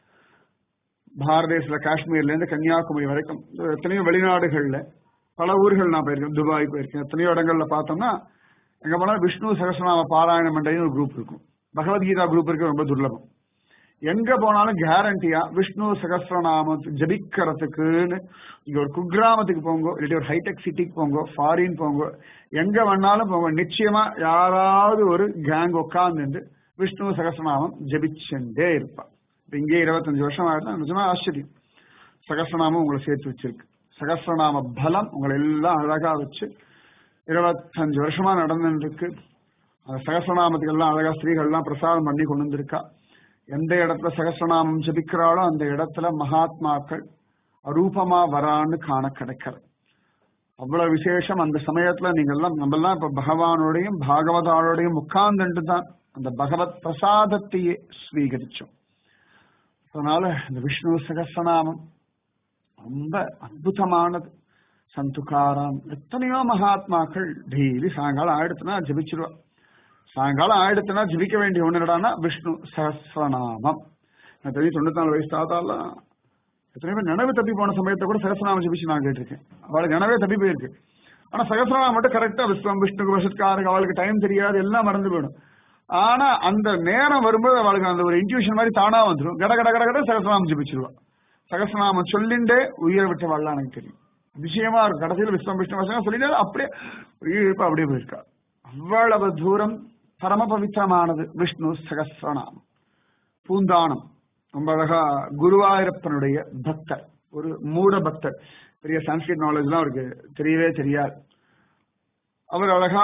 S1: பாரதேசில காஷ்மீர்ல இருந்து கன்னியாகுமரி வரைக்கும் எத்தனையோ வெளிநாடுகள்ல பல ஊர்கள் நான் போயிருக்கேன் துபாய் போயிருக்கேன் எத்தனையோ இடங்கள்ல பார்த்தோம்னா எங்க போனா விஷ்ணு சகசிரநாம பாராயண மண்டலின்னு ஒரு குரூப் இருக்கும் பகவத்கீதா குரூப் இருக்கு ரொம்ப துர்லபம் எங்க போனாலும் கேரண்டியா விஷ்ணு சகசிரநாம ஜபிக்கிறதுக்குன்னு இங்க ஒரு குக்கிராமத்துக்கு போங்க இல்லாட்டி ஒரு ஹைடெக் சிட்டிக்கு போங்க ஃபாரின் போங்க எங்க வேணாலும் போங்க நிச்சயமா யாராவது ஒரு கேங் உட்கார்ந்து விஷ்ணு சகசிரநாமம் ஜபிச்சுட்டே இருப்பா இங்கே இருபத்தஞ்சு வருஷம் ஆயிருந்தா நிஜமா ஆச்சரியம் சகசிரநாமம் உங்களை சேர்த்து வச்சிருக்கு சகசிரநாம பலம் உங்களை எல்லாம் அழகா வச்சு இருபத்தஞ்சு வருஷமா நடந்துருக்கு அந்த சகசிரநாமத்துக்கு எல்லாம் அழகா ஸ்திரீகள்லாம் பிரசாதம் பண்ணி கொண்டு வந்திருக்கா எந்த இடத்துல சகசிரநாமம் ஜபிக்கிறாளோ அந்த இடத்துல மகாத்மாக்கள் அரூபமா வரான்னு காண கிடைக்கிறது அவ்வளவு விசேஷம் அந்த சமயத்துல நீங்க எல்லாம் நம்ம எல்லாம் இப்ப பகவானோடையும் பாகவதாளோடையும் உட்கார்ந்துட்டு தான் அந்த பகவத் பிரசாதத்தையே ஸ்வீகரிச்சோம் அதனால இந்த விஷ்ணு சகசிரநாமம் ரொம்ப அற்புதமானது சந்துகாராம் எத்தனையோ மகாத்மாக்கள் டெய்லி சாயங்காலம் ஆயிடுத்துனா ஜபிச்சிருவா சாயங்காலம் ஆயிடுத்துனா ஜபிக்க வேண்டிய ஒண்ணு என்னடானா விஷ்ணு சகசிரநாமம் நான் தெரியும் தொண்ணூத்தி நாலு வயசு தாத்தாலாம் எத்தனை பேர் நினைவு தப்பி போன சமயத்தை கூட சகசிரநாமம் ஜபிச்சு நான் கேட்டிருக்கேன் அவளுக்கு நினைவே தப்பி போயிருக்கு ஆனா சகசிரநாமம் மட்டும் கரெக்டா விஸ்வம் விஷ்ணு வருஷத்துக்காருக்கு அவளுக்கு டைம் தெரியாது எல்லாம் மறந்து போயிடும் ஆனா அந்த நேரம் வரும்போது அவளுக்கு அந்த ஒரு இன்ட்யூஷன் மாதிரி தானா வந்துடும் கட கட கட கட சகசிரநாமம் ஜபிச்சிருவா சகசிரநாமம் சொல்லிண்டே உயிரை விட்ட வாழலாம் எனக்கு தெரியும் விஷயமா இருக்கும் கடைசியில் விஸ்வம் விஷ்ணு வசனம் சொல்லிட்டு அப்படியே உயிரிழப்பு அப்படியே போயிருக்கா அவ்வளவு தூரம் பரம பவித்திரமானது விஷ்ணு சகசிரநாமம் பூந்தானம் ரொம்ப அழகா குருவாயூரப்பனுடைய பக்தர் ஒரு மூட பக்தர் பெரிய சான்ஸ்கிரிட் நாலேஜ்லாம் அவருக்கு தெரியவே தெரியாது அவர் அழகா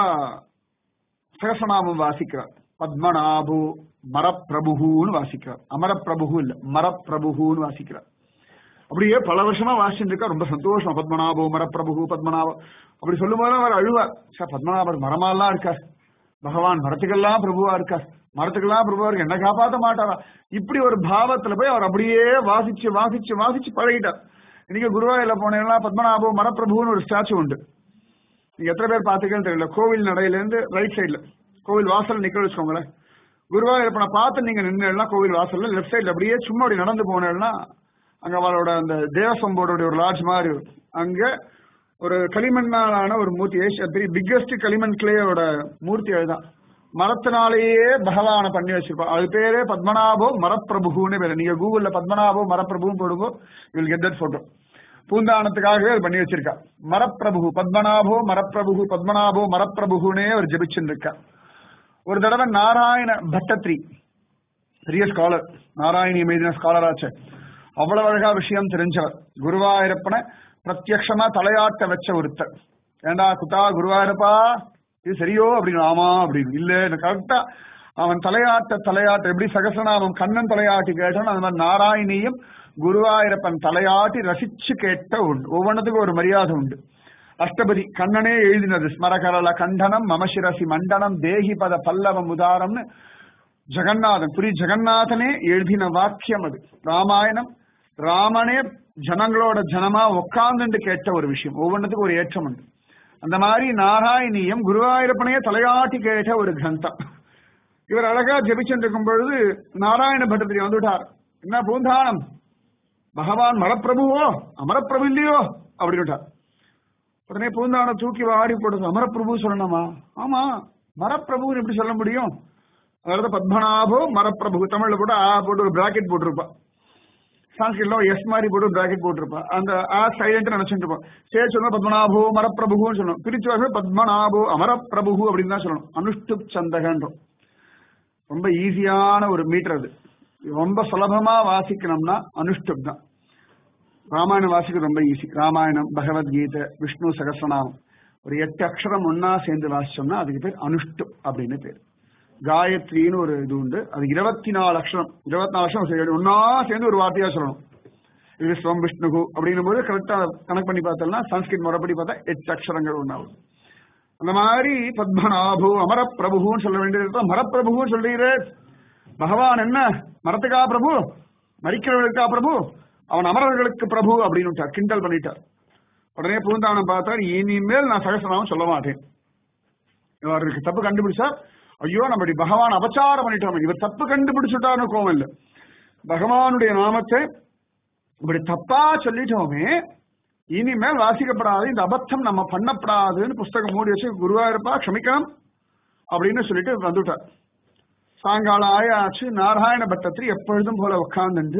S1: சகசநாமம் வாசிக்கிறார் பத்மநாபு மரப்பிரபுன்னு வாசிக்கிறார் அமரப்பிரபு இல்ல மரப்பிரபுன்னு வாசிக்கிறார் அப்படியே பல வருஷமா வாசிச்சுட்டு இருக்கா ரொம்ப சந்தோஷம் பத்மநாபு மரப்பிரபு பத்மநாபம் அப்படி சொல்லும் போது அவர் அழுவார் சார் பத்மநாபர் மரமாலாம் இருக்கார் பகவான் மரத்துக்கெல்லாம் பிரபுவா இருக்கார் மரத்துக்கெல்லாம் பிரபுவா இருக்கு என்ன காப்பாத்த மாட்டாரா இப்படி ஒரு பாவத்துல போய் அவர் அப்படியே வாசிச்சு வாசிச்சு வாசிச்சு பழகிட்டார் இன்னைக்கு குருவாயூர்ல போனீங்கன்னா பத்மநாபு மரப்பிரபுன்னு ஒரு ஸ்டாச்சு உண்டு நீங்க எத்தனை பேர் பாத்துக்கன்னு தெரியல கோவில் நடையில இருந்து ரைட் சைடுல கோவில் வாசல் நிக்க வச்சுக்கோங்களேன் குருவாயூரப்பனை பார்த்து நீங்க நின்னா கோவில் வாசல்ல லெஃப்ட் சைடுல அப்படியே சும்மா அப்படி நடந்து போனேன்னா அங்க அவளோட அந்த தேவசம் போர்டோட ஒரு லாட்ஜ் மாதிரி இருக்கும். அங்க ஒரு களிமண்ணாலான ஒரு மூர்த்தி ஏஷியா பெரிய பிக்கஸ்ட் களிமண் கிளேயோட மூர்த்தி அதுதான் மரத்தினாலேயே பகவானை பண்ணி வச்சிருப்பா அது பேரே பத்மநாபோ மரப்பிரபுன்னு பேரு நீங்க கூகுள்ல பத்மநாபோ மரப்பிரபுன்னு போடுங்க யூ கெட் தட் போட்டோ பூந்தானத்துக்காகவே அவர் பண்ணி வச்சிருக்கா மரப்பிரபு பத்மநாபோ மரப்பிரபு பத்மநாபோ மரப்பிரபுனே அவர் ஜபிச்சுட்டு இருக்கா ஒரு தடவை நாராயண பட்டத்ரி பெரிய ஸ்காலர் நாராயணி மீதின ஸ்காலர் ஆச்சு அவ்வளவு அழகா விஷயம் தெரிஞ்சவர் குருவாயூரப்பனை பிரத்யக்ஷமா தலையாட்ட வச்ச ஒருத்தர் ஏண்டா குத்தா குருவாயூரப்பா இது சரியோ அப்படின்னு ஆமா அப்படின்னு இல்ல கரெக்டா அவன் தலையாட்ட தலையாட்ட எப்படி சகசநாமம் கண்ணன் தலையாட்டி கேட்டான் அந்த மாதிரி நாராயணியும் குருவாயிரப்பன் தலையாட்டி ரசிச்சு கேட்ட உண்டு ஒவ்வொன்றத்துக்கும் ஒரு மரியாதை உண்டு அஷ்டபதி கண்ணனே எழுதினது ஸ்மரகரள கண்டனம் மமசிரசி மண்டனம் தேகி பத பல்லவம் உதாரம்னு ஜெகநாதன் புரி ஜெகநாதனே எழுதின வாக்கியம் அது ராமாயணம் ராமனே ஜனங்களோட ஜனமா உட்கார்ந்துட்டு கேட்ட ஒரு விஷயம் ஒவ்வொன்றத்துக்கும் ஒரு ஏற்றம் உண்டு அந்த மாதிரி நாராயணியம் குருவாயூரப்பனையே தலையாட்டி கேட்ட ஒரு கிரந்தம் இவர் அழகா ஜெபிச்சுட்டு இருக்கும் பொழுது நாராயண பட்டத்திரி வந்துட்டார் என்ன பூந்தானம் பகவான் மரப்பிரபுவோ அமரப்பிரபு இல்லையோ அப்படின்னு விட்டார் உடனே பூந்தான தூக்கி வாரி போடுது அமரப்பிரபு சொல்லணுமா ஆமா மரப்பிரபுன்னு எப்படி சொல்ல முடியும் அதாவது பத்மநாபோ மரப்பிரபு தமிழ்ல போட்டு ஆ போட்டு ஒரு பிராக்கெட் போட்டிருப்பா சான்ஸ்கிரிட்ல எஸ் மாதிரி போட்டு பிராக்கெட் போட்டிருப்பா அந்த ஆ சைலண்ட் நினைச்சுட்டு இருப்போம் சரி சொல்லணும் பத்மநாபோ மரப்பிரபுன்னு சொல்லணும் பிரிச்சு வாங்க பத்மநாபோ அமரப்பிரபு அப்படின்னு தான் சொல்லணும் அனுஷ்டுப் சந்தகன்றோம் ரொம்ப ஈஸியான ஒரு மீட்டர் அது ரொம்ப சுலபமா வாசிக்கணும்னா அனுஷ்டுப் தான் ராமாயணம் வாசிக்க ரொம்ப ஈஸி ராமாயணம் பகவத்கீதை விஷ்ணு சகசநாமம் ஒரு எட்டு அக்ஷரம் ஒன்னா சேர்ந்து வாசிச்சோம்னா அதுக்கு பேர் அனுஷ்டுப் அப்படின்னு பேர் காயத்ரின்னு ஒரு இது உண்டு அது இருபத்தி நாலு அக்ஷரம் இருபத்தி நாலு அக்ஷரம் சரி, ஒன்னா சேர்ந்து ஒரு வார்த்தையா சொல்லணும் இது ஸ்வம் விஷ்ணுகு அப்படின்னும் போது கரெக்டா கணக்கு பண்ணி பார்த்தோம்னா சன்ஸ்கிரிட் முறைப்படி பார்த்தா எட்டு அக்ஷரங்கள் ஒன்னாகும் அந்த மாதிரி பத்மநாபு அமரப்பிரபுன்னு சொல்ல வேண்டியது மரப்பிரபுன்னு சொல்றீரு பகவான் என்ன மரத்துக்கா பிரபு மரிக்கிறவர்களுக்கா பிரபு அவன் அமரர்களுக்கு பிரபு அப்படின்னு விட்டார், கிண்டல் பண்ணிட்டார் உடனே பூந்தானம் பார்த்தார் இனிமேல் நான் சகசநாமம் சொல்ல மாட்டேன் இவருக்கு தப்பு கண்டுபிடிச்சா ஐயோ நம்ம இப்படி பகவான் அபச்சாரம் பண்ணிட்டோம் இவர் தப்பு கண்டுபிடிச்சுட்டாருன்னு கோவம் இல்லை பகவானுடைய நாமத்தை இப்படி தப்பா சொல்லிட்டோமே இனிமேல் வாசிக்கப்படாது இந்த அபத்தம் நம்ம பண்ணப்படாதுன்னு புஸ்தகம் மூடி வச்சு குருவாயிருப்பா க்ஷமிக்கணும் அப்படின்னு சொல்லிட்டு வந்துட்டார் சாயங்காலம் ஆயாச்சு நாராயண பட்டத்திரி எப்பொழுதும் போல உட்கார்ந்துட்டு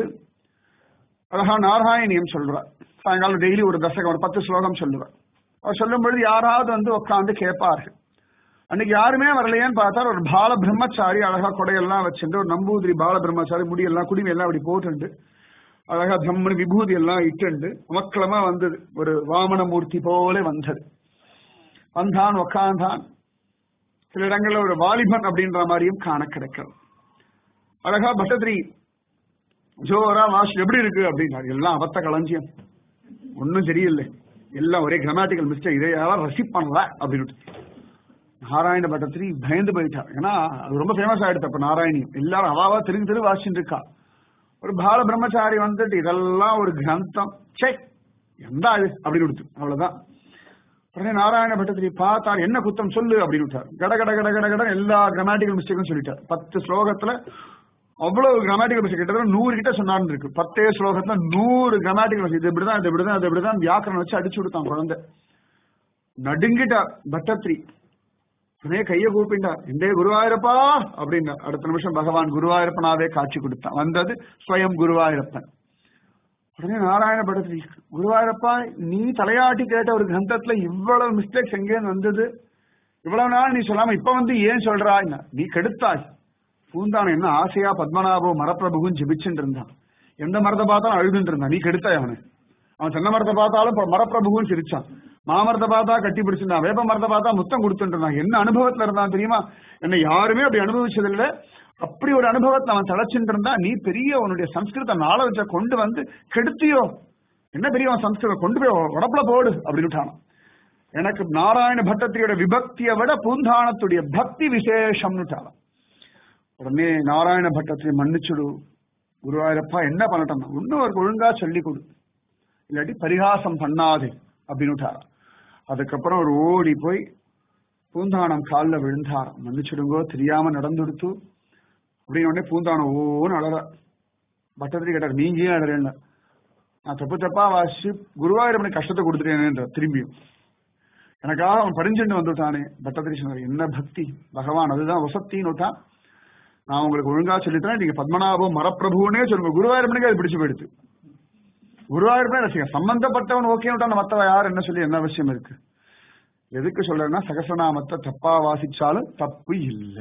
S1: அழகா நாராயணியம் சொல்றார் சாயங்காலம் டெய்லி ஒரு தசகம் ஒரு பத்து ஸ்லோகம் சொல்லுவார் அவர் சொல்லும் பொழுது யாராவது வந்து உட்கார்ந்து கேட்பார்கள் அன்னைக்கு யாருமே வரலையேன்னு பார்த்தா ஒரு பால பிரம்மச்சாரி அழகா கொடையெல்லாம் வச்சுட்டு ஒரு நம்பூதிரி பால பிரம்மச்சாரி முடியெல்லாம் குடிமை எல்லாம் அப்படி போட்டுண்டு அழகா தம்மனு விபூதி எல்லாம் இட்டுண்டு அமக்களமா வந்தது ஒரு வாமனமூர்த்தி போல வந்தது வந்தான் உக்காந்தான் சில இடங்கள்ல ஒரு வாலிபன் அப்படின்ற மாதிரியும் காண கிடைக்கிறது அழகா பட்டத்திரி ஜோரா வாஷ் எப்படி இருக்கு அப்படின்னாரு எல்லாம் அவத்த களஞ்சியம் ஒன்னும் சரியில்லை எல்லாம் ஒரே கிராமட்டிக்கல் மிஸ்டேக் இதை யாரும் ரசிப்பாங்களா அப்படின்னு நாராயண பட்டத்திரி பயந்து போயிட்டார் ஏன்னா அது ரொம்ப ஃபேமஸ் ஆயிடுச்சு அப்ப நாராயணியம் எல்லாரும் அவாவா திருக்கு திரு வாசிச்சுட்டு இருக்கா ஒரு பால பிரம்மச்சாரி வந்துட்டு இதெல்லாம் ஒரு கிரந்தம் சே எந்த இது அப்படின்னு கொடுத்து அவ்வளவுதான் உடனே நாராயண பட்டத்திரி பார்த்தார் என்ன குத்தம் சொல்லு அப்படின்னு விட்டார் கட கட கட கட கட எல்லா கிராமட்டிக்கல் மிஸ்டேக்கும் சொல்லிட்டார் பத்து ஸ்லோகத்துல அவ்வளவு கிராமட்டிக்கல் மிஸ்டேக் கிட்டத்தட்ட நூறு கிட்ட சொன்னார்னு இருக்கு பத்தே ஸ்லோகத்துல நூறு கிராமட்டிக்கல் மிஸ்டேக் இது இப்படிதான் இது இப்படிதான் இது இப்படிதான் வியாக்கரணம் வச்சு அடிச்சு கொடுத்தான் குழந்தை நடுங்கிட்டார் பட்டத்திரி உடனே கையை கூப்பிட்டார் எந்தே குருவாயிரப்பா அப்படின்னா அடுத்த நிமிஷம் பகவான் குருவாயிரப்பனாவே காட்சி கொடுத்தான் வந்தது ஸ்வயம் குருவாயிரப்பன் உடனே நாராயண படத்திரி குருவாயிரப்பா நீ தலையாட்டி கேட்ட ஒரு கிரந்தத்துல இவ்வளவு மிஸ்டேக்ஸ் எங்கேன்னு வந்தது இவ்வளவு நாள் நீ சொல்லாம இப்ப வந்து ஏன் சொல்றாய் நீ கெடுத்தாய் பூந்தான் என்ன ஆசையா பத்மநாபோ மரப்பிரபுவும் ஜெபிச்சுட்டு இருந்தான் எந்த மரத்தை பார்த்தாலும் அழுதுட்டு இருந்தான் நீ கெடுத்தாய் அவனை அவன் தென்னை மரத்தை பார்த்தாலும் மரப்பிரபுவும் சிரிச்சான் மாமரத்தை பார்த்தா கட்டி பிடிச்சிருந்தான் வேப்ப மரத்தை பார்த்தா முத்தம் கொடுத்துட்டு இருந்தான் என்ன அனுபவத்துல இருந்தான் தெரியுமா என்ன யாருமே அப்படி அனுபவிச்சதில்ல அப்படி ஒரு அனுபவத்தை அவன் தலைச்சுட்டு இருந்தா நீ பெரிய உன்னுடைய சம்ஸ்கிருத நாலேஜ கொண்டு வந்து கெடுத்தியோ என்ன பெரிய அவன் சம்ஸ்கிருதம் கொண்டு போய் உடப்புல போடு அப்படின்னு எனக்கு நாராயண பட்டத்திரியோட விபக்தியை விட பூந்தானத்துடைய பக்தி விசேஷம்னுட்டான் உடனே நாராயண பட்டத்திரி மன்னிச்சுடு குருவாயிரப்பா என்ன பண்ணட்டும் இன்னும் ஒரு ஒழுங்கா சொல்லி கொடு இல்லாட்டி பரிகாசம் பண்ணாதே அப்படின்னுட்டாரா அதுக்கப்புறம் ஒரு ஓடி போய் பூந்தானம் காலில் விழுந்தார் மன்னிச்சுடுங்கோ தெரியாம நடந்துடுத்து அப்படின்னு உடனே பூந்தானம் ஓன்னு அழற பட்டத்திரி கேட்டார் நீங்க ஏன் அழறேன்னு நான் தப்பு தப்பா வாசிச்சு குருவாயூரப்பனுக்கு கஷ்டத்தை கொடுத்துட்டேனேன்ற திரும்பியும் எனக்காக அவன் படிஞ்சுட்டு வந்துட்டானே பட்டத்திரி சொன்னார் என்ன பக்தி பகவான் அதுதான் வசத்தின்னு விட்டான் நான் உங்களுக்கு ஒழுங்கா சொல்லித்தரேன் நீங்க பத்மநாபம் மரப்பிரபுனே சொல்லுங்க குருவாயூரப்பனுக்கு அது பிடிச்சு போயிடுது குருவாயூரப்பே ரசிகம் சம்பந்தப்பட்டவன் ஓகே விட்டா மத்தவ யார் என்ன சொல்லி என்ன அவசியம் இருக்கு எதுக்கு சொல்றேன்னா சகசநாமத்தை தப்பா வாசிச்சாலும் தப்பு இல்ல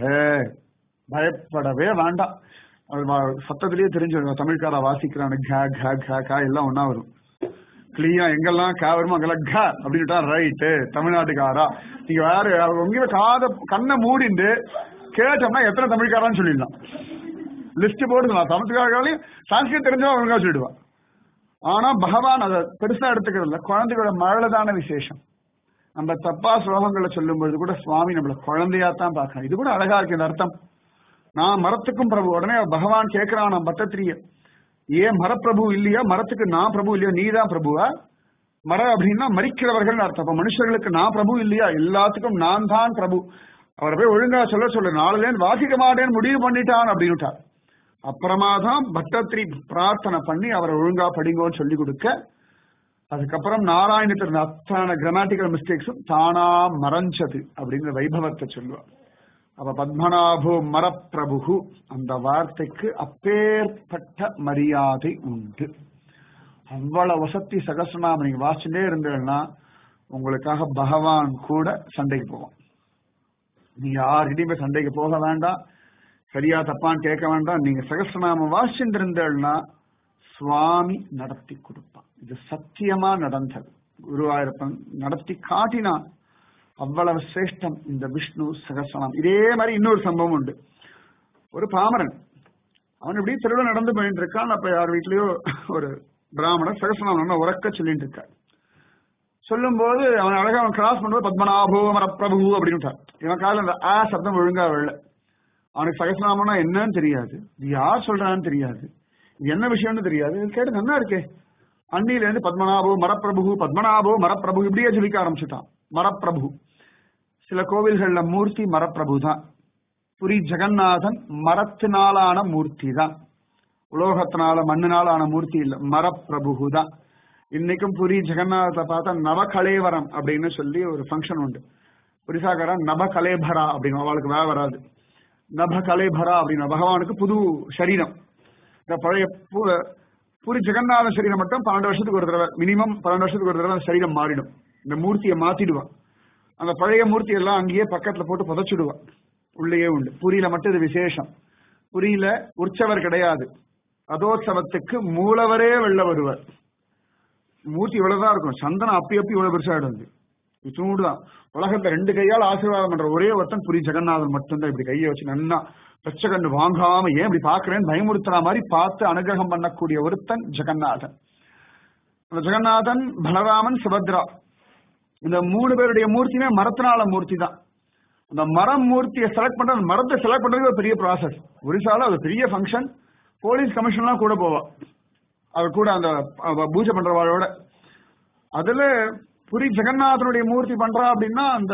S1: பயப்படவே வேண்டாம் அது வா- சத்தத்திலேயே தெரிஞ்சு தமிழ்காரா வாசிக்கிறான் கா கா கா கா எல்லாம் ஒன்னா வரும் கிளீனா எங்கெல்லாம் கா வருமோ அங்கெல்லாம் க அப்படின்னுட்டா ரைட்டு தமிழ்நாட்டுக்காரா நீங்க வேற உங்க காத கண்ணை மூடிண்டு கேட்டோம்னா எத்தனை தமிழ்காரான்னு சொல்லிடலாம் லிஸ்ட் போட்டு நான் தமிழ்காரங்களையும் சான்ஸ்கிரிட் தெரிஞ்சவன் ஒழுங்கா சொல்லிடுவான் ஆனா பகவான் அதை பெருசா எடுத்துக்கிறது இல்ல குழந்தைகளோட மழதான விசேஷம் நம்ம தப்பா ஸ்லோகங்களை சொல்லும் பொழுது கூட சுவாமி நம்மள குழந்தையா தான் பார்க்கணும் இது கூட அழகா இருக்கு இந்த அர்த்தம் நான் மரத்துக்கும் பிரபு உடனே பகவான் கேட்கிறான் நான் பத்தத்திரிய ஏன் மரப்பிரபு இல்லையா மரத்துக்கு நான் பிரபு இல்லையா நீ தான் பிரபுவா மர அப்படின்னா மறிக்கிறவர்கள் அர்த்தம் அப்ப மனுஷர்களுக்கு நான் பிரபு இல்லையா எல்லாத்துக்கும் நான் தான் பிரபு அவரை போய் ஒழுங்கா சொல்ல சொல்ல நாலுலேருந்து வாசிக்க மாட்டேன்னு முடிவு பண்ணிட்டான் அப்படின்னுட்டார் அப்புறமா தான் பட்டத்திரி பிரார்த்தனை பண்ணி அவரை ஒழுங்கா படிங்கோன்னு சொல்லி கொடுக்க அதுக்கப்புறம் நாராயணத்தின் இருந்த அத்தனை கிராமட்டிக்கல் மிஸ்டேக்ஸும் தானா மறைஞ்சது அப்படிங்கிற வைபவத்தை சொல்லுவார் அப்ப பத்மநாபோ மரப்பிரபு அந்த வார்த்தைக்கு அப்பேற்பட்ட மரியாதை உண்டு அவ்வளவு வசதி சகசநாம நீங்க வாசிச்சுட்டே இருந்தீங்கன்னா உங்களுக்காக பகவான் கூட சண்டைக்கு போவான் நீ யார்கிட்டயும் போய் சண்டைக்கு போக வேண்டாம் சரியா தப்பான்னு கேட்க வேண்டாம் நீங்க சகசிரநாமம் வாசிச்சுட்டு இருந்தேன்னா சுவாமி நடத்தி கொடுப்பான் இது சத்தியமா நடந்தது குருவாயூரப்பன் நடத்தி காட்டினான் அவ்வளவு சிரேஷ்டம் இந்த விஷ்ணு சகசனம் இதே மாதிரி இன்னொரு சம்பவம் உண்டு ஒரு பாமரன் அவன் இப்படி தெருவில் நடந்து போயிட்டு இருக்கான் அப்ப யார் வீட்லயோ ஒரு பிராமணர் சகசனம் உறக்க சொல்லிட்டு இருக்கார் சொல்லும் போது அவன் அழகா அவன் கிராஸ் பண்ணும்போது பத்மநாபோ மரப்பிரபு அப்படின்னு இவன் காலில் அந்த ஆ சப்தம் ஒழுங்கா வெள்ள அவனுக்கு சகசநாமம்னா என்னன்னு தெரியாது இது யார் சொல்றான்னு தெரியாது இது என்ன விஷயம்னு தெரியாது இது கேட்டு நல்லா இருக்கே அன்னில இருந்து பத்மநாபோ மரப்பிரபு பத்மநாபோ மரப்பிரபு இப்படியே ஜொலிக்க ஆரம்பிச்சுட்டான் மரப்பிரபு சில கோவில்கள்ல மூர்த்தி மரப்பிரபு தான் புரி ஜெகநாதன் மரத்தினாலான மூர்த்தி தான் உலோகத்தினால மண்ணினால ஆன மூர்த்தி இல்ல மரப்பிரபு தான் இன்னைக்கும் புரி ஜெகநாதத்தை பார்த்தா நவகலேவரம் அப்படின்னு சொல்லி ஒரு ஃபங்க்ஷன் உண்டு புரிசாகரா நப கலேபரா அப்படின்னு அவளுக்கு வேலை வராது நப கலேபரா அப்படின்னு பகவானுக்கு புது சரீரம் இந்த பழைய பு- புரி ஜெகநாத சரீரம் மட்டும் பன்னெண்டு வருஷத்துக்கு ஒரு தடவை மினிமம் பன்னெண்டு வருஷத்துக்கு ஒரு தடவை அந்த சரீரம் மாறிடும் இந்த மூர்த்தியை மாத்திடுவான் அந்த பழைய மூர்த்தி எல்லாம் அங்கேயே பக்கத்துல போட்டு புதைச்சிடுவான் உள்ளேயே உண்டு புரியில மட்டும் இது விசேஷம் புரியில உற்சவர் கிடையாது ரதோத்சவத்துக்கு மூலவரே வெள்ள வருவார் மூர்த்தி இவ்வளவுதான் இருக்கும் சந்தனம் அப்பி அப்பி இவ்வளவு பெருசாயிடும் இச்சூடுதான் உலகத்துல ரெண்டு கையால் ஆசீர்வாதம் பண்ற ஒரே ஒருத்தன் புரி ஜெகநாதன் மட்டும்தான் இப்படி கையை வச்சு நன்னா பச்சைக்கண்ணு வாங்காம ஏன் இப்படி பாக்குறேன்னு பயமுறுத்துற மாதிரி பார்த்து அனுகிரகம் பண்ணக்கூடிய ஒருத்தன் ஜெகநாதன் அந்த ஜெகநாதன் பலராமன் சுபத்ரா இந்த மூணு பேருடைய மூர்த்தியுமே மரத்தினால மூர்த்தி தான் அந்த மரம் மூர்த்தியை செலக்ட் பண்ற அந்த மரத்தை செலக்ட் பண்றது ஒரு பெரிய ப்ராசஸ் ஒரிசால அது பெரிய ஃபங்க்ஷன் போலீஸ் கமிஷன்லாம் கூட போவா அவர் கூட அந்த அவ பூஜை பண்றவாளோட அதுல புரி ஜெகநாதனுடைய மூர்த்தி பண்றா அப்படின்னா அந்த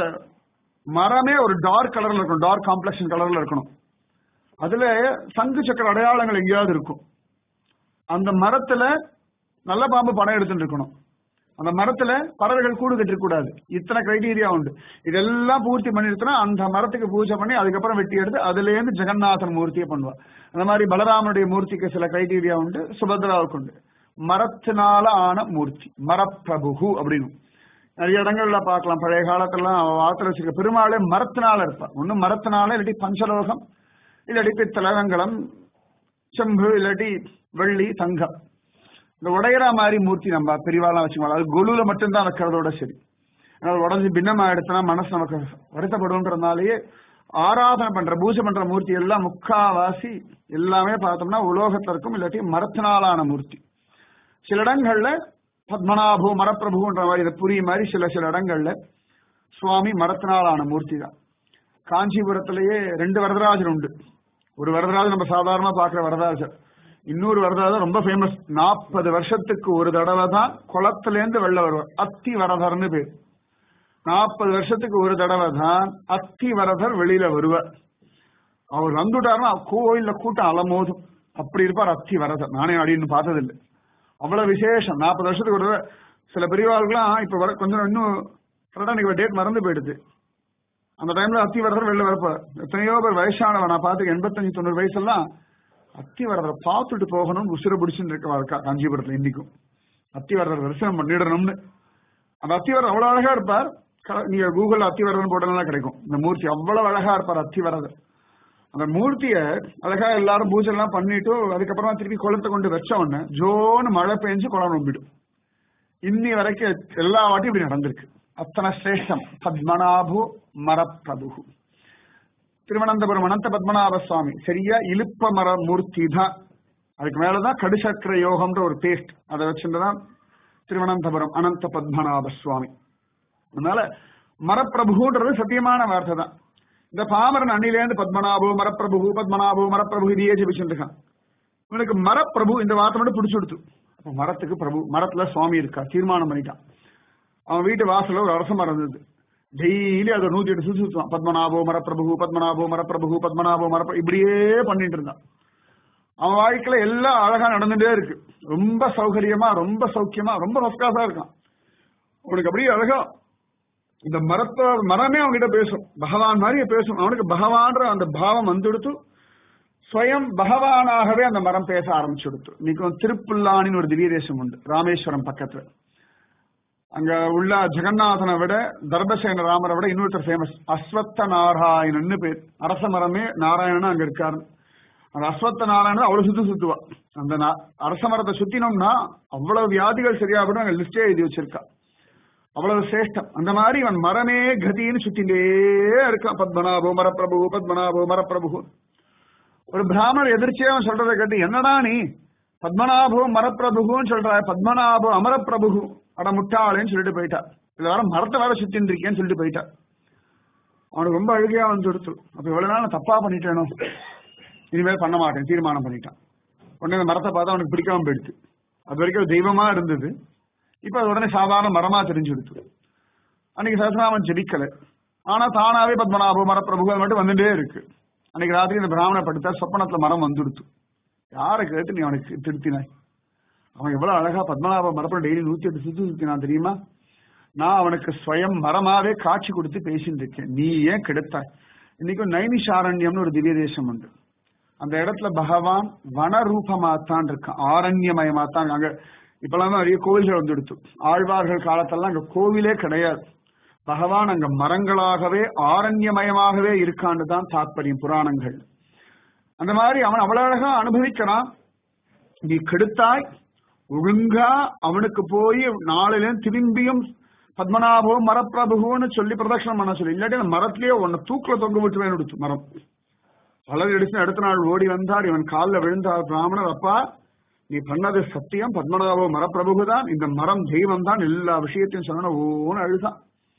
S1: மரமே ஒரு டார்க் கலர்ல இருக்கணும் டார்க் காம்ப்ளெக்ஷன் கலர்ல இருக்கணும் அதுல சங்கு சக்கர அடையாளங்கள் எங்கேயாவது இருக்கும் அந்த மரத்துல நல்ல பாம்பு படம் எடுத்துட்டு இருக்கணும் அந்த மரத்துல பறவைகள் கூடு கட்டிருக்க கூடாது இத்தனை கிரைடீரியா உண்டு இதெல்லாம் பூர்த்தி பண்ணிருச்சுன்னா அந்த மரத்துக்கு பூஜை பண்ணி அதுக்கப்புறம் வெட்டி எடுத்து அதுல இருந்து ஜெகநாதன் மூர்த்தியை பண்ணுவா அந்த மாதிரி பலராமனுடைய மூர்த்திக்கு சில கிரைடீரியா உண்டு சுபத்ராவுக்கு உண்டு மரத்தினால ஆன மூர்த்தி மரப்பிரபு அப்படின்னு நிறைய இடங்கள்ல பார்க்கலாம் பழைய காலத்துலாம் அவ வாத்துல வச்சிருக்க பெருமாளே மரத்தினால இருப்பார் ஒண்ணு மரத்தினால இல்லாட்டி பஞ்சலோகம் இல்லாட்டி பித்தளை வெங்கலம் செம்பு இல்லாட்டி வெள்ளி தங்கம் இந்த உடையற மாதிரி மூர்த்தி நம்ம பெரியவாலாம் வச்சுக்கோங்க அது கொலுல மட்டும்தான் வைக்கிறதோட சரி ஏன்னா அது உடஞ்சி பின்னமா எடுத்தனா மனசு நமக்கு வருத்தப்படுன்றதுனாலயே ஆராதனை பண்ற பூஜை பண்ற மூர்த்தி எல்லாம் முக்காவாசி எல்லாமே பார்த்தோம்னா உலோகத்துல இருக்கும் இல்லாட்டி மரத்தினாலான மூர்த்தி சில இடங்கள்ல பத்மநாபு மரப்பிரபுன்ற மாதிரி இந்த புரி மாதிரி சில சில இடங்கள்ல சுவாமி மரத்தினாலான மூர்த்தி தான் காஞ்சிபுரத்திலேயே ரெண்டு வரதராஜர் உண்டு ஒரு வரதராஜர் நம்ம சாதாரணமா பார்க்கிற வரதராஜர் இன்னொரு வரதராஜர் ரொம்ப ஃபேமஸ் நாற்பது வருஷத்துக்கு ஒரு தடவை தான் குளத்திலேருந்து வெளில வருவார் அத்தி வரதர்னு பேர் நாற்பது வருஷத்துக்கு ஒரு தடவை தான் அத்தி வரதர் வெளியில வருவார் அவர் வந்துட்டாருன்னா கோயில்ல கூட்டம் அலமோதும் அப்படி இருப்பார் அத்தி வரதர் நானே அப்படின்னு பார்த்ததில்லை அவ்வளவு விசேஷம் நாற்பது வருஷத்துக்கு ஒரு தடவை சில பெரியவாளுக்கெல்லாம் இப்ப வர கொஞ்சம் இன்னும் கரெக்டா எனக்கு டேட் மறந்து போயிடுது அந்த டைம்ல அத்தி வரதர் வெளில வரப்பார் எத்தனையோ பேர் வயசானவன் நான் பார்த்து எண்பத்தஞ்சு தொண்ணூறு வயசெல்லாம் அத்தி வரதரை பார்த்துட்டு போகணும்னு உசுர பிடிச்சுன்னு இருக்கவா இருக்கா காஞ்சிபுரத்துல இன்னைக்கும் அத்தி வரதர் தரிசனம் பண்ணிடணும்னு அந்த அத்திவரர் அவ்வளவு அழகா இருப்பார் க- நீங்க கூகுள்ல அத்திவரதன் போட்டலாம் கிடைக்கும் இந்த மூர்த்தி அவ்வளவு அழகா இருப்பார் அத்திவரதர் அந்த மூர்த்திய அழகா எல்லாரும் பூஜை எல்லாம் பண்ணிட்டு அதுக்கப்புறமா திருப்பி குளத்தை கொண்டு வச்ச உடனே ஜோன்னு மழை பெஞ்சு குளம் நம்பிடும் இன்னி வரைக்கும் எல்லா வாட்டியும் இப்படி நடந்திருக்கு அத்தனை சிரேஷ்டம் பத்மநாபு மரப்பிரபு திருவனந்தபுரம் அனந்த பத்மநாப சுவாமி சரியா இலுப்ப மர மூர்த்தி தான் அதுக்கு மேலதான் கடுசக்கர யோகம்ன்ற ஒரு பேஸ்ட் அதை வச்சுட்டுதான் திருவனந்தபுரம் அனந்த பத்மநாப சுவாமி அதனால மரப்பிரபுன்றது சத்தியமான வார்த்தை தான் இந்த பாமரன் அண்ணிலேருந்து பத்மநாபு மரப்பிரபு பத்மநாபு மரப்பிரபு இதையே ஜெபிச்சுட்டு இருக்கான் இவனுக்கு மரப்பிரபு இந்த வார்த்தை மட்டும் பிடிச்சு கொடுத்து அப்ப மரத்துக்கு பிரபு மரத்துல சுவாமி இருக்கா தீர்மானம் பண்ணிட்டான் அவன் வீட்டு வாசல்ல ஒரு அரச மரம் இருந்தது டெய்லி அதை நூத்தி எட்டு சுத்தி சுத்துவான் பத்மநாபோ மரப்பிரபு பத்மநாபோ மரப்பிரபு பத்மநாபோ மரப்பிர இப்படியே பண்ணிட்டு இருந்தான் அவன் வாழ்க்கையில எல்லாம் அழகா நடந்துட்டே இருக்கு ரொம்ப சௌகரியமா ரொம்ப சௌக்கியமா ரொம்ப ஃபஸ்ட் இருக்கான் அவனுக்கு அப்படியே அழகா இந்த மரத்த மரமே அவன்கிட்ட பேசும் பகவான் மாதிரியே பேசும் அவனுக்கு பகவான்ற அந்த பாவம் வந்துடுத்து ஸ்வயம் பகவானாகவே அந்த மரம் பேச ஆரம்பிச்சுடுத்து இன்னைக்கு திருப்புல்லானின்னு ஒரு திவ்ய தேசம் உண்டு ராமேஸ்வரம் பக்கத்துல அங்க உள்ள ஜெகநாதனை விட தர்பசேன ராமரை விட இன்னொருத்தர் ஃபேமஸ் அஸ்வத்த நாராயணன்னு பேர் அரச மரமே நாராயணன் அங்க இருக்காரு அந்த அஸ்வத்த நாராயணன் அவ்வளவு சுத்து சுத்துவா அந்த நா- அரச மரத்தை சுத்தினோம்னா அவ்வளவு வியாதிகள் சரியாகணும் அங்க லிஸ்டே எழுதி வச்சிருக்கா அவ்வளவு சிரேஷ்டம் அந்த மாதிரி இவன் மரமே கதின்னு சுத்திண்டே இருக்கான் பத்மநாபோ மரப்பிரபு பத்மநாபோ மரப்பிரபு ஒரு பிராமணர் எதிர்ச்சியா அவன் சொல்றதை கேட்டு என்னடா நீ பத்மநாபோ மரப்பிரபுன்னு சொல்ற பத்மநாபோ அமரப்பிரபு அட முட்டாளேன்னு சொல்லிட்டு போயிட்டா இதுல வர மரத்தை வேற சுத்தின்னு இருக்கேன்னு சொல்லிட்டு போயிட்டா அவனுக்கு ரொம்ப அழுகையா வந்து கொடுத்து அப்ப இவ்வளவு நாள் நான் தப்பா பண்ணிட்டேனோ இனிமேல் பண்ண மாட்டேன் தீர்மானம் பண்ணிட்டான் உடனே அந்த மரத்தை பார்த்தா அவனுக்கு பிடிக்காம போயிடுது அது வரைக்கும் அது தெய்வமா இருந்தது இப்ப அது உடனே சாதாரண மரமா தெரிஞ்சு கொடுத்து அன்னைக்கு சஹசிரநாமன் ஜெபிக்கல ஆனா தானாவே பத்மநாப மரப்பிரபுகள் மட்டும் வந்துட்டே இருக்கு அன்னைக்கு ராத்திரி இந்த பிராமண படுத்தா சொப்பனத்துல மரம் வந்துடுத்து யாரை கேட்டு நீ அவனுக்கு திருத்தினாய் அவன் எவ்வளவு அழகா பத்மநாப மரப்படம் டெய்லி நூத்தி எட்டு சுத்தி சுத்தினான் தெரியுமா நான் அவனுக்கு ஸ்வயம் மரமாவே காட்சி கொடுத்து பேசிட்டு இருக்கேன் நீ ஏன் கெடுத்தாய் இன்னைக்கும் நைனிஷாரண்யம்னு ஒரு திவ்ய தேசம் உண்டு அந்த இடத்துல பகவான் வனரூபமாத்தான் இருக்கான் ஆரண்யமயமாத்தான் அங்க இப்பெல்லாம் நிறைய கோவில்கள் வந்துடுத்து ஆழ்வார்கள் காலத்தெல்லாம் அங்க கோவிலே கிடையாது பகவான் அங்க மரங்களாகவே ஆரண்யமயமாகவே இருக்கான்னு தான் தாத்பரியம் புராணங்கள் அந்த மாதிரி அவன் அவ்வளவு அழகா அனுபவிக்கிறான் நீ கெடுத்தாய் ஒழுங்கா அவனுக்கு போய் நாளில திரும்பியும் பத்மநாபோ மரப்பிரபுன்னு சொல்லி பிரதட்சணம் பண்ண சொல்லி இல்லாட்டி அந்த மரத்திலேயே உன்னை தூக்குல தொங்க விட்டுவேன் எடுத்து மரம் பலர் எடுத்து அடுத்த நாள் ஓடி வந்தார் இவன் காலில் விழுந்தார் பிராமணர் அப்பா நீ பண்ணது சத்தியம் பத்மநாபோ மரப்பிரபுதான் இந்த மரம் தெய்வம் தான் எல்லா விஷயத்தையும் சொன்ன ஓன்னு அழுதான்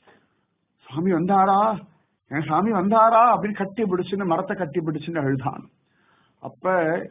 S1: சாமி வந்தாரா என் சாமி வந்தாரா அப்படின்னு கட்டி பிடிச்சுன்னு மரத்தை கட்டி பிடிச்சுன்னு அழுதான் அப்ப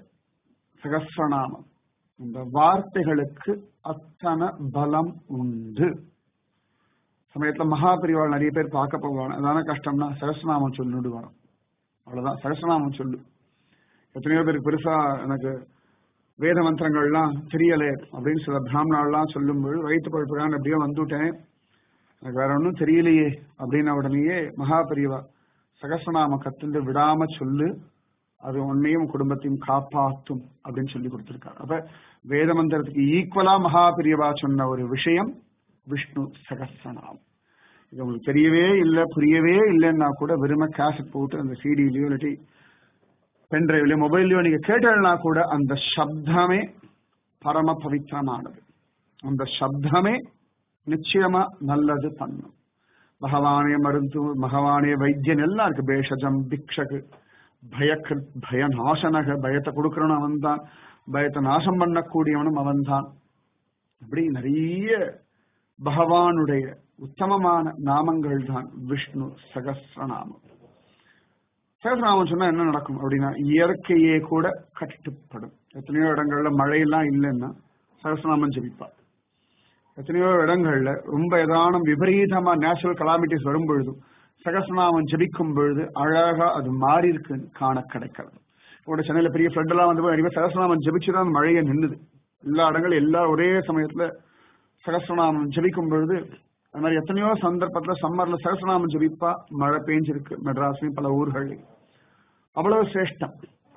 S1: சகசிரநாமம் இந்த வார்த்தைகளுக்கு அத்தனை பலம் உண்டு சமயத்துல மகாபிரிவாள் நிறைய பேர் பார்க்க போவாங்க அதான கஷ்டம்னா சகசிரநாமம் சொல்லிட்டு வரோம் அவ்வளவுதான் சகசிரநாமம் சொல்லு எத்தனையோ பேருக்கு பெருசா எனக்கு வேத மந்திரங்கள்லாம் தெரியலே அப்படின்னு சில பிராமணாலாம் சொல்லும்போது வயிற்று பழுப்புறான் அப்படியே வந்துட்டேன் எனக்கு வேற ஒன்றும் தெரியலையே அப்படின்ன உடனேயே மகாபெரிவா சகசிரநாம கத்துண்டு விடாம சொல்லு அது உன்னையும் குடும்பத்தையும் காப்பாத்தும் அப்படின்னு சொல்லி கொடுத்திருக்காரு அப்ப வேத மந்திரத்துக்கு ஈக்குவலா மகாபிரியவா சொன்ன ஒரு விஷயம் விஷ்ணு சகசிரநாமம் இது உங்களுக்கு தெரியவே இல்லை புரியவே இல்லைன்னா கூட வெறும கேசட் போட்டு அந்த சிடிலையோ இல்லாட்டி பென் டிரைவ்லயோ மொபைல்லயோ நீங்க கேட்டா கூட அந்த சப்தமே பரம பவித்திரமானது அந்த சப்தமே நிச்சயமா நல்லது பண்ணும் பகவானே மருந்து பகவானே வைத்தியன் எல்லாம் இருக்கு பேஷஜம் பிக்ஷகு பயக்கு பயநாசனக பயத்தை கொடுக்கறவனும் அவன் தான் பயத்தை நாசம் பண்ணக்கூடியவனும் அவன் தான் அப்படி நிறைய பகவானுடைய உத்தமமான நாமங்கள் தான் விஷ்ணு சகசிரநாமம் சகசிரநாமம் சொன்னா என்ன நடக்கும் அப்படின்னா இயற்கையே கூட கட்டுப்படும் எத்தனையோ இடங்கள்ல மழையெல்லாம் இல்லைன்னா சகசிரநாமம் ஜபிப்பார் எத்தனையோ இடங்கள்ல ரொம்ப ஏதானும் விபரீதமா நேச்சுரல் கலாமிட்டிஸ் வரும் பொழுதும் சகசிரநாமம் ஜபிக்கும் பொழுது அழகா அது மாறி இருக்குன்னு காண கிடைக்கிறது இப்போ சென்னையில பெரிய ஃபிளட் எல்லாம் வந்து நிறைய சகசிரநாமம் ஜபிச்சுதான் அந்த மழையை நின்னுது எல்லா இடங்களும் எல்லா ஒரே சமயத்துல சகசிரநாமம் ஜபிக்கும் பொழுது அது மாதிரி எத்தனையோ சந்தர்ப்பத்துல சம்மர்ல சகசிரநாமம் ஜபிப்பா மழை பெஞ்சிருக்கு மெட்ராஸ்லயும் பல ஊர்கள்லையும் அவ்வளவு சிரேஷ்டம்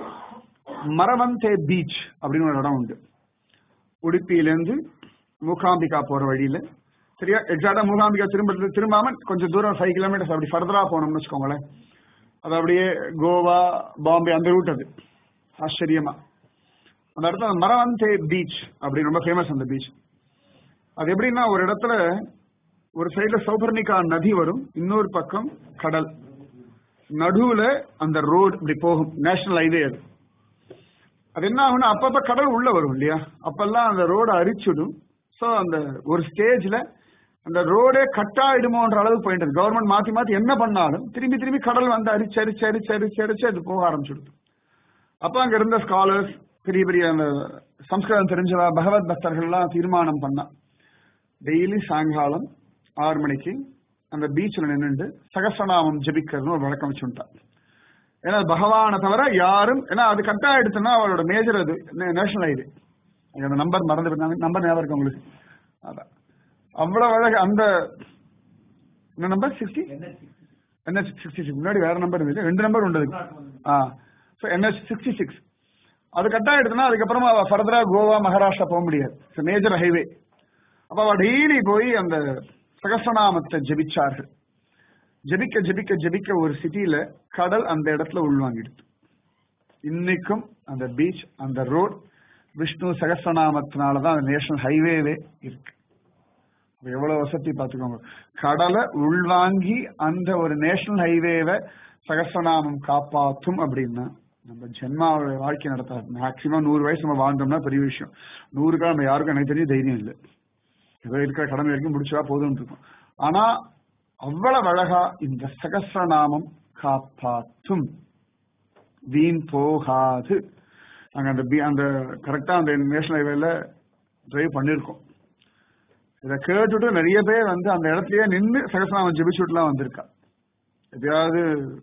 S1: மரவந்தே பீச் அப்படின்னு ஒரு இடம் உண்டு உடுப்பியிலேருந்து மூகாம்பிகா போற வழியில சரியா எக்ஸாக்டா மூகாம்பிகா திரும்ப திரும்பாம கொஞ்சம் தூரம் ஃபைவ் கிலோமீட்டர்ஸ் அப்படி ஃபர்தரா போனோம்னு வச்சுக்கோங்களேன் அது அப்படியே கோவா பாம்பே அந்த ரூட் அது ஆச்சரியமா அந்த இடத்துல மரவந்தே பீச் அப்படின்னு ரொம்ப ஃபேமஸ் அந்த பீச் அது எப்படின்னா ஒரு இடத்துல ஒரு சைடுல சௌபர்ணிகா நதி வரும் இன்னொரு பக்கம் கடல் நடுவுல அந்த ரோடு இப்படி போகும் நேஷனல் ஹைவே அது அது என்ன ஆகும்னா அப்பப்ப கடல் உள்ள வரும் இல்லையா அப்பெல்லாம் அந்த ரோட அரிச்சிடும் சோ அந்த ஒரு ஸ்டேஜ்ல அந்த ரோடே கட் ஆயிடுமோன்ற அளவுக்கு போயிட்டு கவர்மெண்ட் மாத்தி மாத்தி என்ன பண்ணாலும் திரும்பி திரும்பி கடல் வந்து அரிச்சு அரிச்சு அரிச்சு அரிச்சு அரிச்சு அது போக ஆரம்பிச்சிடுது அப்ப அங்க இருந்த ஸ்காலர்ஸ் பெரிய பெரிய அந்த சம்ஸ்கிருதம் தெரிஞ்சவா பகவத் பக்தர்கள்லாம் தீர்மானம் பண்ணா டெய்லி சாயங்காலம் ஆறு மணிக்கு அந்த பீச்சில் நின்றுட்டு சகசநாமம் ஜபிக்கிறதுன்னு ஒரு வழக்கம் வச்சுட்டா ஏன்னா பகவானை தவிர யாரும் ஏன்னா அது கட் ஆயிடுச்சுன்னா அவரோட மேஜர் அது நேஷனல் ஹைவே அந்த நம்பர் மறந்து நம்பர் ஞாபகம் இருக்கு உங்களுக்கு அதான் அவ்வளவு அழகு அந்த என்ன number sixty NH sixty six முன்னாடி வேற நம்பர் இருந்தது ரெண்டு நம்பர் உண்டு அதுக்கு. Ah so NH sixty six அது கட் ஆயிடுச்சுன்னா அதுக்கப்புறமா அவ ஃபர்தரா கோவா மகாராஷ்டிரா போக முடியாது மேஜர் ஹைவே அப்ப அவ டெய்லி போய் அந்த சகசநாமத்தை ஜெபிச்சார்கள் ஜெபிக்க ஜெபிக்க ஜெபிக்க ஒரு சிட்டியில கடல் அந்த இடத்துல உள்வாங்கிடுது இன்னைக்கும் அந்த பீச் அந்த ரோட் விஷ்ணு சகசநாமத்தினாலதான் அந்த நேஷனல் ஹைவேவே இருக்கு அப்ப எவ்வளவு வசதி பார்த்துக்கோங்க கடலை உள்வாங்கி அந்த ஒரு நேஷனல் ஹைவேவை சகசநாமம் காப்பாற்றும் அப்படின்னா நம்ம ஜென்மாவோட வாழ்க்கை நடத்தாது மேக்சிமம் நூறு வயசு நம்ம வாழ்ந்தோம்னா பெரிய விஷயம் நூறுக்கா நம்ம யாருக்கும் எனக்கு தெரிஞ்ச தைரியம் இல்லை ஏதோ இருக்கிற கடமை வரைக்கும் முடிச்சா போதும் இருக்கும் ஆனா அவ்வளவு அழகா இந்த சகசிரநாமம் காப்பாற்றும் வீண் போகாது நாங்க அந்த பி- அந்த கரெக்டா அந்த நேஷனல் ஹைவேல டிரைவ் பண்ணிருக்கோம் இதை கேட்டுட்டு நிறைய பேர் வந்து அந்த இடத்துலயே நின்று சகசிரநாமம் ஜெபிச்சுட்டுலாம் வந்திருக்கா எப்பயாவது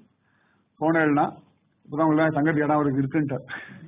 S1: போனேன்னா இப்பதான் உங்களுக்கு தங்கத்து இடம் அவருக்கு இருக்குன்ட்டார்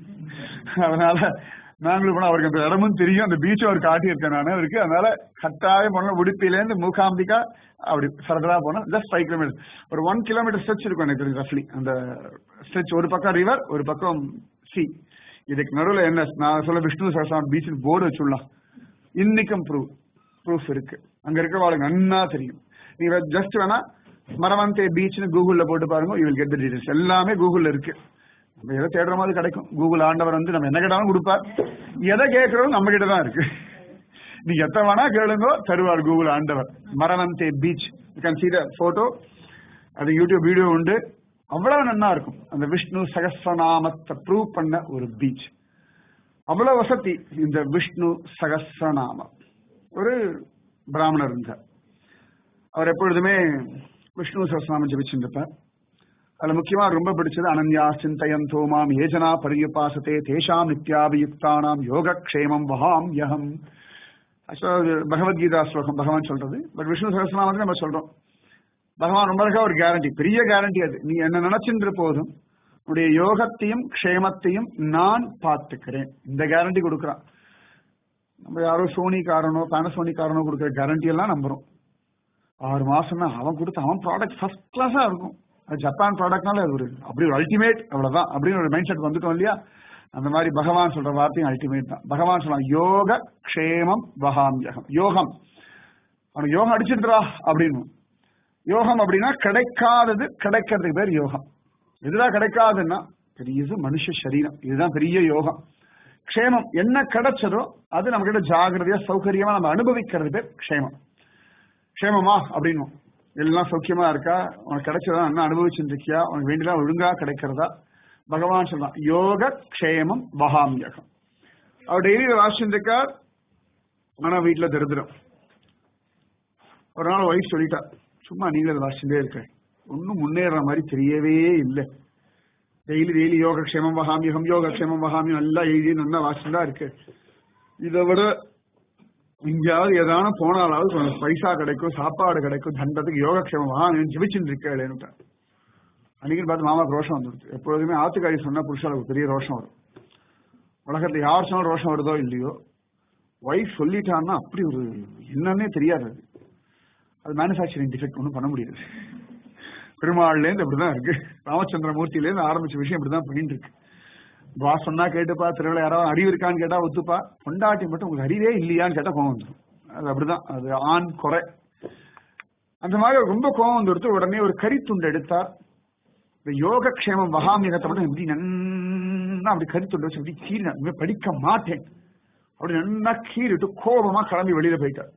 S1: அதனால நாங்களும் போனா அவருக்கு அந்த இடமும் தெரியும் அந்த பீச்சும் அவர் காட்டியிருக்கேன் நான் அவருக்கு அதனால கட்டாயம் போன உடுப்பிலேருந்து மூகாம்பிகா அப்படி சரதரா போனா ஜஸ்ட் ஃபைவ் கிலோமீட்டர் ஒரு ஒன் கிலோமீட்டர் ஸ்ட்ரெச் இருக்கும் எனக்கு தெரிஞ்சு ரஃப்லி அந்த ஸ்ட்ரெச் ஒரு பக்கம் ரிவர் ஒரு பக்கம் சி இதுக்கு நடுவில் என்ன நான் சொல்ல விஷ்ணு சரசான் பீச்சில் போர்டு வச்சுடலாம் இன்னைக்கும் ப்ரூஃப் ப்ரூஃப் இருக்கு அங்க இருக்கிறவாளுக்கு நன்னா தெரியும் நீங்க ஜஸ்ட் வேணா மரவந்தே பீச்னு கூகுள்ல போட்டு பாருங்க you will get the details எல்லாமே கூகுள்ல இருக்கு நம்ம எதை தேடுற மாதிரி கிடைக்கும் கூகுள் ஆண்டவர் வந்து நம்ம என்ன கேட்டாலும் கொடுப்பார் எதை கேட்கறோம் நம்ம கிட்ட தான் இருக்கு நீங்க எத்த வேணா கேளுங்க தருவார் கூகுள் ஆண்டவர் Maravanthe beach you can see the photo அது யூடியூப் வீடியோ உண்டு அவ்வளவு நன்னா இருக்கும் அந்த விஷ்ணு சகஸ்ரநாமத்தை ப்ரூவ் பண்ண ஒரு பீச் அவ்வளவு வசதி இந்த விஷ்ணு சகஸ்ரநாமம் ஒரு பிராமணர் இருந்தார் அவர் எப்பொழுதுமே விஷ்ணு சகஸ்ரநாமம் ஜபிச்சுருப்பார் அதுல முக்கியமா ரொம்ப பிடிச்சது அனன்யா சிந்தயம் தோமாம் ஏஜனா பரியுபாசத்தே தேஷாம் நித்யாபியுக்தானாம் யோகக்ஷேமம் வகாம் யகம் ஆக்சுவலா பகவத்கீதா ஸ்லோகம் பகவான் சொல்றது பட் விஷ்ணு சகஸ்ரநாமத்தை நம்ம சொல்றோம் பகவான் ரொம்ப அழகா ஒரு கேரண்டி பெரிய கேரண்டி அது நீ என்ன நினைச்சின்ற போதும் உன்னுடைய யோகத்தையும் க்ஷேமத்தையும் நான் பார்த்துக்கிறேன் இந்த கேரண்டி கொடுக்குறான் நம்ம யாரோ சோனிக்காரனோ பேனசோனிக்காரனோ கொடுக்குற கேரண்டி எல்லாம் நம்புறோம் ஆறு மாசம்னா அவன் கொடுத்த அவன் ப்ராடக்ட் ஃபர்ஸ்ட் கிளாஸா இருக்கும் அது ஜப்பான் ப்ராடக்ட்னால அது ஒரு அப்படி ஒரு அல்டிமேட் அவ்வளவுதான் அப்படின்னு ஒரு மைண்ட் செட் வந்துட்டோம் இல்லையா அந்த மாதிரி பகவான் சொல்ற வார்த்தையும் அல்டிமேட் தான் பகவான் சொல்றான் யோக க்ஷேமம் வகாமியகம் யோகம் அவனுக்கு யோகம் அடிச்சிருந்தா அப்படின்னு யோகம் அப்படின்னா கிடைக்காதது கிடைக்கிறதுக்கு பேர் யோகம் எதுதான் கிடைக்காதுன்னா பெரிய மனுஷ சரீரம் இதுதான் பெரிய யோகம் க்ஷேமம் என்ன கிடைச்சதோ அது நம்ம கிட்ட ஜாகிரதையா சௌகரியமா நம்ம அனுபவிக்கிறது பேர் க்ஷேமம் க்ஷேமமா அப்படின்னு எல்லாம் சௌக்கியமா இருக்கா உனக்கு கிடைச்சதா என்ன அனுபவிச்சுட்டு இருக்கியா உனக்கு வேண்டியதா ஒழுங்கா கிடைக்கிறதா பகவான் சொல்றான் யோக க்ஷேமம் வகாமியகம் அவர் டெய்லி வாசிச்சுட்டு இருக்கார் ஆனா வீட்டுல தரித்திரம் ஒரு நாள் ஒய்ஃப் சொல்லிட்டா சும்மா நீங்களே வாசிச்சுட்டே இருக்க ஒன்னும் முன்னேற மாதிரி தெரியவே இல்லை டெய்லி டெய்லி யோகக்ஷேமம் வகாமியகம் யோகக்ஷேமம் வகாமியம் எல்லாம் எழுதி நல்லா வாசிச்சுதான் இருக்கு இதை விட எங்கேயாவது ஏதான போனாலாவது கொஞ்சம் பைசா கிடைக்கும் சாப்பாடு கிடைக்கும் தண்டத்துக்கு யோகக்ஷேமம் வகாமியம் ஜிபிச்சுட்டு இருக்கேன்னுட்டா அன்னைக்கு பார்த்து மாமாக்கு ரோஷம் வந்துருச்சு எப்பொழுதுமே ஆத்துக்காரி சொன்னா புருஷாளுக்கு பெரிய ரோஷம் வரும் உலகத்துல யார் சொன்னாலும் ரோஷம் வருதோ இல்லையோ ஒய்ஃப் சொல்லிட்டான்னா அப்படி ஒரு என்னன்னே தெரியாது அது அது மேனுஃபேக்சரிங் டிஃபெக்ட் ஒன்றும் பண்ண முடியாது பெருமாள்லேருந்து அப்படிதான் இருக்கு ராமச்சந்திரமூர்த்தியிலேருந்து ஆரம்பிச்ச விஷயம் இப்படிதான் பண்ணிட்டு இருக்கு வா சொன்னா கேட்டுப்பா திருவிழா யாராவது அறிவு இருக்கான்னு கேட்டா ஒத்துப்பா பொண்டாட்டி மட்டும் உங்களுக்கு அறிவே இல்லையான்னு கேட்டா கோவம் வந்துடும் அது அப்படிதான் அது ஆண் குறை அந்த மாதிரி ரொம்ப கோவம் வந்துடுத்து உடனே ஒரு கரித்துண்டு எடுத்தா இந்த யோகக்ஷேமம் மகாமியகத்தை மட்டும் இப்படி நன்னா அப்படி கரித்துண்டு வச்சு இப்படி கீழே இனிமே படிக்க மாட்டேன் அப்படி நல்லா கீறிட்டு கோபமா கிளம்பி வெளியில போயிட்டார்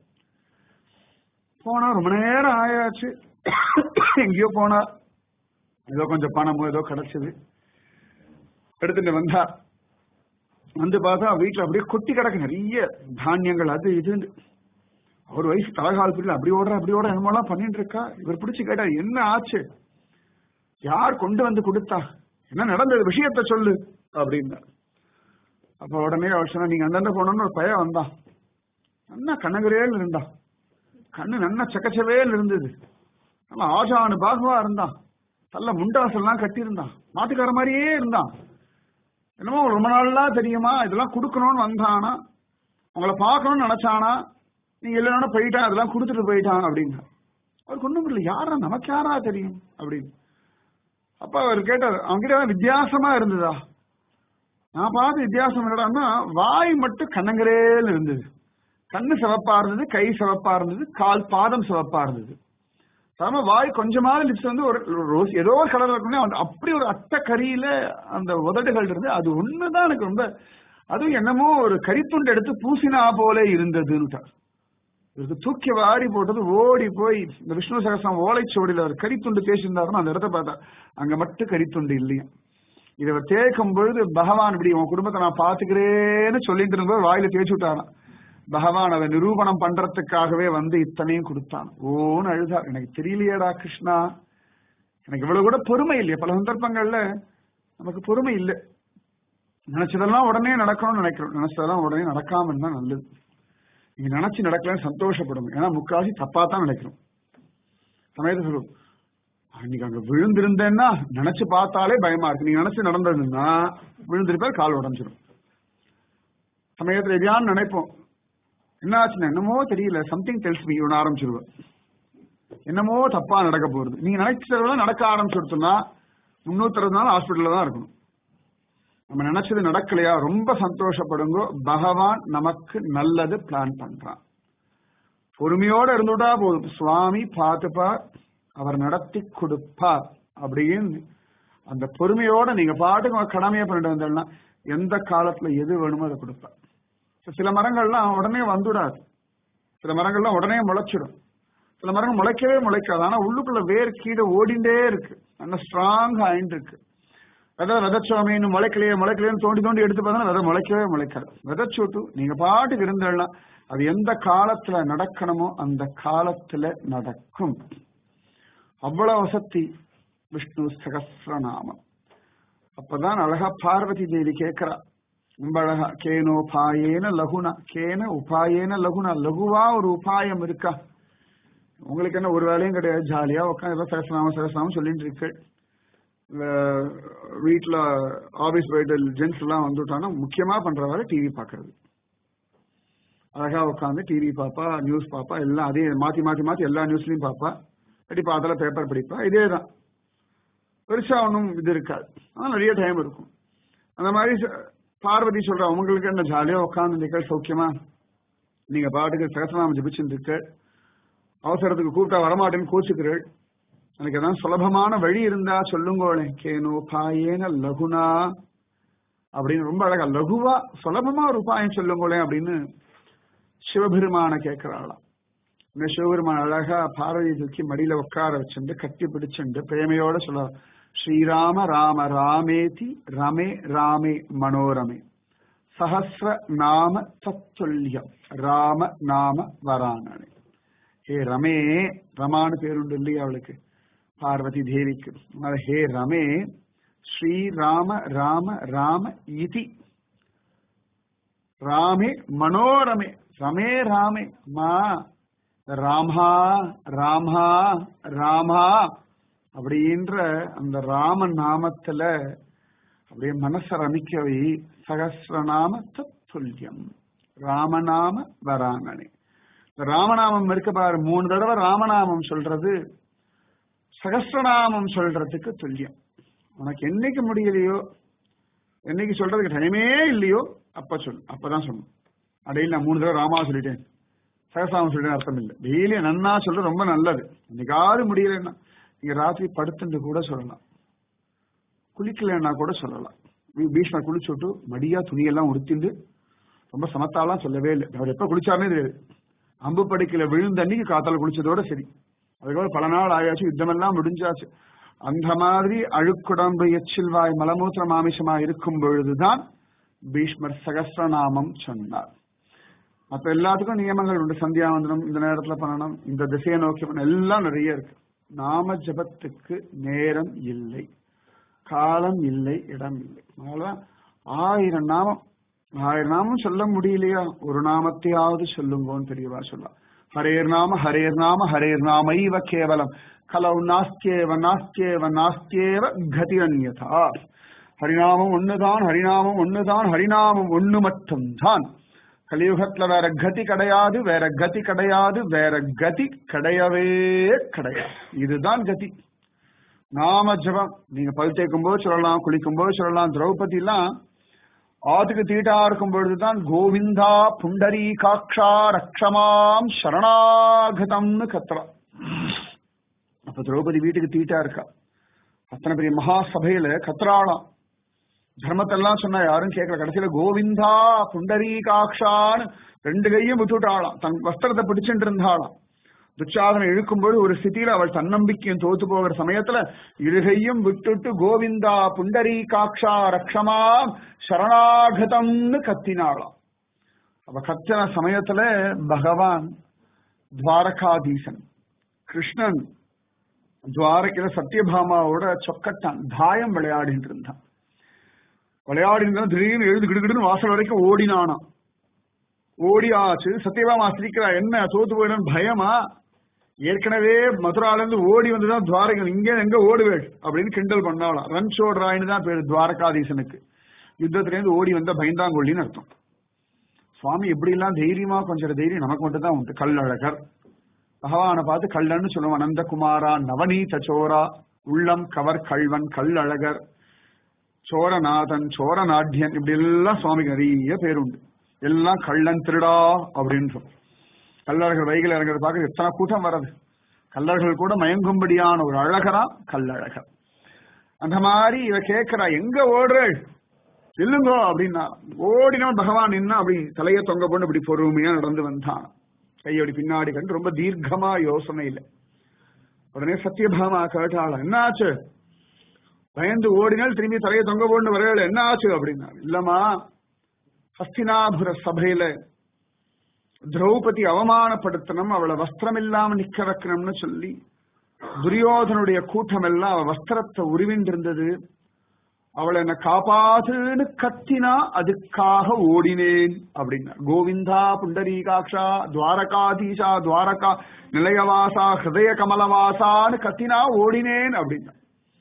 S1: போனா ரொம்ப நேரம் ஆயாச்சு எங்கேயோ போனா ஏதோ கொஞ்சம் பணமோ ஏதோ கிடைச்சது எடுத்துட்டு வந்தா வந்து பார்த்தா வீட்டுல அப்படியே கொட்டி கிடக்கு நிறைய தானியங்கள் அது இதுன்னு அவர் வயசு தலகால் பிடிக்கல அப்படி ஓடுற அப்படி ஓடுற என்னமோலாம் பண்ணிட்டு இருக்கா இவர் பிடிச்சு கேட்டா என்ன ஆச்சு யார் கொண்டு வந்து கொடுத்தா என்ன நடந்தது விஷயத்த சொல்லு அப்படின்னா அப்ப உடனே அவர் சொன்னா நீங்க அந்தண்ட போனோம்னு ஒரு பையன் வந்தான் நல்லா கண்ணகரேல் இருந்தான் கண்ணு நல்லா சக்கச்சவேல் இருந்தது நல்லா ஆஜானு பாகுவா இருந்தான் நல்ல முண்டாசெல்லாம் கட்டியிருந்தான் நாட்டுக்கார மாதிரியே இருந்தான் என்னமோ ரொம்ப நாள்லாம் தெரியுமா இதெல்லாம் கொடுக்கணும்னு வந்தானா உங்களை பார்க்கணும்னு நினைச்சானா நீங்க இல்லைன்னா போயிட்டான் அதெல்லாம் கொடுத்துட்டு போயிட்டான் அப்படின்னா அவருக்கு ஒண்ணும் இல்லை யாரா நமக்கு யாரா தெரியும் அப்படின்னு அப்ப அவர் கேட்டார் அவங்கிட்ட வித்தியாசமா இருந்ததா நான் பார்த்து வித்தியாசம் என்னடான்னா வாய் மட்டும் கண்ணங்கரேல இருந்தது கண்ணு சிவப்பா இருந்தது கை சிவப்பா இருந்தது கால் பாதம் சிவப்பா இருந்தது சாம வாய் கொஞ்சமாவது லிப்ஸ் வந்து ஒரு ரோஸ் ஏதோ ஒரு கலர் இருக்குமே அந்த அப்படி ஒரு அட்டை கரியில அந்த உதடுகள் இருந்து அது ஒண்ணுதான் எனக்கு ரொம்ப அதுவும் என்னமோ ஒரு கரித்துண்டு எடுத்து பூசினா போல இருந்ததுன்னுட்டார் இவருக்கு தூக்கி வாரி போட்டது ஓடி போய் இந்த விஷ்ணு சகசம் ஓலைச்சோடியில் அவர் கரித்துண்டு பேசியிருந்தாருன்னா அந்த இடத்த பார்த்தா அங்க மட்டும் கரித்துண்டு இல்லையா இதை அவர் தேய்க்கும் பொழுது பகவான் இப்படி உன் குடும்பத்தை நான் பாத்துக்கிறேன்னு சொல்லிட்டு இருக்கும்போது வாயில தேய்ச்சி விட்டாராம் பகவான் அதை நிரூபணம் பண்றதுக்காகவே வந்து இத்தனையும் கொடுத்தான் ஓன்னு அழுதார் எனக்கு தெரியலையேடா கிருஷ்ணா எனக்கு இவ்வளவு கூட பொறுமை இல்லையா பல சந்தர்ப்பங்கள்ல நமக்கு பொறுமை இல்லை நினைச்சதெல்லாம் உடனே நடக்கணும்னு நினைக்கிறோம் நினைச்சதெல்லாம் உடனே நடக்காம இருந்தா நல்லது நீங்க நினைச்சு நடக்கலன்னு சந்தோஷப்படணும் ஏன்னா முக்காசி தப்பா தான் நினைக்கிறோம் சமயத்தை சொல்லுவோம் அன்னைக்கு அங்க விழுந்திருந்தேன்னா நினைச்சு பார்த்தாலே பயமா இருக்கு நீங்க நினைச்சு நடந்ததுன்னா விழுந்திருப்பார் கால் உடஞ்சிரும் சமயத்துல எதையான்னு நினைப்போம் என்ன ஆச்சுன்னா என்னமோ தெரியல சம்திங் டெல்ஸ் மீ ஒன்று ஆரம்பிச்சிருவேன் என்னமோ தப்பா நடக்க போகுது நீங்க நினைச்சதெல்லாம் நடக்க ஆரம்பிச்சுடுத்துனா முன்னூத்தி அறுபது நாள் ஹாஸ்பிட்டல்ல தான் இருக்கணும் நம்ம நினைச்சது நடக்கலையா ரொம்ப சந்தோஷப்படுங்க பகவான் நமக்கு நல்லது பிளான் பண்றான் பொறுமையோட இருந்துட்டா போதும் சுவாமி பார்த்துப்பார் அவர் நடத்தி கொடுப்பார் அப்படின்னு அந்த பொறுமையோட நீங்க பாட்டுக்கு கடமையை பண்ணிட்டு வந்தோம்னா எந்த காலத்துல எது வேணுமோ அதை கொடுப்பார் சில மரங்கள்லாம் உடனே வந்துடாது சில மரங்கள்லாம் உடனே முளைச்சிடும் சில மரங்கள் முளைக்கவே முளைக்காது ஆனா உள்ளுக்குள்ள வேர் கீழே ஓடிண்டே இருக்கு நல்ல ஸ்ட்ராங் ஆயிட்டு இருக்கு விதை விதைச்சோமே இன்னும் முளைக்கலையே முளைக்கலையேன்னு தோண்டி தோண்டி எடுத்து பார்த்தா விதை முளைக்கவே முளைக்காது விதைச்சுட்டு நீங்க பாட்டுக்கு இருந்தெல்லாம் அது எந்த காலத்துல நடக்கணுமோ அந்த காலத்துல நடக்கும் அவ்வளவு வசதி விஷ்ணு சகசிரநாமம் அப்பதான் அழகா பார்வதி தேவி கேட்கிறா ரொம்ப அழகா கேனோபாயேன லகுனா கேன உபாயேன லகுனா லகுவா ஒரு உபாயம் இருக்கா உங்களுக்கு என்ன ஒரு வேலையும் கிடையாது ஜாலியா உட்காந்து சகசிரநாமம் சகசிரநாமம் சொல்லிட்டு இருக்கு வீட்டுல ஆபீஸ் போயிட்டு ஜென்ஸ் எல்லாம் வந்துட்டாங்கன்னா முக்கியமா பண்ற வேலை டிவி பாக்குறது அழகா உட்காந்து டிவி பாப்பா நியூஸ் பாப்பா எல்லாம் அதே மாத்தி மாத்தி மாத்தி எல்லா நியூஸ்லயும் பாப்பா அப்படி பார்த்தால பேப்பர் படிப்பா இதே தான் பெருசா ஒன்றும் இது இருக்காது ஆனால் நிறைய டைம் இருக்கும் அந்த மாதிரி பார்வதி சொல்ற உங்களுக்கு என்ன ஜாலியா உட்காந்து இருக்க சௌக்கியமா நீங்க பாட்டுக்கு சகசநாமம் ஜபிச்சுட்டு இருக்க அவசரத்துக்கு கூப்பிட்டா வரமாட்டேன்னு கோச்சுக்கிறேள் எனக்கு எதாவது சுலபமான வழி இருந்தா சொல்லுங்களே கேனோ பாயேன லகுனா அப்படின்னு ரொம்ப அழகா லகுவா சுலபமா ஒரு உபாயம் சொல்லுங்களேன் அப்படின்னு சிவபெருமான கேட்கிறாளாம் இந்த சிவபெருமான் அழகா பார்வதி தூக்கி மடியில உட்கார வச்சுட்டு கட்டி பிடிச்சுண்டு பிரேமையோட சொல்ல ஸ்ரீராம ராம ராமேதி ரமே ராமே மனோரமே சஹசிர நாம தத்துல்யம் ராம நாம வரானே ஹே ரமே ரமானு பேருண்டு இல்லையா அவளுக்கு பார்வதி தேவிக்கு ஹே ரமே ஸ்ரீராம ராம ராம இதி ராமே மனோரமே ரமே ராமே மா ராமா ராமா ராமா அப்படின்ற அந்த ராம நாமத்துல அப்படியே மனச ரமிக்கவை சகசிரநாம தத்துல்யம் ராமநாம வராங்கனே ராமநாமம் இருக்க பாரு மூணு தடவை ராமநாமம் சொல்றது சகசிரநாமம் சொல்றதுக்கு துல்லியம் உனக்கு என்னைக்கு முடியலையோ என்னைக்கு சொல்றதுக்கு டைமே இல்லையோ அப்ப சொல்லு அப்பதான் சொல்லணும் அடையில் நான் மூணு தடவை ராமா சொல்லிட்டேன் சகசாமம் சொல்லிட்டேன் அர்த்தம் இல்லை டெய்லி நன்னா சொல்றது ரொம்ப நல்லது என்னைக்காவது முடியலன்னா நீங்க ராத்திரி படுத்துட்டு கூட சொல்லலாம் குளிக்கலன்னா கூட சொல்லலாம் பீஷ்மர் குளிச்சுட்டு மடியா துணியெல்லாம் உடுத்திண்டு ரொம்ப சமத்தாலாம் சொல்லவே இல்லை அவர் எப்ப குளிச்சாருன்னே தெரியாது அம்பு படுக்கையில விழுந்த அன்னைக்கு காத்தால குளிச்சதோட சரி அதுக்கப்புறம் பல நாள் ஆயாச்சு யுத்தமெல்லாம் முடிஞ்சாச்சு அந்த மாதிரி அழுக்குடம்பு எச்சில்வாய் மலமூத்திர மாமிசமா இருக்கும் பொழுதுதான் பீஷ்மர் சகசிரநாமம் சொன்னார் அப்ப எல்லாத்துக்கும் நியமங்கள் உண்டு சந்தியாவந்தனம் இந்த நேரத்துல பண்ணணும் இந்த திசையை நோக்கி பண்ணணும் எல்லாம் நிறைய இருக்கு நாம ஜபத்துக்கு நேரம் இல்லை காலம் இல்லை இடம் இல்லை அதனாலதான் ஆயிரம் நாமம் ஆயிரம் நாமம் சொல்ல முடியலையா ஒரு நாமத்தையாவது சொல்லுங்கன்னு பெரியவா சொல்லலாம் ஹரேர் நாம ஹரேர் நாம ஹரேர் நாமைவ கேவலம் கலவு நாஸ்தியேவ நாஸ்தியேவ நாஸ்தியேவ கதிரன்யதா ஹரிநாமம் ஒண்ணுதான் ஹரிநாமம் ஒண்ணுதான் ஹரிநாமம் ஒண்ணு மட்டும்தான் கலியுகத்துல வேற கதி கிடையாது வேற கதி கிடையாது வேற கதி கிடையவே கிடையாது இதுதான் கதி நாம ஜபம் நீங்க பல் தேய்க்கும் போது சொல்லலாம் குளிக்கும் போது சொல்லலாம் திரௌபதி எல்லாம் ஆத்துக்கு தீட்டா இருக்கும் பொழுதுதான் கோவிந்தா புண்டரி காக்ஷா ரக்ஷமாம் சரணாகதம்னு கத்துறா அப்ப திரௌபதி வீட்டுக்கு தீட்டா இருக்கா அத்தனை பெரிய மகா சபையில கத்துறாளாம் தர்மத்தெல்லாம் சொன்னா யாரும் கேட்கல கடைசியில கோவிந்தா புண்டரி காக்ஷான்னு ரெண்டு கையும் விட்டுட்டாளாம் தன் வஸ்திரத்தை பிடிச்சிட்டு இருந்தாளாம் துச்சாதனை இழுக்கும்போது ஒரு ஸ்திதியில அவள் தன்னம்பிக்கையும் தோத்து போகிற சமயத்துல இருகையும் விட்டுட்டு கோவிந்தா புண்டரி காக்ஷா ரக்ஷமா சரணாகதம்னு கத்தினாளாம் அவ கத்தின சமயத்துல பகவான் துவாரகாதீசன் கிருஷ்ணன் துவாரகையில சத்யபாமாவோட சொக்கட்டான் தாயம் விளையாடிட்டு இருந்தான் விளையாடிட்டு திடீர்னு எழுது கிடுகிடுன்னு வாசல் வரைக்கும் ஓடினானாம் ஓடி ஆச்சு சத்யபாமா சிரிக்கிறா என்ன தோத்து போயிடும் பயமா ஏற்கனவே மதுரால இருந்து ஓடி வந்துதான் துவாரகை இங்க எங்க ஓடுவேள் அப்படின்னு கிண்டல் பண்ணாலாம் ரன் சோடுறாயின்னு தான் பேரு துவாரகாதீசனுக்கு யுத்தத்துல இருந்து ஓடி வந்த பயந்தாங்கொல்லின்னு அர்த்தம் சுவாமி எப்படி எல்லாம் தைரியமா கொஞ்சம் தைரியம் நமக்கு மட்டும் தான் உண்டு கல்லழகர் பகவானை பார்த்து கல்லன்னு சொல்லுவான் நந்தகுமாரா நவநீத சோரா உள்ளம் கவர் கல்வன் கல்லழகர் சோரநாதன் சோரநாட்டியன் இப்படி எல்லாம் சுவாமிக்கு நிறைய பேர் உண்டு எல்லாம் கள்ளன் திருடா அப்படின்னு சொல்லும் கல்லழகர் வைகள் இறங்குறது பார்க்க எத்தனை கூட்டம் வர்றது கல்லர்கள் கூட மயங்கும்படியான ஒரு அழகரா கல்லழகர் அந்த மாதிரி இவ கேட்கிறா எங்க ஓடுறள் இல்லுங்கோ அப்படின்னா ஓடினவன் பகவான் நின்னா அப்படி தலையை தொங்க போட்டு இப்படி பொறுமையா நடந்து வந்தான் கையடி பின்னாடி கண்டு ரொம்ப தீர்க்கமா யோசனை இல்லை உடனே சத்யபாமா கேட்டாள என்ன ஆச்சு பயந்து ஓடினால் திரும்பி தலையை தொங்க போட்டு வரையில என்ன ஆச்சு அப்படின்னா இல்லம்மா ஹஸ்தினாபுர சபையில திரௌபதி அவமானப்படுத்தணும் அவளை வஸ்திரம் இல்லாம நிக்க வைக்கணும்னு சொல்லி துரியோதனுடைய கூட்டம் எல்லாம் அவ வஸ்திரத்தை உருவின்றிருந்தது அவளை என்ன காப்பாத்துன்னு கத்தினா அதுக்காக ஓடினேன் அப்படின்னா கோவிந்தா புண்டரீகாட்சா துவாரகாதீஷா துவாரகா நிலையவாசா ஹிருதய கமலவாசான்னு கத்தினா ஓடினேன் அப்படின்னா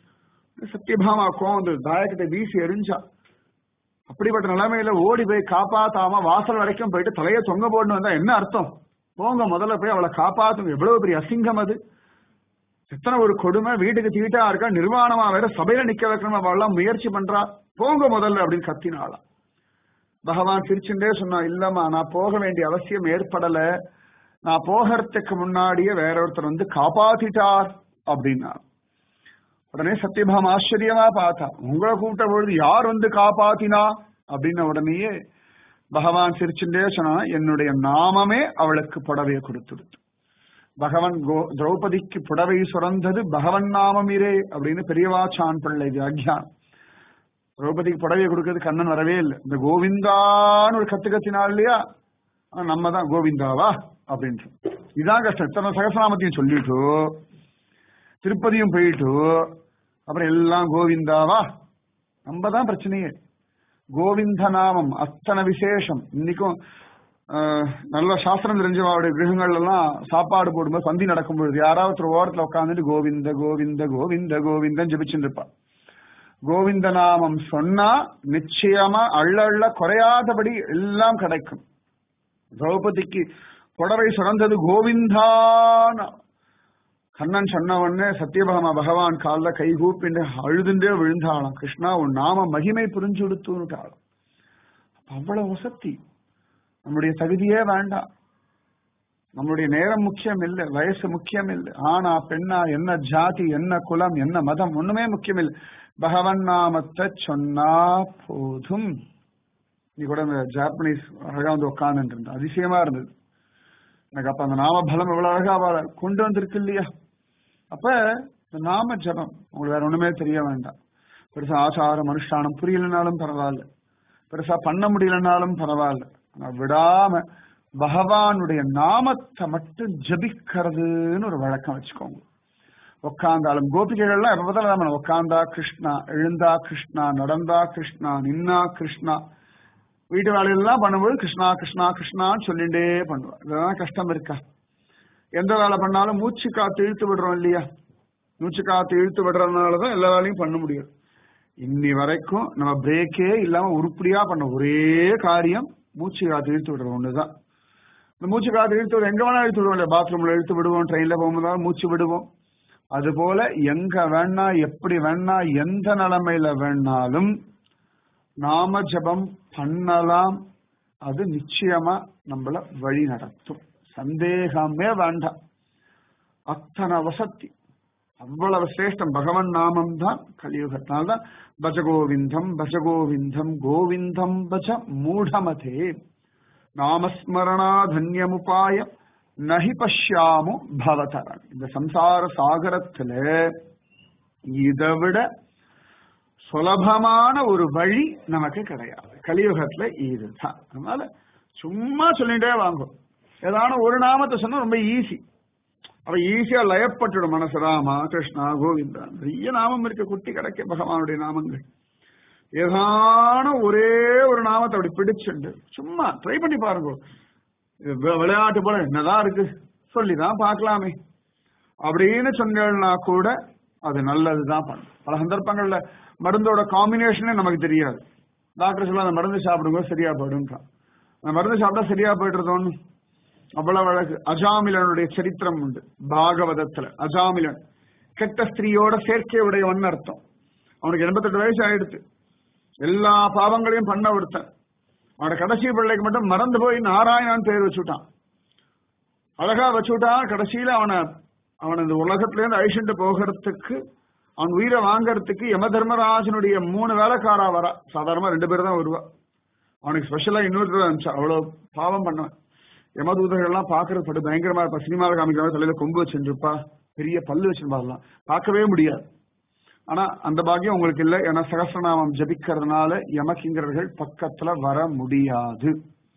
S1: சத்யபாமா கோந்து தாயக்கத்தை வீசி எரிஞ்சா அப்படிப்பட்ட நிலைமையில ஓடி போய் காப்பாத்தாம வாசல் வரைக்கும் போயிட்டு தலையை தொங்க போடணும் வந்தா என்ன அர்த்தம் போங்க முதல்ல போய் அவளை காப்பாத்துங்க எவ்வளவு பெரிய அசிங்கம் அது எத்தனை ஒரு கொடுமை வீட்டுக்கு தீட்டா இருக்கா நிர்வாணமா வேற சபையில நிக்க வைக்கணும் அவள்லாம் முயற்சி பண்றா போங்க முதல்ல அப்படின்னு கத்தினாளாம் பகவான் சிரிச்சுட்டே சொன்னா இல்லம்மா நான் போக வேண்டிய அவசியம் ஏற்படல நான் போகிறதுக்கு முன்னாடியே வேற ஒருத்தர் வந்து காப்பாத்திட்டார் அப்படின்னா உடனே சத்யபாமா ஆச்சரியமா பார்த்தா உங்களை கூப்பிட்ட பொழுது யார் வந்து காப்பாத்தினா அப்படின்ன உடனேயே பகவான் சிரிச்சுட்டே சொன்னா என்னுடைய நாமமே அவளுக்கு புடவையை கொடுத்துடுத்து பகவன் கோ திரௌபதிக்கு புடவை சுரந்தது பகவன் நாமமிரே அப்படின்னு பெரியவாச்சான் பிள்ளை வியாக்கியான் திரௌபதிக்கு புடவையை கொடுக்கறது கண்ணன் வரவே இல்லை இந்த கோவிந்தான்னு ஒரு கத்து கத்தினாள் இல்லையா நம்ம தான் கோவிந்தாவா அப்படின்ட்டு இதான் கஷ்டம் இத்தனை சகசநாமத்தையும் சொல்லிட்டு திருப்பதியும் போயிட்டு அப்புறம் எல்லாம் கோவிந்தாவா நம்ம தான் பிரச்சனையே கோவிந்த நாமம் அத்தனை விசேஷம் இன்னைக்கும் நல்ல சாஸ்திரம் தெரிஞ்சவாவுடைய கிரகங்கள் எல்லாம் சாப்பாடு போடும்போது சந்தி நடக்கும்பொழுது யாராவது ஒரு ஓரத்துல உட்காந்துட்டு கோவிந்த கோவிந்த கோவிந்த கோவிந்தன் ஜபிச்சுட்டு இருப்பா கோவிந்த நாமம் சொன்னா நிச்சயமா அள்ள அள்ள குறையாதபடி எல்லாம் கிடைக்கும் திரௌபதிக்கு புடவை சுரந்தது கோவிந்தான் கண்ணன் சொன்ன உடனே சத்யபாமா பகவான் காலில் கை கூப்பிண்டு அழுதுண்டே விழுந்தாளாம் கிருஷ்ணா உன் நாம மகிமை புரிஞ்சு கொடுத்துட்டாளாம் அவ்வளவு வசத்தி நம்முடைய தகுதியே வேண்டாம் நம்மளுடைய நேரம் முக்கியம் இல்லை வயசு முக்கியம் இல்லை ஆனா பெண்ணா என்ன ஜாதி என்ன குலம் என்ன மதம் ஒண்ணுமே முக்கியம் இல்லை பகவன் நாமத்தை சொன்னா போதும் நீ கூட இந்த ஜாப்பனீஸ் அழகா வந்து உட்காந்துட்டு இருந்தது அதிசயமா இருந்தது எனக்கு அப்ப அந்த நாம பலம் எவ்வளவு அழகா அவளை கொண்டு வந்திருக்கு இல்லையா அப்ப இந்த நாம ஜபம் உங்களுக்கு வேற ஒண்ணுமே தெரிய வேண்டாம் பெருசா ஆசாரம் அனுஷ்டானம் புரியலனாலும் பரவாயில்ல பெருசா பண்ண முடியலனாலும் பரவாயில்ல ஆனா விடாம பகவானுடைய நாமத்தை மட்டும் ஜபிக்கிறதுன்னு ஒரு வழக்கம் வச்சுக்கோங்க உக்காந்தாலும் கோபிகைகள்லாம் எப்ப பார்த்தாலும் உக்காந்தா கிருஷ்ணா எழுந்தா கிருஷ்ணா நடந்தா கிருஷ்ணா நின்னா கிருஷ்ணா வீட்டு வேலையெல்லாம் பண்ணும்போது கிருஷ்ணா கிருஷ்ணா கிருஷ்ணான்னு சொல்லிட்டே பண்ணுவா இதெல்லாம் கஷ்டம் இருக்கா எந்த வேலை பண்ணாலும் மூச்சு காத்து இழுத்து விடுறோம் இல்லையா மூச்சு காத்து இழுத்து விடுறதுனாலதான் எல்லா வேலையும் பண்ண முடியும் இன்னி வரைக்கும் நம்ம பிரேக்கே இல்லாம உருப்படியா பண்ண ஒரே காரியம் மூச்சு காத்து இழுத்து விடுறது ஒண்ணுதான் இந்த மூச்சு காத்து இழுத்து விடுவோம் எங்க வேணா இழுத்து விடுவோம் இல்லையா பாத்ரூம்ல இழுத்து விடுவோம் ட்ரெயின்ல போகும்போது மூச்சு விடுவோம் அது போல எங்க வேணா எப்படி வேணா எந்த நிலைமையில வேணாலும் நாம ஜபம் பண்ணலாம் அது நிச்சயமா நம்மள வழி நடத்தும் சந்தேகமே வேண்டாம் அத்தனை வசதி அவ்வளவு சிரேஷ்டம் பகவன் நாமம் தான் கலியுகத்தினால்தான் பஜ கோவிந்தம் பஜ கோவிந்தம் கோவிந்தம் பஜ மூடமதே நாமஸ்மரணா தன்யமுபாயம் நஹி பஷ்யாமு பவதரன் இந்த சம்சார சாகரத்துல இதை விட சுலபமான ஒரு வழி நமக்கு கிடையாது கலியுகத்துல இதுதான் அதனால சும்மா சொல்லிட்டே வாங்கும் ஏதான ஒரு நாமத்தை சொன்னா ரொம்ப ஈஸி அவ ஈஸியா லயப்பட்டுடும் மனசு ராமா கிருஷ்ணா கோவிந்தா நிறைய நாமம் இருக்க குட்டி கிடைக்க பகவானுடைய நாமங்கள் ஏதான ஒரே ஒரு நாமத்தை அப்படி பிடிச்சுண்டு சும்மா ட்ரை பண்ணி பாருங்க இது வி- விளையாட்டு போல என்னதான் இருக்கு சொல்லிதான் பார்க்கலாமே அப்படின்னு சொன்னா கூட அது நல்லதுதான் பண்ணும் பல சந்தர்ப்பங்கள்ல மருந்தோட காம்பினேஷனே நமக்கு தெரியாது டாக்டர் சொல்ல அந்த மருந்து சாப்பிடுங்க சரியா போயிடும்ன்றான் அந்த மருந்து சாப்பிட்டா சரியா போயிடுறதோன்னு அவ்வளவு அழகு அஜாமிலனுடைய சரித்திரம் உண்டு பாகவதத்துல அஜாமிலன் கெட்ட ஸ்திரீயோட சேர்க்கை உடையவன் அர்த்தம் அவனுக்கு எண்பத்தெட்டு வயசு ஆயிடுத்து எல்லா பாவங்களையும் பண்ண ஒருத்தன் அவனோட கடைசி பிள்ளைக்கு மட்டும் மறந்து போய் நாராயணன் பேர் வச்சுட்டான் அழகா வச்சுட்டான் கடைசியில அவனை அவன் இந்த உலகத்துல இருந்து அழிச்சுட்டு போகிறதுக்கு அவன் உயிரை வாங்கறதுக்கு யம தர்மராஜனுடைய மூணு வேலைக்காரா வரா சாதாரணமா ரெண்டு பேர் தான் வருவா அவனுக்கு ஸ்பெஷலா இன்னொருத்தர் இருந்துச்சு அவ்வளவு பாவம் பண்ணவன் யமதூதர்கள்லாம் பாக்குறது பட்டு பயங்கரமா இருப்பா சினிமாவில் காமிக்கிற தலையில கொம்பு வச்சிருப்பா பெரிய பல்லு வச்சிருப்பாங்களாம் பார்க்கவே முடியாது ஆனா அந்த பாக்கியம் உங்களுக்கு இல்ல ஏன்னா சகசிரநாமம் ஜபிக்கிறதுனால யமகிங்கர்கள் பக்கத்துல வர முடியாது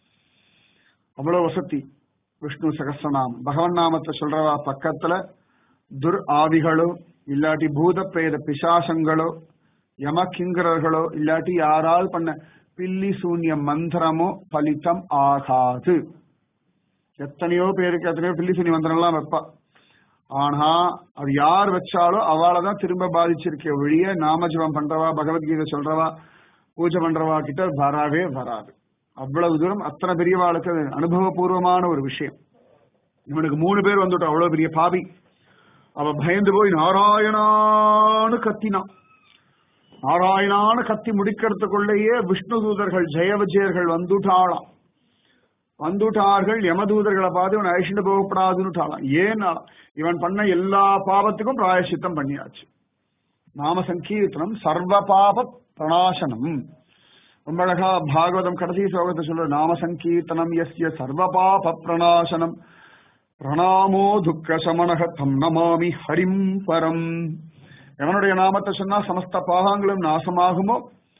S1: அவ்வளவு வசதி விஷ்ணு சகசிரநாமம் பகவன் நாமத்தை சொல்றவா பக்கத்துல துர் ஆவிகளோ இல்லாட்டி பூத பிரேத பிசாசங்களோ யமகிங்கரர்களோ இல்லாட்டி யாரால் பண்ண பில்லி சூன்ய மந்திரமோ பலித்தம் ஆகாது எத்தனையோ பேருக்கு எத்தனையோ பில்லி சூன்ய மந்திரம்லாம் வைப்பா ஆனா அது யார் வச்சாலும் அவளை தான் திரும்ப பாதிச்சிருக்கே ஒழிய நாமஜபம் பண்றவா பகவத்கீதை சொல்றவா பூஜை பண்றவா கிட்ட வரவே வராது அவ்வளவு தூரம் அத்தனை பெரியவாளுக்கு அது அனுபவபூர்வமான ஒரு விஷயம் இவனுக்கு மூணு பேர் வந்துட்டோம் அவ்வளவு பெரிய பாவி அவ பயந்து போய் நாராயணான்னு கத்தினான் நாராயணான்னு கத்தி முடிக்கிறதுக்குள்ளேயே விஷ்ணு தூதர்கள் ஜெய விஜயர்கள் வந்துட்டாளாம் வந்துட்டார்கள் யமதூதர்களை பார்த்து இவன் அழிச்சுட்டு போகப்படாதுன்னுட்டாளாம் ஏன்னா இவன் பண்ண எல்லா பாவத்துக்கும் பிராயசித்தம் பண்ணியாச்சு நாம சங்கீர்த்தனம் சர்வ பாப பிரணாசனம் ரொம்ப அழகா பாகவதம் கடைசி ஸ்லோகத்தை சொல்ற நாம சங்கீர்த்தனம் எஸ்ய சர்வ பாப பிரணாசனம் பிரணாமோ துக்க சமணக தம் நமாமி ஹரிம் பரம் எவனுடைய நாமத்தை சொன்னா சமஸ்த பாகங்களும் நாசமாகுமோ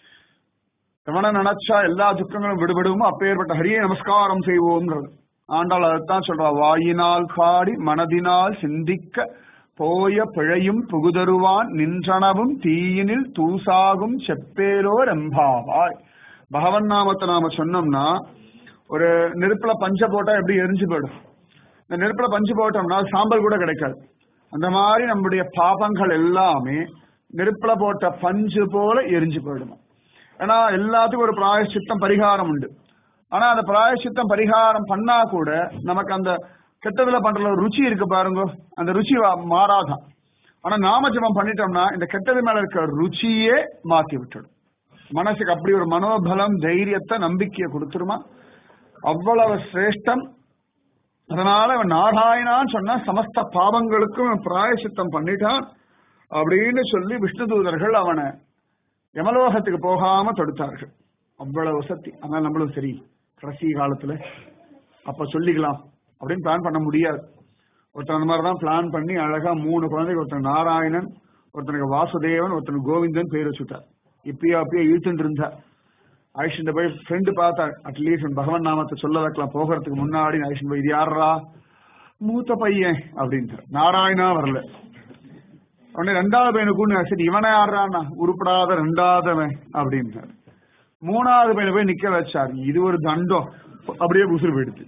S1: எவனை நினைச்சா எல்லா துக்கங்களும் விடுபடுமோ அப்பேற்பட்ட ஹரியை நமஸ்காரம் செய்வோம்ன்றது ஆண்டாள் அதைத்தான் சொல்றா வாயினால் பாடி மனதினால் சிந்திக்க போய பிழையும் புகுதருவான் நின்றனவும் தீயினில் தூசாகும் செப்பேலோர் எம்பாவாய் பகவன் நாமத்தை நாம சொன்னோம்னா ஒரு நெருப்புல பஞ்ச போட்டா எப்படி எரிஞ்சு போயிடும் இந்த நெருப்புல பஞ்சு போட்டோம்னா சாம்பல் கூட கிடைக்காது அந்த மாதிரி நம்முடைய பாபங்கள் எல்லாமே நெருப்புல போட்ட பஞ்சு போல எரிஞ்சு போயிடுமா ஏன்னா எல்லாத்துக்கும் ஒரு பிராயச்சித்தம் பரிகாரம் உண்டு ஆனா அந்த பிராயச்சித்தம் பரிகாரம் பண்ணா கூட நமக்கு அந்த கெட்டதுல பண்ற ஒரு ருச்சி இருக்கு பாருங்க அந்த ருச்சி வா- மாறாதான் ஆனா நாமஜபம் பண்ணிட்டோம்னா இந்த கெட்டது மேல இருக்க ருச்சியே மாத்தி விட்டுடும் மனசுக்கு அப்படி ஒரு மனோபலம் தைரியத்தை நம்பிக்கையை கொடுத்துருமா அவ்வளவு சிரேஷ்டம் அதனால அவன் நாராயணான்னு சொன்னா சமஸ்த பாவங்களுக்கும் அவன் பிராயசித்தம் பண்ணிட்டான் அப்படின்னு சொல்லி விஷ்ணு தூதர்கள் அவனை யமலோகத்துக்கு போகாம தடுத்தார்கள் அவ்வளவு வசதி அதனால நம்மளும் சரி கடைசி காலத்துல அப்ப சொல்லிக்கலாம் அப்படின்னு பிளான் பண்ண முடியாது ஒருத்தன் அந்த மாதிரி தான் பிளான் பண்ணி அழகா மூணு குழந்தைக்கு ஒருத்தன் நாராயணன் ஒருத்தனுக்கு வாசுதேவன் ஒருத்தனுக்கு கோவிந்தன் பேர் வச்சுட்டா இப்பயோ அப்பயோ இழுத்துட்டு இருந்தா ஆயுஷன் போய் ஃப்ரெண்டு பார்த்தா அட்லீஸ்ட் பகவான் நாமத்தை சொல்ல வைக்கலாம் போகிறதுக்கு முன்னாடி ஆயுஷன் போய் இது யாரா மூத்த பையன் அப்படின்ட்டு நாராயணா வரல உடனே ரெண்டாவது பையனை கூட சரி இவனை யாரானா உருப்படாத ரெண்டாவதவன் அப்படின்ட்டார் மூணாவது பையனை போய் நிக்க வச்சார் இது ஒரு தண்டம் அப்படியே உசுறு போயிடுது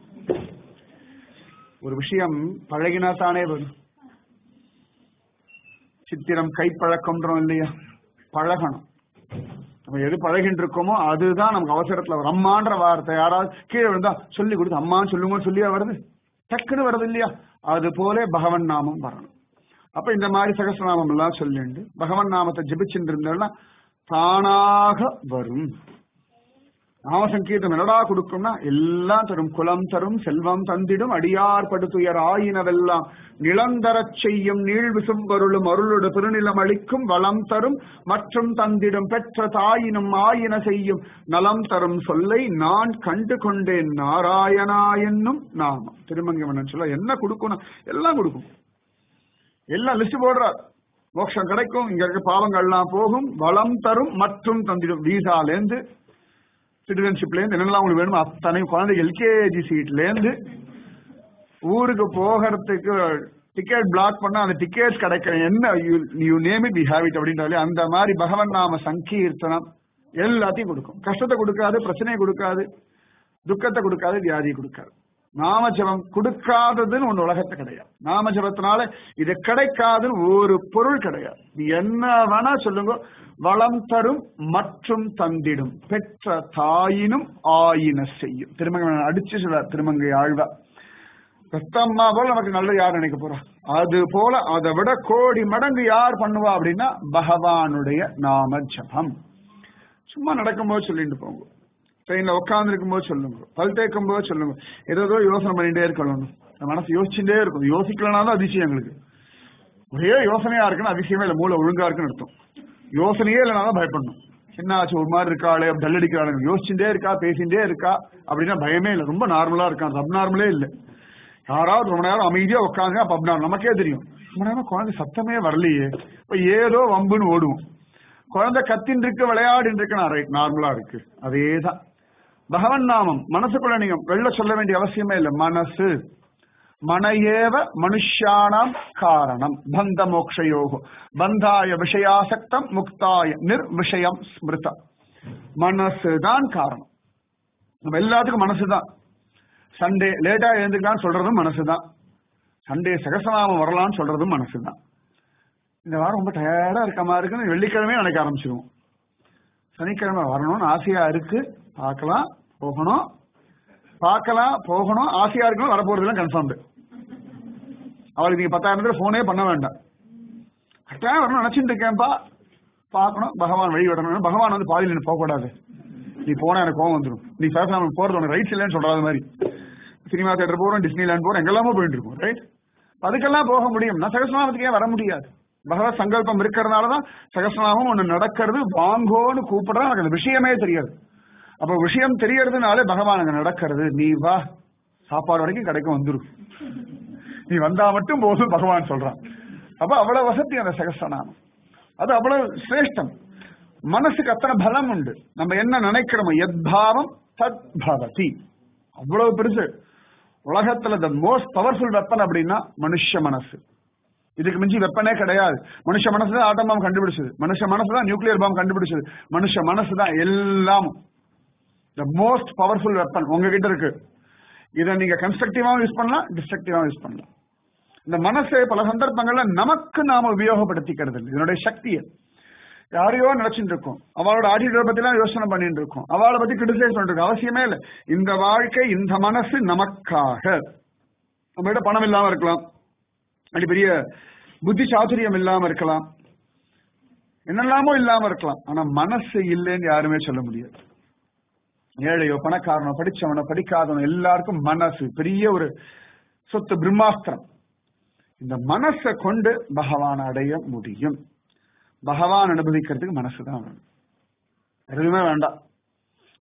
S1: ஒரு விஷயம் பழகினா தானே வரும் சித்திரம் கைப்பழக்கம்ன்றோம் இல்லையா பழகணும் நம்ம எது பழகிட்டு இருக்கோமோ அதுதான் நமக்கு அவசரத்துல வரும் அம்மான்ற வார்த்தை யாராவது கீழே விழுந்தா சொல்லி கொடுத்து அம்மான்னு சொல்லுங்க சொல்லியா வருது டக்குன்னு வருது இல்லையா அது போல பகவன் நாமம் வரணும் அப்ப இந்த மாதிரி சகசிரநாமம் எல்லாம் சொல்லிண்டு பகவன் நாமத்தை ஜபிச்சுட்டு இருந்தோம்னா தானாக வரும் நாம சங்கீதம் என்னடா கொடுக்கும்னா எல்லாம் தரும் குலம் தரும் செல்வம் தந்திடும் அடியார் படுத்துயர் ஆயினவெல்லாம் நிலந்தரச் செய்யும் நீள் விசும்பொருளும் அருளோடு திருநிலம் அளிக்கும் வளம் தரும் மற்றும் தந்திடும் பெற்ற தாயினும் ஆயின செய்யும் நலம் தரும் சொல்லை நான் கண்டு கொண்டேன் நாராயணா என்னும் நாமம் திருமங்கமன் சொல்ல என்ன கொடுக்கணும் எல்லாம் கொடுக்கும் எல்லாம் லிஸ்ட் போடுறார் மோட்சம் கிடைக்கும் இங்க இருக்க பாவங்கள்லாம் போகும் வளம் தரும் மற்றும் தந்திடும் வீசாலேருந்து சிட்டிசன்ஷிப்ல இருந்து என்னெல்லாம் உங்களுக்கு வேணுமோ அத்தனை குழந்தைங்க எல்கேஜி சீட்ல இருந்து ஊருக்கு போகிறதுக்கு டிக்கெட் பிளாக் பண்ணா அந்த டிக்கெட் கிடைக்கிற என்ன you name it we have it அப்படின்றாலே அந்த மாதிரி பகவன் நாம சங்கீர்த்தனம் எல்லாத்தையும் கொடுக்கும் கஷ்டத்தை கொடுக்காது பிரச்சனையை கொடுக்காது துக்கத்தை கொடுக்காது வியாதியை கொடுக்காது நாமஜபம் கொடுக்காததுன்னு ஒண்ணு உலகத்தை கிடையாது நாமஜபத்தினால இது கிடைக்காதுன்னு ஒரு பொருள் கிடையாது நீ என்ன வேணா சொல்லுங்க வளம் தரும் மற்றும் தந்திடும் பெற்ற தாயினும் ஆயின செய்யும் திருமங்கை அடிச்சு சொல்ல திருமங்கை ஆழ்வா பெத்தம்மா போல நமக்கு நல்ல யார் நினைக்க போறா அது போல அதை விட கோடி மடங்கு யார் பண்ணுவா அப்படின்னா பகவானுடைய நாம ஜபம் சும்மா நடக்கும்போது சொல்லிட்டு போங்க ட்ரெயின்ல உட்காந்துருக்கும் போது சொல்லுங்க பல் தேய்க்கும் போது சொல்லுங்க ஏதோ யோசனை பண்ணிட்டே இருக்கணும் மனசு யோசிச்சுட்டே இருக்கும் யோசிக்கலனாலும் அதிசயம் எங்களுக்கு ஒரே யோசனையா இருக்குன்னு அதிசயமே இல்லை மூளை ஒழுங்கா இருக்குன்னு அர்த்தம் யோசனையே இல்லைனாலும் பயப்படணும் என்ன ஆச்சு ஒரு மாதிரி இருக்காளே டல் அடிக்கிறாள் யோசிச்சுட்டே இருக்கா பேசிட்டே இருக்கா அப்படின்னா பயமே இல்லை ரொம்ப நார்மலா இருக்கான் சப் நார்மலே இல்லை யாராவது ரொம்ப நேரம் அமைதியா உட்காந்து அப்ப அப்நார்மல் நமக்கே தெரியும் ரொம்ப நேரம் குழந்தை சத்தமே வரலையே இப்ப ஏதோ வம்புன்னு ஓடுவோம் குழந்தை கத்தின் இருக்கு விளையாடின்னு இருக்கு நான் ரைட் நார்மலா இருக்கு அதேதான் பகவன் நாமம் மனசுக்குள்ள நீங்க வெளில சொல்ல வேண்டிய அவசியமே இல்லை மனசு மனையேவ மனுஷானாம் காரணம் பந்த மோக்ஷயோகோ பந்தாய விஷயாசக்தம் முக்தாய நிர்விஷயம் ஸ்மிருதம் மனசுதான் காரணம் நம்ம எல்லாத்துக்கும் மனசுதான் சண்டே லேட்டா எழுந்துக்கலாம்னு சொல்றதும் மனசுதான் சண்டே சகசநாமம் வரலாம்னு சொல்றதும் மனசுதான் இந்த வாரம் ரொம்ப டயர்டா இருக்க மாதிரி இருக்குன்னு வெள்ளிக்கிழமையே நினைக்க ஆரம்பிச்சிருவோம் சனிக்கிழமை வரணும்னு ஆசையா இருக்கு பார்க்கலாம் போகணும் பார்க்கலாம் போகணும் ஆசையா இருக்கணும் வரப்போறதுலாம் கன்ஃபார்ம்டு அவளுக்கு நீங்க பத்தாயிரம் போனே பண்ண வேண்டாம் கரெக்டா வரணும் நினைச்சிட்டு இருக்கேன்ப்பா பார்க்கணும் பகவான் வழி விடணும் பகவான் வந்து பாதியில் நீ போகக்கூடாது நீ போனா எனக்கு கோவம் வந்துடும் நீ பேசாம போறது உனக்கு ரைட்ஸ் இல்லைன்னு சொல்றாத மாதிரி சினிமா தேட்டர் போறோம் டிஸ்னி லேண்ட் போறோம் எங்கெல்லாமோ போயிட்டு இருக்கோம் ரைட் அதுக்கெல்லாம் போக முடியும் நான் சகசநாமத்துக்கு ஏன் வர முடியாது பகவத் சங்கல்பம் இருக்கிறதுனாலதான் சகசநாமம் ஒண்ணு நடக்கிறது வாங்கோன்னு கூப்பிடுறா எனக்கு அந்த விஷயமே தெரியாது அப்ப விஷயம் தெரியறதுனாலே பகவான் அங்க நடக்கிறது நீ வா சாப்பாடு வரைக்கும் கிடைக்கும் வந்துடும் நீ வந்தா மட்டும் போதும் பகவான் சொல்றான் அப்ப அவ்வளவு வசதி அந்த சகசநாமம் அது அவ்வளவு சிரேஷ்டம் மனசுக்கு அத்தனை பலம் உண்டு நம்ம என்ன நினைக்கிறோமோ எத்பாவம் தத் பவதி அவ்வளவு பெருசு உலகத்துல த மோஸ்ட் பவர்ஃபுல் வெப்பன் அப்படின்னா மனுஷ மனசு இதுக்கு மிஞ்சி வெப்பனே கிடையாது மனுஷ மனசு தான் ஆட்டம் பாம் கண்டுபிடிச்சது மனுஷ மனசு தான் நியூக்ளியர் பாம் கண்டுபிடிச்சது மனுஷ மனசு தான் எல்லாமும் த மோஸ்ட் பவர்ஃபுல் வெப்பன் உங்ககிட்ட இருக்கு இதை நீங்க கன்ஸ்ட்ரக்டிவாவும் யூஸ் பண்ணலாம் டிஸ்ட்ரக்டிவாவும் யூஸ் பண்ணலாம் இந்த மனசை பல சந்தர்ப்பங்கள்ல நமக்கு நாம உபயோகப்படுத்திக்கிறது இல்லை இதனுடைய சக்தியை யாரையோ நினைச்சிட்டு இருக்கோம் அவளோட ஆட்டிடியூட பத்தி எல்லாம் யோசனை பண்ணிட்டு இருக்கோம் அவளை பத்தி கிரிட்டிசைஸ் பண்ணிட்டு இருக்கோம் அவசியமே இல்லை இந்த வாழ்க்கை இந்த மனசு நமக்காக நம்ம கிட்ட பணம் இல்லாம இருக்கலாம் அப்படி பெரிய புத்தி சாதுரியம் இல்லாம இருக்கலாம் என்னெல்லாமோ இல்லாம இருக்கலாம் ஆனா மனசு இல்லைன்னு யாருமே சொல்ல முடியாது ஏழையோ பணக்காரனோ படிச்சவனோ படிக்காதவனோ எல்லாருக்கும் மனசு பெரிய ஒரு சொத்து பிரம்மாஸ்திரம் இந்த மனசை கொண்டு பகவான் அடைய முடியும் பகவான் அனுபவிக்கிறதுக்கு மனசு தான் வேணும் எதுவுமே வேண்டாம்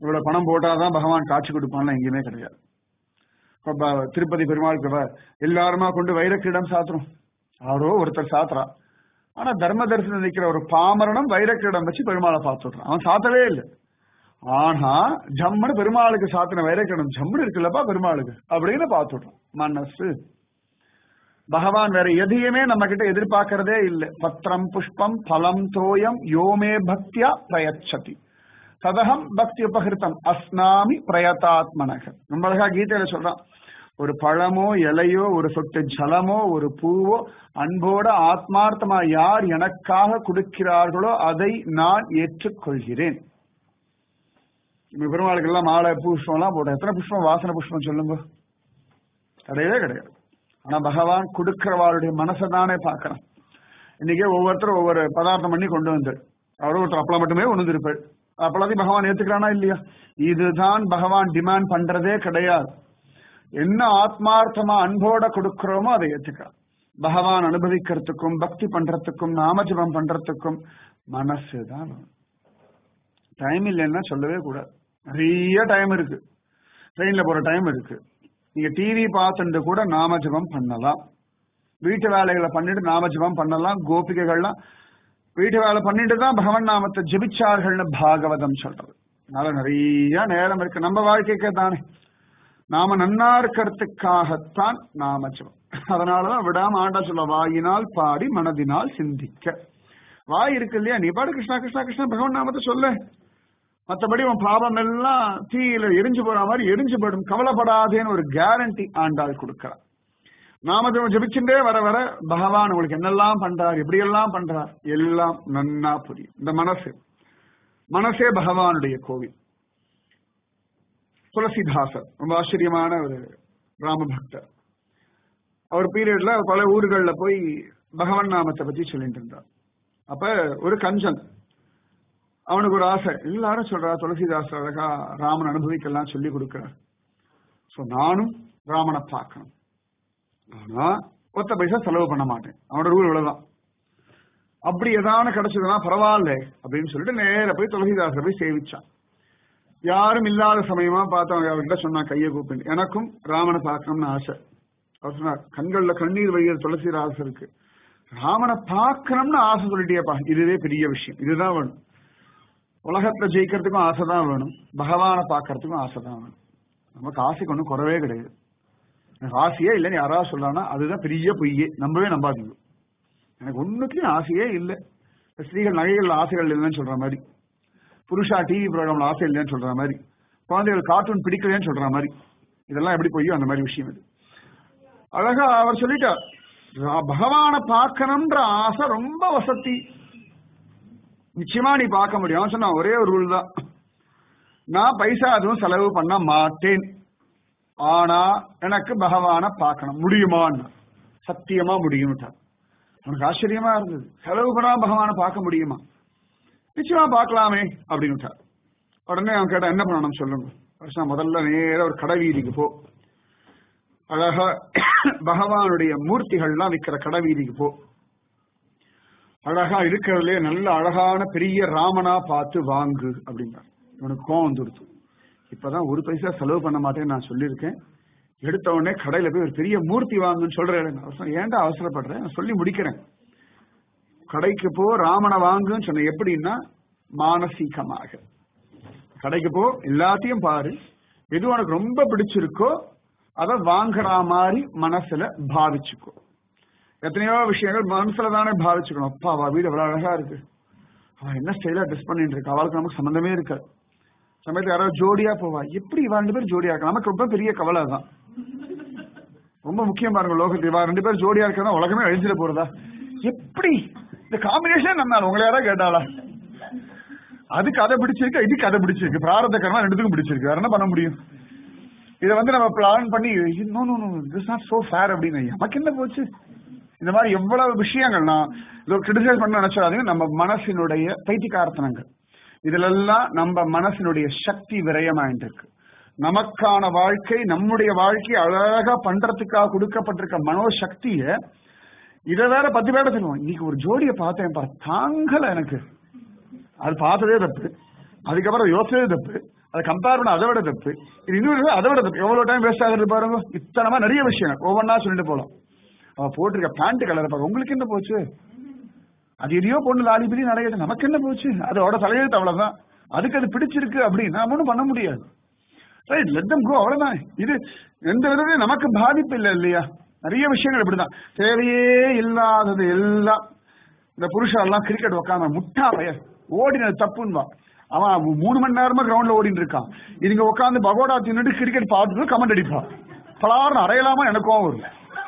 S1: இவ்வளவு பணம் போட்டாதான் பகவான் காட்சி கொடுப்பான்லாம் எங்கேயுமே கிடையாது இப்ப ப- திருப்பதி பெருமாளுக்கு வ- எல்லாருமா கொண்டு வைரக்கிரீடம் சாத்துறோம் யாரோ ஒருத்தர் சாத்துறா ஆனா தர்ம தரிசனம் நிக்கிற ஒரு பாமரனும் வைரக்கிரீடம் வச்சு பெருமாளை பார்த்துடுறான் அவன் சாத்தவே இல்லை ஆனா ஜம்முன்னு பெருமாளுக்கு சாத்தின வைரக்கிரீடம் ஜம்முன்னு இருக்குல்லப்பா பெருமாளுக்கு அப்படின்னு பார்த்துடுறான் மனசு பகவான் வேற எதையுமே நம்ம கிட்ட எதிர்பார்க்கறதே இல்லை பத்திரம் புஷ்பம் பலம் தோயம் யோமே பக்தியா பிரயச்சதி ததகம் பக்தி உபகிருத்தம் அஸ்னாமி பிரயதாத்மனக ரொம்ப அழகா கீதையில சொல்றான் ஒரு பழமோ இலையோ ஒரு சொட்டு ஜலமோ ஒரு பூவோ அன்போட ஆத்மார்த்தமா யார் எனக்காக கொடுக்கிறார்களோ அதை நான் ஏற்றுக்கொள்கிறேன் இந்த பெருமாளுக்கு எல்லாம் மாலை புஷ்பம் எல்லாம் போட்டோம் எத்தனை புஷ்பம் வாசனை புஷ்பம் சொல்லுங்க கிடையவே கிடையாது ஆனா பகவான் கொடுக்கிறவாளுடைய மனசை தானே பார்க்கறான் இன்னைக்கே ஒவ்வொருத்தரும் ஒவ்வொரு பதார்த்தம் பண்ணி கொண்டு வந்து அவரும் ஒருத்தர் அப்பளம் மட்டுமே கொண்டு வந்திருப்பார் அப்பளத்தையும் பகவான் ஏத்துக்கிறானா இல்லையா இதுதான் பகவான் டிமாண்ட் பண்றதே கிடையாது என்ன ஆத்மார்த்தமா அன்போட கொடுக்கிறோமோ அதை ஏத்துக்கிறான் பகவான் அனுபவிக்கிறதுக்கும் பக்தி பண்றதுக்கும் நாமஜபம் பண்றதுக்கும் மனசு தான் டைம் இல்லைன்னா சொல்லவே கூடாது நிறைய டைம் இருக்கு ட்ரெயின்ல போற டைம் இருக்கு நீங்க டிவி பார்த்துட்டு கூட நாமஜபம் பண்ணலாம் வீட்டு வேலைகளை பண்ணிட்டு நாமஜபம் பண்ணலாம் கோபிகைகள்லாம் வீட்டு வேலை பண்ணிட்டு தான் பகவன் நாமத்தை ஜெபிச்சார்கள்னு பாகவதம் சொல்றது அதனால நிறைய நேரம் இருக்கு நம்ம வாழ்க்கைக்கே தானே நாம நன்னா இருக்கிறதுக்காகத்தான் நாம ஜெபம் அதனாலதான் விடாம ஆண்டா சொல்ல வாயினால் பாடி மனதினால் சிந்திக்க வாய் இருக்கு இல்லையா நீ பாடு கிருஷ்ணா கிருஷ்ணா கிருஷ்ணா பகவான் நாமத்தை சொல்லு மற்றபடி உன் பாவம் எல்லாம் தீயில எரிஞ்சு போற மாதிரி எரிஞ்சு போயிடும் கவலைப்படாதேன்னு ஒரு கேரண்டி ஆண்டாள் கொடுக்கிறார் நாம ஜெபம் ஜெபிச்சுட்டே வர வர பகவான் உங்களுக்கு என்னெல்லாம் பண்றார் எப்படியெல்லாம் பண்றார் எல்லாம் நன்னா புரியும் இந்த மனசு மனசே பகவானுடைய கோவில் துளசிதாசர் ரொம்ப ஆச்சரியமான ஒரு ராம பக்தர் அவர் பீரியட்ல பல ஊர்கள்ல போய் பகவன் நாமத்தை பத்தி சொல்லிட்டு இருந்தார் அப்ப ஒரு கஞ்சன் அவனுக்கு ஒரு ஆசை எல்லாரும் சொல்றா துளசிதாசர் அழகா ராமன் அனுபவிக்கலாம் சொல்லி கொடுக்கிறார் சோ நானும் ராமனை பார்க்கணும் ஆனா ஒத்த பைசா செலவு பண்ண மாட்டேன் அவனோட ரூல் இவ்வளவுதான் அப்படி ஏதாவது கிடைச்சதுன்னா பரவாயில்ல அப்படின்னு சொல்லிட்டு நேர போய் துளசிதாசரை போய் சேவிச்சான் யாரும் இல்லாத சமயமா பார்த்தவங்க அவர்கிட்ட சொன்னா கையை கூப்பிட்டு எனக்கும் ராமனை பார்க்கணும்னு ஆசை அவர் சொன்னார் கண்கள்ல கண்ணீர் வழிகிற துளசிதாசருக்கு ராமனை பார்க்கணும்னு ஆசை சொல்லிட்டேப்பா இதுவே பெரிய விஷயம் இதுதான் வேணும் உலகத்துல ஜெயிக்கிறதுக்கும் ஆசை தான் வேணும் பகவானை பார்க்கறதுக்கும் ஆசை தான் வேணும் நமக்கு ஆசைக்கு ஒன்றும் குறவே கிடையாது எனக்கு ஆசையே இல்லைன்னு யாராவது சொல்றாங்கன்னா அதுதான் பெரிய பொய்யே நம்பவே நம்பாதீங்க எனக்கு ஒண்ணுத்துலயும் ஆசையே இல்லை ஸ்திரீகள் நகைகள் ஆசைகள் இல்லைன்னு சொல்ற மாதிரி புருஷா டிவி ப்ரோக்ராம்ல ஆசை இல்லைன்னு சொல்ற மாதிரி குழந்தைகள் கார்ட்டூன் பிடிக்கலன்னு சொல்ற மாதிரி இதெல்லாம் எப்படி பொய்யோ அந்த மாதிரி விஷயம் இது அழகா அவர் சொல்லிட்டார் ரா- பகவானை பார்க்கணும்ன்ற ஆசை ரொம்ப வசதி நிச்சயமா நீ பார்க்க முடியும் அவன் சொன்னா ஒரே ஒரு ரூல் தான் நான் பைசா எதுவும் செலவு பண்ண மாட்டேன் ஆனா எனக்கு பகவானை பார்க்கணும் முடியுமான்னு சத்தியமா முடியும்ட்டார் அவனுக்கு ஆச்சரியமா இருந்தது செலவு பண்ணாம பகவானை பார்க்க முடியுமா நிச்சயமா பார்க்கலாமே அப்படின்னுட்டார் உடனே அவன் கேட்டா என்ன பண்ணணும் சொல்லுங்க வருஷம் முதல்ல நேர ஒரு கடை வீதிக்கு போ அழகா பகவானுடைய மூர்த்திகள்லாம் விற்கிற கடை வீதிக்கு போ அழகா இருக்கிறதுலே நல்ல அழகான பெரிய ராமனா பார்த்து வாங்கு அப்படின்னார் இவனுக்கு கோவம் வந்துடுத்து இப்பதான் ஒரு பைசா செலவு பண்ண மாட்டேன்னு நான் சொல்லியிருக்கேன் எடுத்த உடனே கடையில போய் ஒரு பெரிய மூர்த்தி வாங்குன்னு சொல்றேன் நான் சொன்னேன், ஏன்டா அவசரப்படுறேன் நான் சொல்லி முடிக்கிறேன் கடைக்கு போ ராமனை வாங்குன்னு சொன்னேன் எப்படின்னா மானசீகமாக கடைக்கு போ எல்லாத்தையும் பாரு எது உனக்கு ரொம்ப பிடிச்சிருக்கோ அதை வாங்குற மாதிரி மனசுல பாவிச்சுக்கோ எத்தனையோ விஷயங்கள் மனசுல தானே பாவிச்சுக்கணும் அப்பா அவ வீடு எவ்வளவு அழகா இருக்கு அவன் என்ன ஸ்டைலா ட்ரெஸ் பண்ணிட்டு இருக்கா அவளுக்கு நமக்கு சம்பந்தமே இருக்காது சமயத்துல யாராவது ஜோடியா போவா எப்படி இவா ரெண்டு பேரும் ஜோடியா இருக்கா நமக்கு ரொம்ப பெரிய கவலை தான் ரொம்ப முக்கியம் பாருங்க லோகத்தில் இவா ரெண்டு பேரும் ஜோடியா இருக்கா உலகமே அழிஞ்சிட போறதா எப்படி இந்த காம்பினேஷன் நல்லா உங்களை யாராவது கேட்டாளா அதுக்கு அதை பிடிச்சிருக்கு இதுக்கு அதை பிடிச்சிருக்கு பிராரத கர்மா ரெண்டுத்துக்கும் பிடிச்சிருக்கு வேற என்ன பண்ண முடியும் இதை வந்து நம்ம பிளான் பண்ணி no no no this not so fair அப்படின்னு நமக்கு என்ன போச்சு இந்த மாதிரி எவ்வளவு விஷயங்கள் நான் இதோ கிரிட்டிசைஸ் பண்ண நினைச்சாதீங்க நம்ம மனசினுடைய பைத்தியக்காரத்தனங்கள் இதுல எல்லாம் நம்ம மனசினுடைய சக்தி விரயமாயிட்டு இருக்கு நமக்கான வாழ்க்கை நம்முடைய வாழ்க்கை அழகா பண்றதுக்காக கொடுக்கப்பட்டிருக்க மனோசக்திய இதை வேற பத்து பேர சொல்லுவோம் இன்னைக்கு ஒரு ஜோடியை பார்த்தேன் பாரு தாங்கல எனக்கு அது பார்த்ததே தப்பு அதுக்கப்புறம் யோசிச்சதே தப்பு அதை கம்பேர் பண்ண அதை விட தப்பு இது இன்னொரு அதை விட தப்பு எவ்வளவு டைம் வேஸ்ட் ஆகுறது பாருங்க இத்தனமா நிறைய விஷயம் ஒவ்வொன்றா சொல்லிட்டு போலாம் அவ போட்டிருக்க பேண்ட் கலர் பாருங்க உங்களுக்கு என்ன போச்சு அது எதையோ பொண்ணு லாலிபதி நடக்குது நமக்கு என்ன போச்சு அதோட தலையெழுத்து அவ்வளவுதான் அதுக்கு அது பிடிச்சிருக்கு அப்படின்னு நாம ஒன்றும் பண்ண முடியாது ரைட் லெட் தம் கோ அவ்வளவுதான் இது எந்த விதத்திலும் நமக்கு பாதிப்பு இல்லை இல்லையா நிறைய விஷயங்கள் இப்படிதான் தேவையே இல்லாதது எல்லாம் இந்த புருஷன் எல்லாம் கிரிக்கெட் உட்காந்து முட்டா பையன் ஓடினது தப்புன்னு அவன் மூணு மணி நேரமா கிரவுண்ட்ல ஓடிட்டு இருக்கான் இதுங்க உட்காந்து பகோடா தின்னுட்டு கிரிக்கெட் பார்த்துட்டு கமெண்ட் அடிப்பான் பலாருன்னு அறையலாமா எனக்கும் வரும்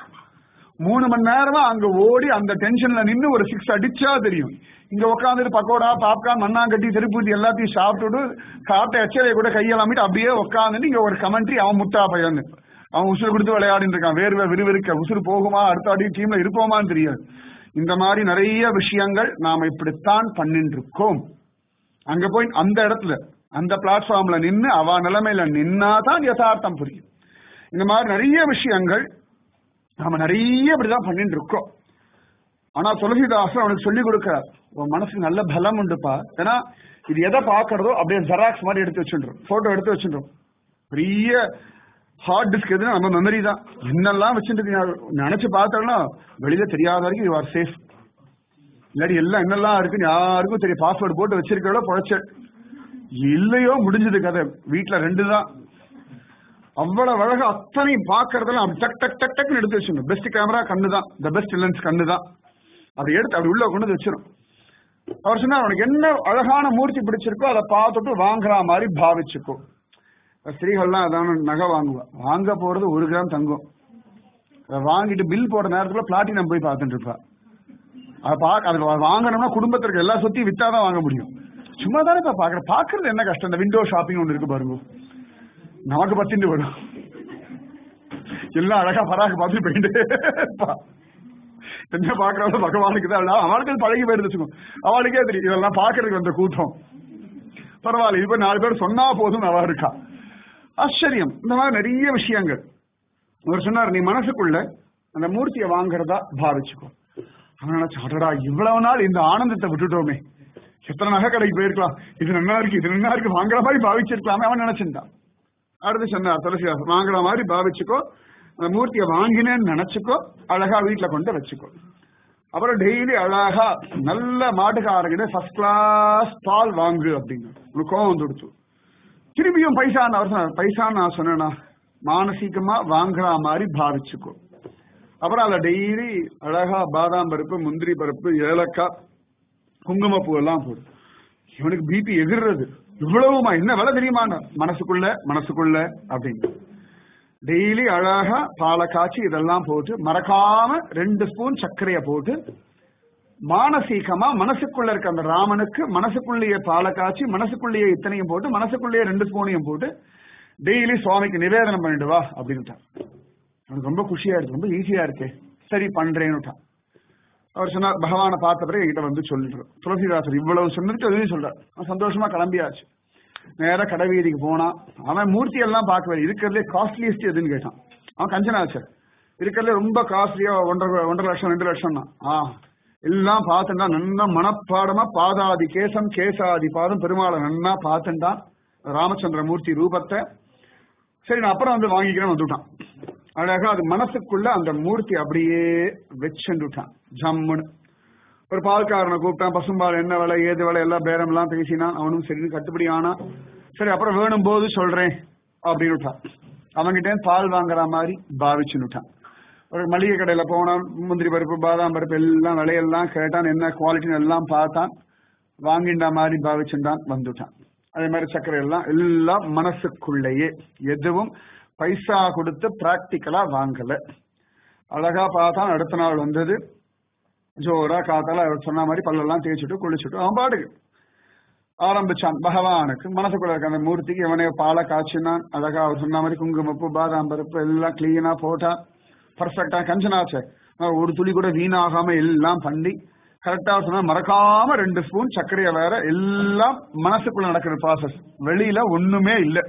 S1: மூணு மணி நேரமா அங்க ஓடி அந்த டென்ஷன்ல நின்னு ஒரு சிக்ஸ் அடிச்சா தெரியும் இங்க உட்காந்துட்டு பக்கோடா பாப்கார்ன் மண்ணாங்கட்டி திருப்பூத்தி எல்லாத்தையும் சாப்பிட்டுட்டு சாப்பிட்ட எச்சரியை கூட கையெல்லாமிட்டு அப்படியே உட்காந்துட்டு இங்க ஒரு கமெண்ட்ரி அவன் முட்டா பையன் அவன் உசுறு கொடுத்து விளையாடிட்டு இருக்கான் வேர்வை விறுவிறுக்க உசுறு போகுமா அடுத்த அடி டீம்ல இருப்போமான்னு தெரியாது இந்த மாதிரி நிறைய விஷயங்கள் நாம இப்படித்தான் பண்ணிட்டு இருக்கோம் அங்க போய் அந்த இடத்துல அந்த பிளாட்ஃபார்ம்ல நின்னு அவ நிலைமையில நின்னாதான் யதார்த்தம் புரியும் இந்த மாதிரி நிறைய விஷயங்கள் நாம நிறைய இப்படிதான் பண்ணிட்டு இருக்கோம் ஆனா துளசிதாசன் அவனுக்கு சொல்லி கொடுக்கிறார் உன் மனசுக்கு நல்ல பலம் உண்டுப்பா ஏன்னா இது எதை பாக்குறதோ அப்படியே ஜெராக்ஸ் மாதிரி எடுத்து வச்சுன்றோம் போட்டோ எடுத்து வச்சுன்றோம் பெரிய ஹார்ட் டிஸ்க் எதுனா நம்ம மெமரி தான் என்னெல்லாம் வச்சுட்டு நினைச்சு பார்த்தோம்னா வெளியில தெரியாத வரைக்கும் யூ ஆர் சேஃப் இல்லாட்டி எல்லாம் என்னெல்லாம் இருக்குன்னு யாருக்கும் தெரியும் பாஸ்வேர்டு போட்டு வச்சிருக்கிறதோ பொழைச்ச இல்லையோ முடிஞ்சது கதை வீட்டுல ரெண்டு தான் அவ்வளவு அழகா அத்தனையும் பாக்குறதெல்லாம் அப்படி டக் டக் டக் டக்னு எடுத்து வச்சிடணும் பெஸ்ட் கேமரா கண்ணு தான் த பெஸ்ட் லென்ஸ் கண்ணு தான் அப்படி எடுத்து அப்படி உள்ள கொண்டு வந்து வச்சிடும் அவர் சொன்னார் உனக்கு என்ன அழகான மூர்த்தி பிடிச்சிருக்கோ அதை பார்த்துட்டு வாங்குற மாதிரி பாவிச்சுக்கோ ஸ்திரீகள்லாம் அதான நகை வாங்குவா வாங்க போறது ஒரு கிராம் தங்கம் அதை வாங்கிட்டு பில் போடுற நேரத்துல பிளாட்டினம் போய் பார்த்துட்டு இருப்பா அதை பார்க்க அது வாங்கணும்னா குடும்பத்திற்கு எல்லா சொத்தையும் வித்தாதான் வாங்க முடியும் சும்மா தானே இப்ப பாக்குற பாக்குறது என்ன கஷ்டம் இந்த விண்டோ ஷாப்பிங் ஒன்று இருக்கு பாருங்க நமக்கு பத்திண்டு வரும் எல்லாம் அழகா பராக பார்த்து போயிட்டு என்ன பாக்குறாங்க பகவானுக்கு தான் அவளுக்கு அது பழகி போயிருந்து வச்சுக்கோ அவளுக்கே தெரியும் இதெல்லாம் பாக்குறதுக்கு வந்த கூட்டம் பரவாயில்ல இப்ப நாலு பேர் சொன்னா போதும் அவ இருக்கா ஆச்சரியம் இந்த மாதிரி நிறைய விஷயங்கள் அவர் சொன்னார் நீ மனசுக்குள்ள அந்த மூர்த்தியை வாங்குறதா பாவிச்சுக்கோ அவன் நினைச்சாடா இவ்வளவு நாள் இந்த ஆனந்தத்தை விட்டுட்டோமே எத்தனை நகை கடைக்கு போயிருக்கலாம் இது நல்லா இருக்கு இது நல்லா இருக்கு வாங்குற மாதிரி பாவிச்சிருக்கலாமே அவன் நினைச்சிருந்தான் அடுத்து சொன்னார் துளசிதாசன் வாங்குற மாதிரி பாவிச்சுக்கோ அந்த மூர்த்தியை வாங்கினேன்னு நினைச்சுக்கோ அழகா வீட்டுல கொண்டு வச்சுக்கோ அப்புறம் டெய்லி அழகா நல்ல மாட்டுக்காரங்கிட்ட ஃபர்ஸ்ட் கிளாஸ் பால் வாங்கு அப்படிங்க உனக்கு கோவம் வந்து கொடுத்து திரும்பியும் பைசான்னு அவர் சொன்னார் பைசான்னு நான் சொன்னேன்னா மானசீகமா வாங்குற மாதிரி பாவிச்சுக்கோ அப்புறம் அதில் டெய்லி அழகா பாதாம் பருப்பு முந்திரி பருப்பு ஏலக்காய் குங்குமப்பூ எல்லாம் போடு இவனுக்கு பிபி எகிர்றது இவ்வளவுமா என்ன விலை தெரியுமா மனசுக்குள்ள மனசுக்குள்ள அப்படின்னு டெய்லி அழகா பாலை காய்ச்சி இதெல்லாம் போட்டு மறக்காம ரெண்டு ஸ்பூன் சர்க்கரைய போட்டு மானசீகமா மனசுக்குள்ள இருக்க அந்த ராமனுக்கு மனசுக்குள்ளேயே பாலை காய்ச்சி மனசுக்குள்ளேயே இத்தனையும் போட்டு மனசுக்குள்ளேயே ரெண்டு ஸ்பூனையும் போட்டு டெய்லி சுவாமிக்கு நிவேதனம் பண்ணிட்டு வா அப்படின்ட்டான் எனக்கு ரொம்ப குஷியா இருக்கு ரொம்ப ஈஸியா இருக்கே சரி பண்றேன்னுட்டான் அவர் சொன்னார் பகவானை பார்த்த பிறகு என்கிட்ட வந்து சொல்லிடுறோம் துளசிதாசர் இவ்வளவு சொன்னதுக்கு அதையும் சொல்றார் அவன் சந்தோஷமா கிளம்பியாச்சு நேரா கடை வீதிக்கு போனான் அவன் மூர்த்தி எல்லாம் பார்க்கவே இருக்கிறதுலே காஸ்ட்லியஸ்ட் எதுன்னு கேட்டான் அவன் கஞ்சனாச்சர் இருக்கிறதுல ரொம்ப காஸ்ட்லியா ஒன்றரை ஒன்றரை லட்சம் ரெண்டு லட்சம் தான் ஆ எல்லாம் பார்த்துட்டா நன்னா மனப்பாடமா பாதாதி கேசம் கேசாதி பாதம் பெருமாளை நன்னா பார்த்துட்டான் ராமச்சந்திர மூர்த்தி ரூபத்தை சரி நான் அப்புறம் வந்து வாங்கிக்கிறேன் வந்துட்டான் அழகா அது மனசுக்குள்ள அந்த மூர்த்தி அப்படியே வச்சுட்டான் ஜம்முன்னு ஒரு பால்காரனை கூப்பிட்டான் பசும்பால் என்ன விலை ஏது விலை எல்லாம் பேரம் எல்லாம் பேசினான் அவனும் சரி கட்டுப்படி ஆனா சரி அப்புறம் வேணும் போது சொல்றேன் அப்படின்னு அவங்கிட்ட பால் வாங்குற மாதிரி பாவிச்சுட்டான் ஒரு மளிகை கடையில போனான் முந்திரி பருப்பு பாதாம் பருப்பு எல்லாம் விலையெல்லாம் கேட்டான் என்ன குவாலிட்டின்னு எல்லாம் பார்த்தான் வாங்கின்ற மாதிரி பாவிச்சுட்டான் வந்துட்டான் அதே மாதிரி சர்க்கரை எல்லாம் எல்லாம் மனசுக்குள்ளேயே எதுவும் பைசா கொடுத்து பிராக்டிக்கலா வாங்கல அழகா பார்த்தான் அடுத்த நாள் வந்தது ஜோரா காத்தால அவர் சொன்ன மாதிரி பல்லெல்லாம் தேய்ச்சிட்டு குளிச்சுட்டு அவன் பாட்டுக்கு ஆரம்பிச்சான் பகவானுக்கு மனசுக்குள்ள இருக்க அந்த மூர்த்திக்கு இவனே பாலை காய்ச்சினான் அழகா அவர் சொன்ன மாதிரி குங்குமப்பு பாதாம் பருப்பு எல்லாம் கிளீனா போட்டான் பர்ஃபெக்டா கஞ்சனாச்சு ஒரு துளி கூட வீணாகாம எல்லாம் பண்ணி கரெக்டா சொன்னா மறக்காம ரெண்டு ஸ்பூன் சர்க்கரைய வேற எல்லாம் மனசுக்குள்ள நடக்கிற ப்ராசஸ் வெளியில ஒண்ணுமே இல்லை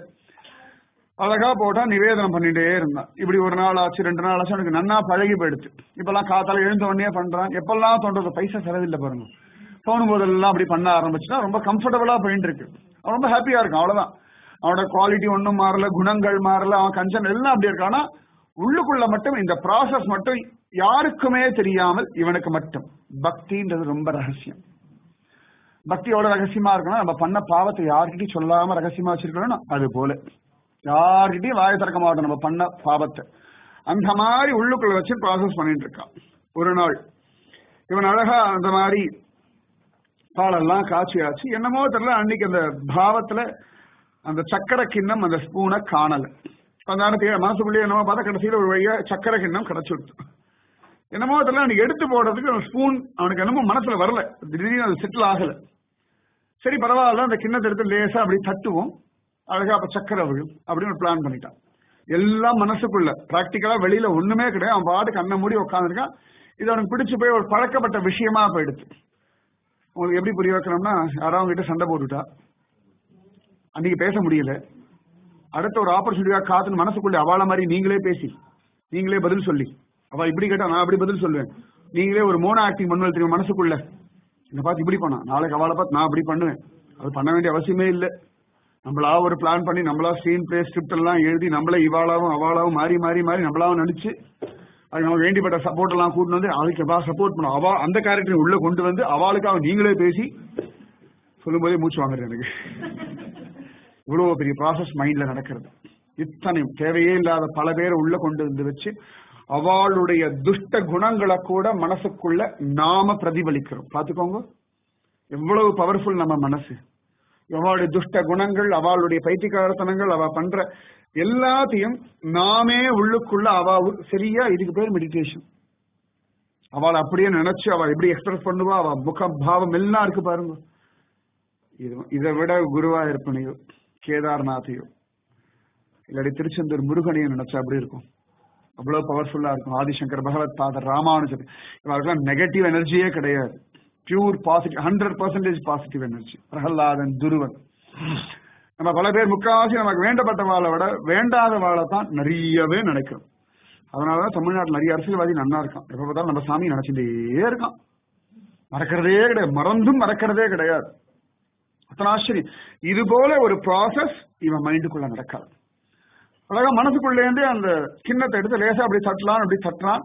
S1: அழகா போட்டா நிவேதனம் பண்ணிட்டே இருந்தான் இப்படி ஒரு நாள் ஆச்சு ரெண்டு நாள் ஆச்சு எனக்கு நன்னா பழகி போயிடுச்சு இப்பெல்லாம் காத்தால எழுந்த உடனே பண்றான் எப்பெல்லாம் தோன்றது பைசா செலவில்லை பாருங்க தோணும் போதெல்லாம் அப்படி பண்ண ஆரம்பிச்சுன்னா ரொம்ப கம்ஃபர்டபுளா போயிட்டு இருக்கு அவன் ரொம்ப ஹாப்பியா இருக்கும் அவ்வளவுதான் அவனோட குவாலிட்டி ஒன்றும் மாறல குணங்கள் மாறல அவன் கஞ்சன் எல்லாம் அப்படி இருக்கு ஆனா உள்ளுக்குள்ள மட்டும் இந்த ப்ராசஸ் மட்டும் யாருக்குமே தெரியாமல் இவனுக்கு மட்டும் பக்தின்றது ரொம்ப ரகசியம் பக்தி எவ்வளவு ரகசியமா இருக்கணும் நம்ம பண்ண பாவத்தை யார்கிட்டயும் சொல்லாம ரகசியமா வச்சிருக்கணும் அது போல யார்கிட்டயும் வாய திறக்க மாட்டோம் நம்ம பண்ண பாவத்தை அந்த மாதிரி உள்ளுக்குள்ள வச்சு ப்ராசஸ் பண்ணிட்டு இருக்கான் ஒரு நாள் இவன் அழகா அந்த மாதிரி பாலெல்லாம் காய்ச்சி ஆச்சு என்னமோ தெரியல அன்னைக்கு அந்த பாவத்துல அந்த சக்கரை கிண்ணம் அந்த ஸ்பூனை காணல அந்த நேரத்துக்கு மனசுக்குள்ளேயே என்னமோ பார்த்தா கடைசியில ஒரு வழியா சக்கரை கிண்ணம் கிடைச்சுடுத்து என்னமோ தெரியல அன்னைக்கு எடுத்து போடுறதுக்கு அந்த ஸ்பூன் அவனுக்கு என்னமோ மனசுல வரல திடீர்னு அது செட்டில் ஆகல சரி பரவாயில்ல அந்த கிண்ணத்தை எடுத்து லேசா அப்படி தட்டுவோம் அழகா அப்ப சக்கரை விழும் அப்படின்னு ஒரு பிளான் பண்ணிட்டான் எல்லாம் மனசுக்குள்ள பிராக்டிக்கலா வெளியில ஒண்ணுமே கிடையாது அவன் பாட்டு கண்ணை மூடி உட்காந்துருக்கான் இது அவனுக்கு பிடிச்சு போய் ஒரு பழக்கப்பட்ட விஷயமா போயிடுது உங்களுக்கு எப்படி புரிய வைக்கணும்னா யாராவது அவங்க கிட்ட சண்டை போட்டுட்டா அன்னைக்கு பேச முடியல அடுத்த ஒரு ஆப்பர்ச்சுனிட்டியா காத்துன்னு மனசுக்குள்ள அவாள மாதிரி நீங்களே பேசி நீங்களே பதில் சொல்லி அவ இப்படி கேட்டா நான் அப்படி பதில் சொல்லுவேன் நீங்களே ஒரு மோன ஆக்டிங் பண்ணுவது தெரியும் மனசுக்குள்ள இந்த பார்த்து இப்படி பண்ணா நாளைக்கு அவளை பார்த்து நான் அப்படி பண்ணுவேன் அது பண்ண வேண்டிய அவசியமே இல்லை நம்மளா ஒரு பிளான் பண்ணி நம்மளா ஸ்க்ரீன் பிளே ஸ்கிரிப்ட் எல்லாம் எழுதி நம்மளே இவாளாவும் அவாளாவும் மாறி மாறி மாறி நம்மளாவும் நடிச்சு அதுக்கு நமக்கு வேண்டிப்பட்ட சப்போர்ட் எல்லாம் கூட்டு வந்து அதுக்கு வா சப்போர்ட் பண்ணும் அவா அந்த கேரக்டர் உள்ள கொண்டு வந்து அவளுக்காக நீங்களே பேசி சொல்லும்போதே மூச்சு வாங்குறது எனக்கு இவ்வளவு பெரிய ப்ராசஸ் மைண்ட்ல நடக்கிறது இத்தனை தேவையே இல்லாத பல பேரை உள்ள கொண்டு வந்து வச்சு அவளுடைய துஷ்ட குணங்களை கூட மனசுக்குள்ள நாம பிரதிபலிக்கிறோம் பாத்துக்கோங்க எவ்வளவு பவர்ஃபுல் நம்ம மனசு அவளுடைய துஷ்ட குணங்கள் அவளுடைய பைத்தியக்காரத்தனங்கள் அவ பண்ற எல்லாத்தையும் நாமே உள்ளுக்குள்ள அவ சரியா இதுக்கு பேர் மெடிடேஷன் அவளை அப்படியே நினைச்சு அவள் எப்படி எக்ஸ்பிரஸ் பண்ணுவா அவ முக பாவம் எல்லாம் இருக்கு பாருங்க இது இதை விட குருவாயிருப்பனையோ கேதார்நாத்தையோ இல்லாட்டி திருச்செந்தூர் முருகனையும் நினைச்சா அப்படி இருக்கும் அவ்வளவு பவர்ஃபுல்லா இருக்கும் ஆதிசங்கர் பகவத் பாதர் ராமானுஜர் இவர்களுக்கெல்லாம் நெகட்டிவ் எனர்ஜியே கிடையாது pure positive hundred percentage positive energy Prahladan Dhruvan நம்ம பல பேர் முக்காவாசி நமக்கு வேண்டப்பட்ட வாழை விட வேண்டாத வாழை தான் நிறையவே நினைக்கிறோம் அதனாலதான் தமிழ்நாட்டில் நிறைய அரசியல்வாதி நன்னா இருக்கான் எப்ப பார்த்தாலும் நம்ம சாமி நினைச்சுட்டே இருக்கான் மறக்கிறதே கிடையாது மறந்தும் மறக்கிறதே கிடையாது அத்தனை ஆச்சரியம் இது போல ஒரு ப்ராசஸ் இவன் மைண்டுக்குள்ள நடக்காது அழகா மனசுக்குள்ளேருந்து அந்த கிண்ணத்தை எடுத்து லேசா அப்படி தட்டலாம் அப்படி தட்டுறான்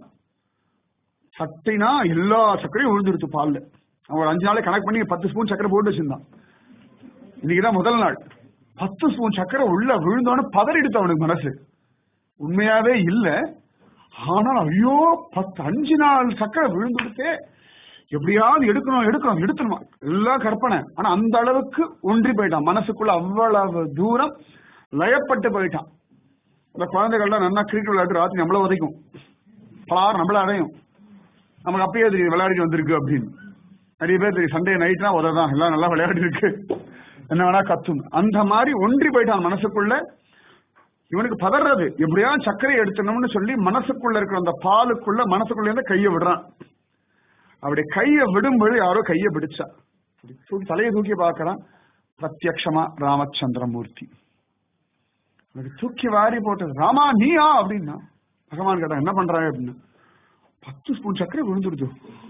S1: தட்டினா எல்லா சர்க்கரையும் விழுந்துருச்சு பால்ல அவன் ஒரு அஞ்சு நாளை கணக்கு பண்ணி பத்து ஸ்பூன் சக்கரை போட்டு வச்சிருந்தான் இன்னைக்குதான் முதல் நாள் பத்து ஸ்பூன் சக்கரை உள்ள விழுந்தோன்னு பதறிடுத்து அவனுக்கு மனசு உண்மையாவே இல்ல ஆனால் ஐயோ பத்து அஞ்சு நாள் சக்கரை விழுந்துடுத்தே எப்படியாவது எடுக்கணும் எடுக்கணும் எடுத்துணுமா எல்லாம் கற்பனை ஆனா அந்த அளவுக்கு ஒன்றி போயிட்டான் மனசுக்குள்ள அவ்வளவு தூரம் லயப்பட்டு போயிட்டான் இந்த குழந்தைகள்லாம் நல்லா கிரிக்கெட் விளையாட்டு ராத்திரி நம்மள உதைக்கும் பலார் நம்மள அடையும் நமக்கு அப்பயே தெரியும் விளையாடிட்டு வந்திருக்கு அப்படின்னு நிறைய பேர் தெரியும் சண்டே நைட்னா உததான் எல்லாம் நல்லா விளையாடி இருக்கு என்ன வேணா கத்தும் அந்த மாதிரி ஒன்றி போயிட்டான் மனசுக்குள்ள இவனுக்கு பதறது எப்படியா சர்க்கரை எடுத்தணும்னு சொல்லி மனசுக்குள்ள இருக்கிற அந்த பாலுக்குள்ள மனசுக்குள்ள இருந்து கையை விடுறான் அப்படி கையை விடும்போது யாரோ கையை பிடிச்சா தூக்கி தலையை தூக்கி பார்க்கறான் பிரத்யக்ஷமா ராமச்சந்திரமூர்த்தி அவனுக்கு தூக்கி வாரி போட்டது ராமா நீயா அப்படின்னா பகவான் கேட்டா என்ன பண்றாங்க அப்படின்னு பத்து ஸ்பூன் சர்க்கரை விழுந்துடுது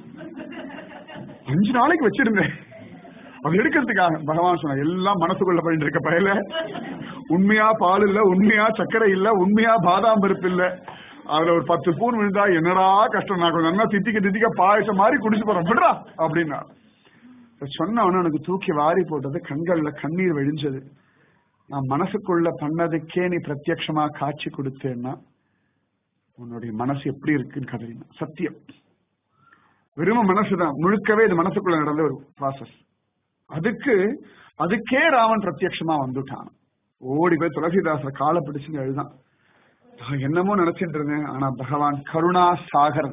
S1: அஞ்சு நாளைக்கு வச்சிருந்தேன் அது எடுக்கிறதுக்காக பகவான் சொன்ன எல்லாம் மனசுக்குள்ள போயிட்டு இருக்க பயல உண்மையா பால் இல்ல உண்மையா சர்க்கரை இல்ல உண்மையா பாதாம் பருப்பு இல்ல அதுல ஒரு பத்து ஸ்பூன் விழுந்தா என்னடா கஷ்டம் நான் கொஞ்சம் நல்லா தித்திக்க தித்திக்க பாயசம் மாதிரி குடிச்சு போறேன் விடுறா அப்படின்னா சொன்ன உடனே எனக்கு தூக்கி வாரி போட்டது கண்கள்ல கண்ணீர் வழிஞ்சது நான் மனசுக்குள்ள பண்ணதுக்கே நீ பிரத்யட்சமா காட்சி கொடுத்தேன்னா உன்னுடைய மனசு எப்படி இருக்குன்னு கதறினா சத்தியம் வெறும் மனசுதான் முழுக்கவே இது மனசுக்குள்ள நடந்த ஒரு ப்ராசஸ் அதுக்கு அதுக்கே ராவன் பிரத்யட்சமா வந்துட்டான் ஓடி போய் துளசிதாசர் காலை பிடிச்சுன்னு எழுதான் நான் என்னமோ நினைச்சிட்டு இருந்தேன் ஆனா பகவான் கருணா சாகரன்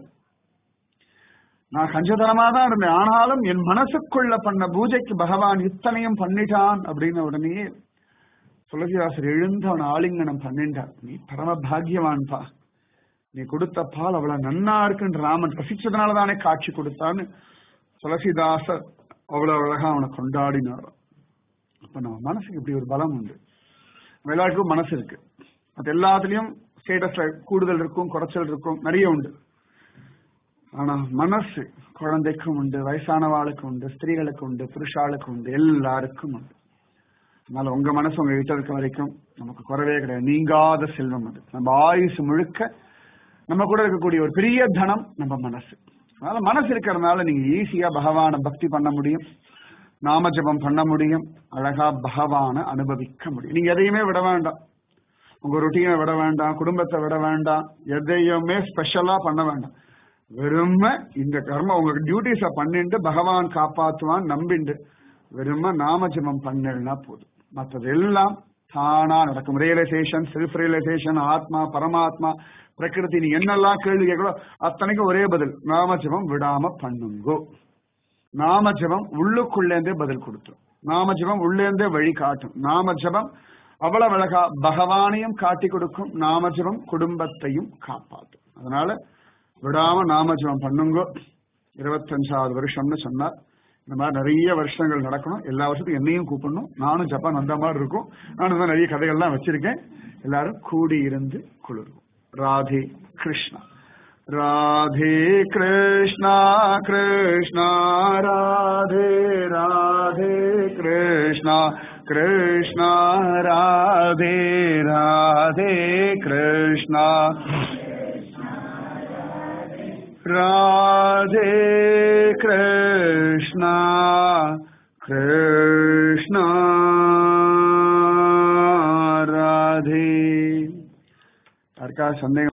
S1: நான் கஞ்சதனமா தான் இருந்தேன் ஆனாலும் என் மனசுக்குள்ள பண்ண பூஜைக்கு பகவான் இத்தனையும் பண்ணிட்டான் அப்படின்னு உடனே துளசிதாசர் எழுந்து அவன் ஆலிங்கனம் பண்ணிட்டார் நீ பரம பாக்யவான்பா நீ கொடுத்த பால் அவ்வளவு நன்னா இருக்குன்னு ராமன் ரசிச்சதுனால தானே காட்சி கொடுத்தான்னு துளசிதாசர் அவ்வளவு அழகா அவனை கொண்டாடினார் அப்ப நம்ம மனசுக்கு இப்படி ஒரு பலம் உண்டு எல்லாருக்கும் மனசு இருக்கு அது எல்லாத்துலயும் ஸ்டேட்டஸ்ல கூடுதல் இருக்கும் குறைச்சல் இருக்கும் நிறைய உண்டு ஆனா மனசு குழந்தைக்கும் உண்டு வயசானவாளுக்கு உண்டு ஸ்திரீகளுக்கு உண்டு புருஷாளுக்கு உண்டு எல்லாருக்கும் உண்டு அதனால உங்க மனசு உங்க கிட்ட இருக்க வரைக்கும் நமக்கு குறவே கிடையாது நீங்காத செல்வம் அது நம்ம ஆயுசு முழுக்க நம்ம கூட இருக்கக்கூடிய ஒரு பெரிய தனம் நம்ம மனசு அதனால மனசு இருக்கிறதுனால நீங்க ஈஸியா பகவான பக்தி பண்ண முடியும் நாம ஜபம் பண்ண முடியும் அழகா பகவான அனுபவிக்க முடியும் நீங்க எதையுமே விட வேண்டாம் உங்க ரொட்டீனை விட வேண்டாம் குடும்பத்தை விட வேண்டாம் எதையுமே ஸ்பெஷலா பண்ண வேண்டாம் வெறும இந்த கர்ம உங்க டியூட்டிஸ பண்ணிட்டு பகவான் காப்பாத்துவான் நம்பிண்டு வெறும நாம ஜபம் பண்ணா போதும் மற்றது எல்லாம் தானா நடக்கும் ரியலைசேஷன் செல்ஃப் ரியலைசேஷன் ஆத்மா பரமாத்மா பிரகிருதி நீங்க என்னெல்லாம் கேள்வி கேட்கலோ அத்தனைக்கும் ஒரே பதில் நாம ஜபம் விடாம பண்ணுங்கோ நாம ஜபம் உள்ளுக்குள்ளேந்தே பதில் கொடுத்துரும் நாம ஜபம் உள்ளேந்தே வழி காட்டும் நாம ஜபம் அவ்வளவு அழகா பகவானையும் காட்டி கொடுக்கும் நாம ஜபம் குடும்பத்தையும் காப்பாற்றும் அதனால விடாம நாம ஜபம் பண்ணுங்க இருபத்தஞ்சாவது வருஷம்னு சொன்னார் இந்த மாதிரி நிறைய வருஷங்கள் நடக்கணும் எல்லா வருஷத்துக்கும் என்னையும் கூப்பிடணும் நானும் ஜப்பான் வந்த மாதிரி இருக்கும் நானும் தான் நிறைய கதைகள்லாம் வச்சிருக்கேன் எல்லாரும் கூடி இருந்து குளிர்வோம் ராதே கிருஷ்ணா ராதே கிருஷ்ணா கிருஷ்ணா ராதே ராதே கிருஷ்ணா கிருஷ்ணா ராதே ராதே கிருஷ்ணா ராதே கிருஷ்ணா கிருஷ்ணா ராதே யாருக்கா சந்தேகம்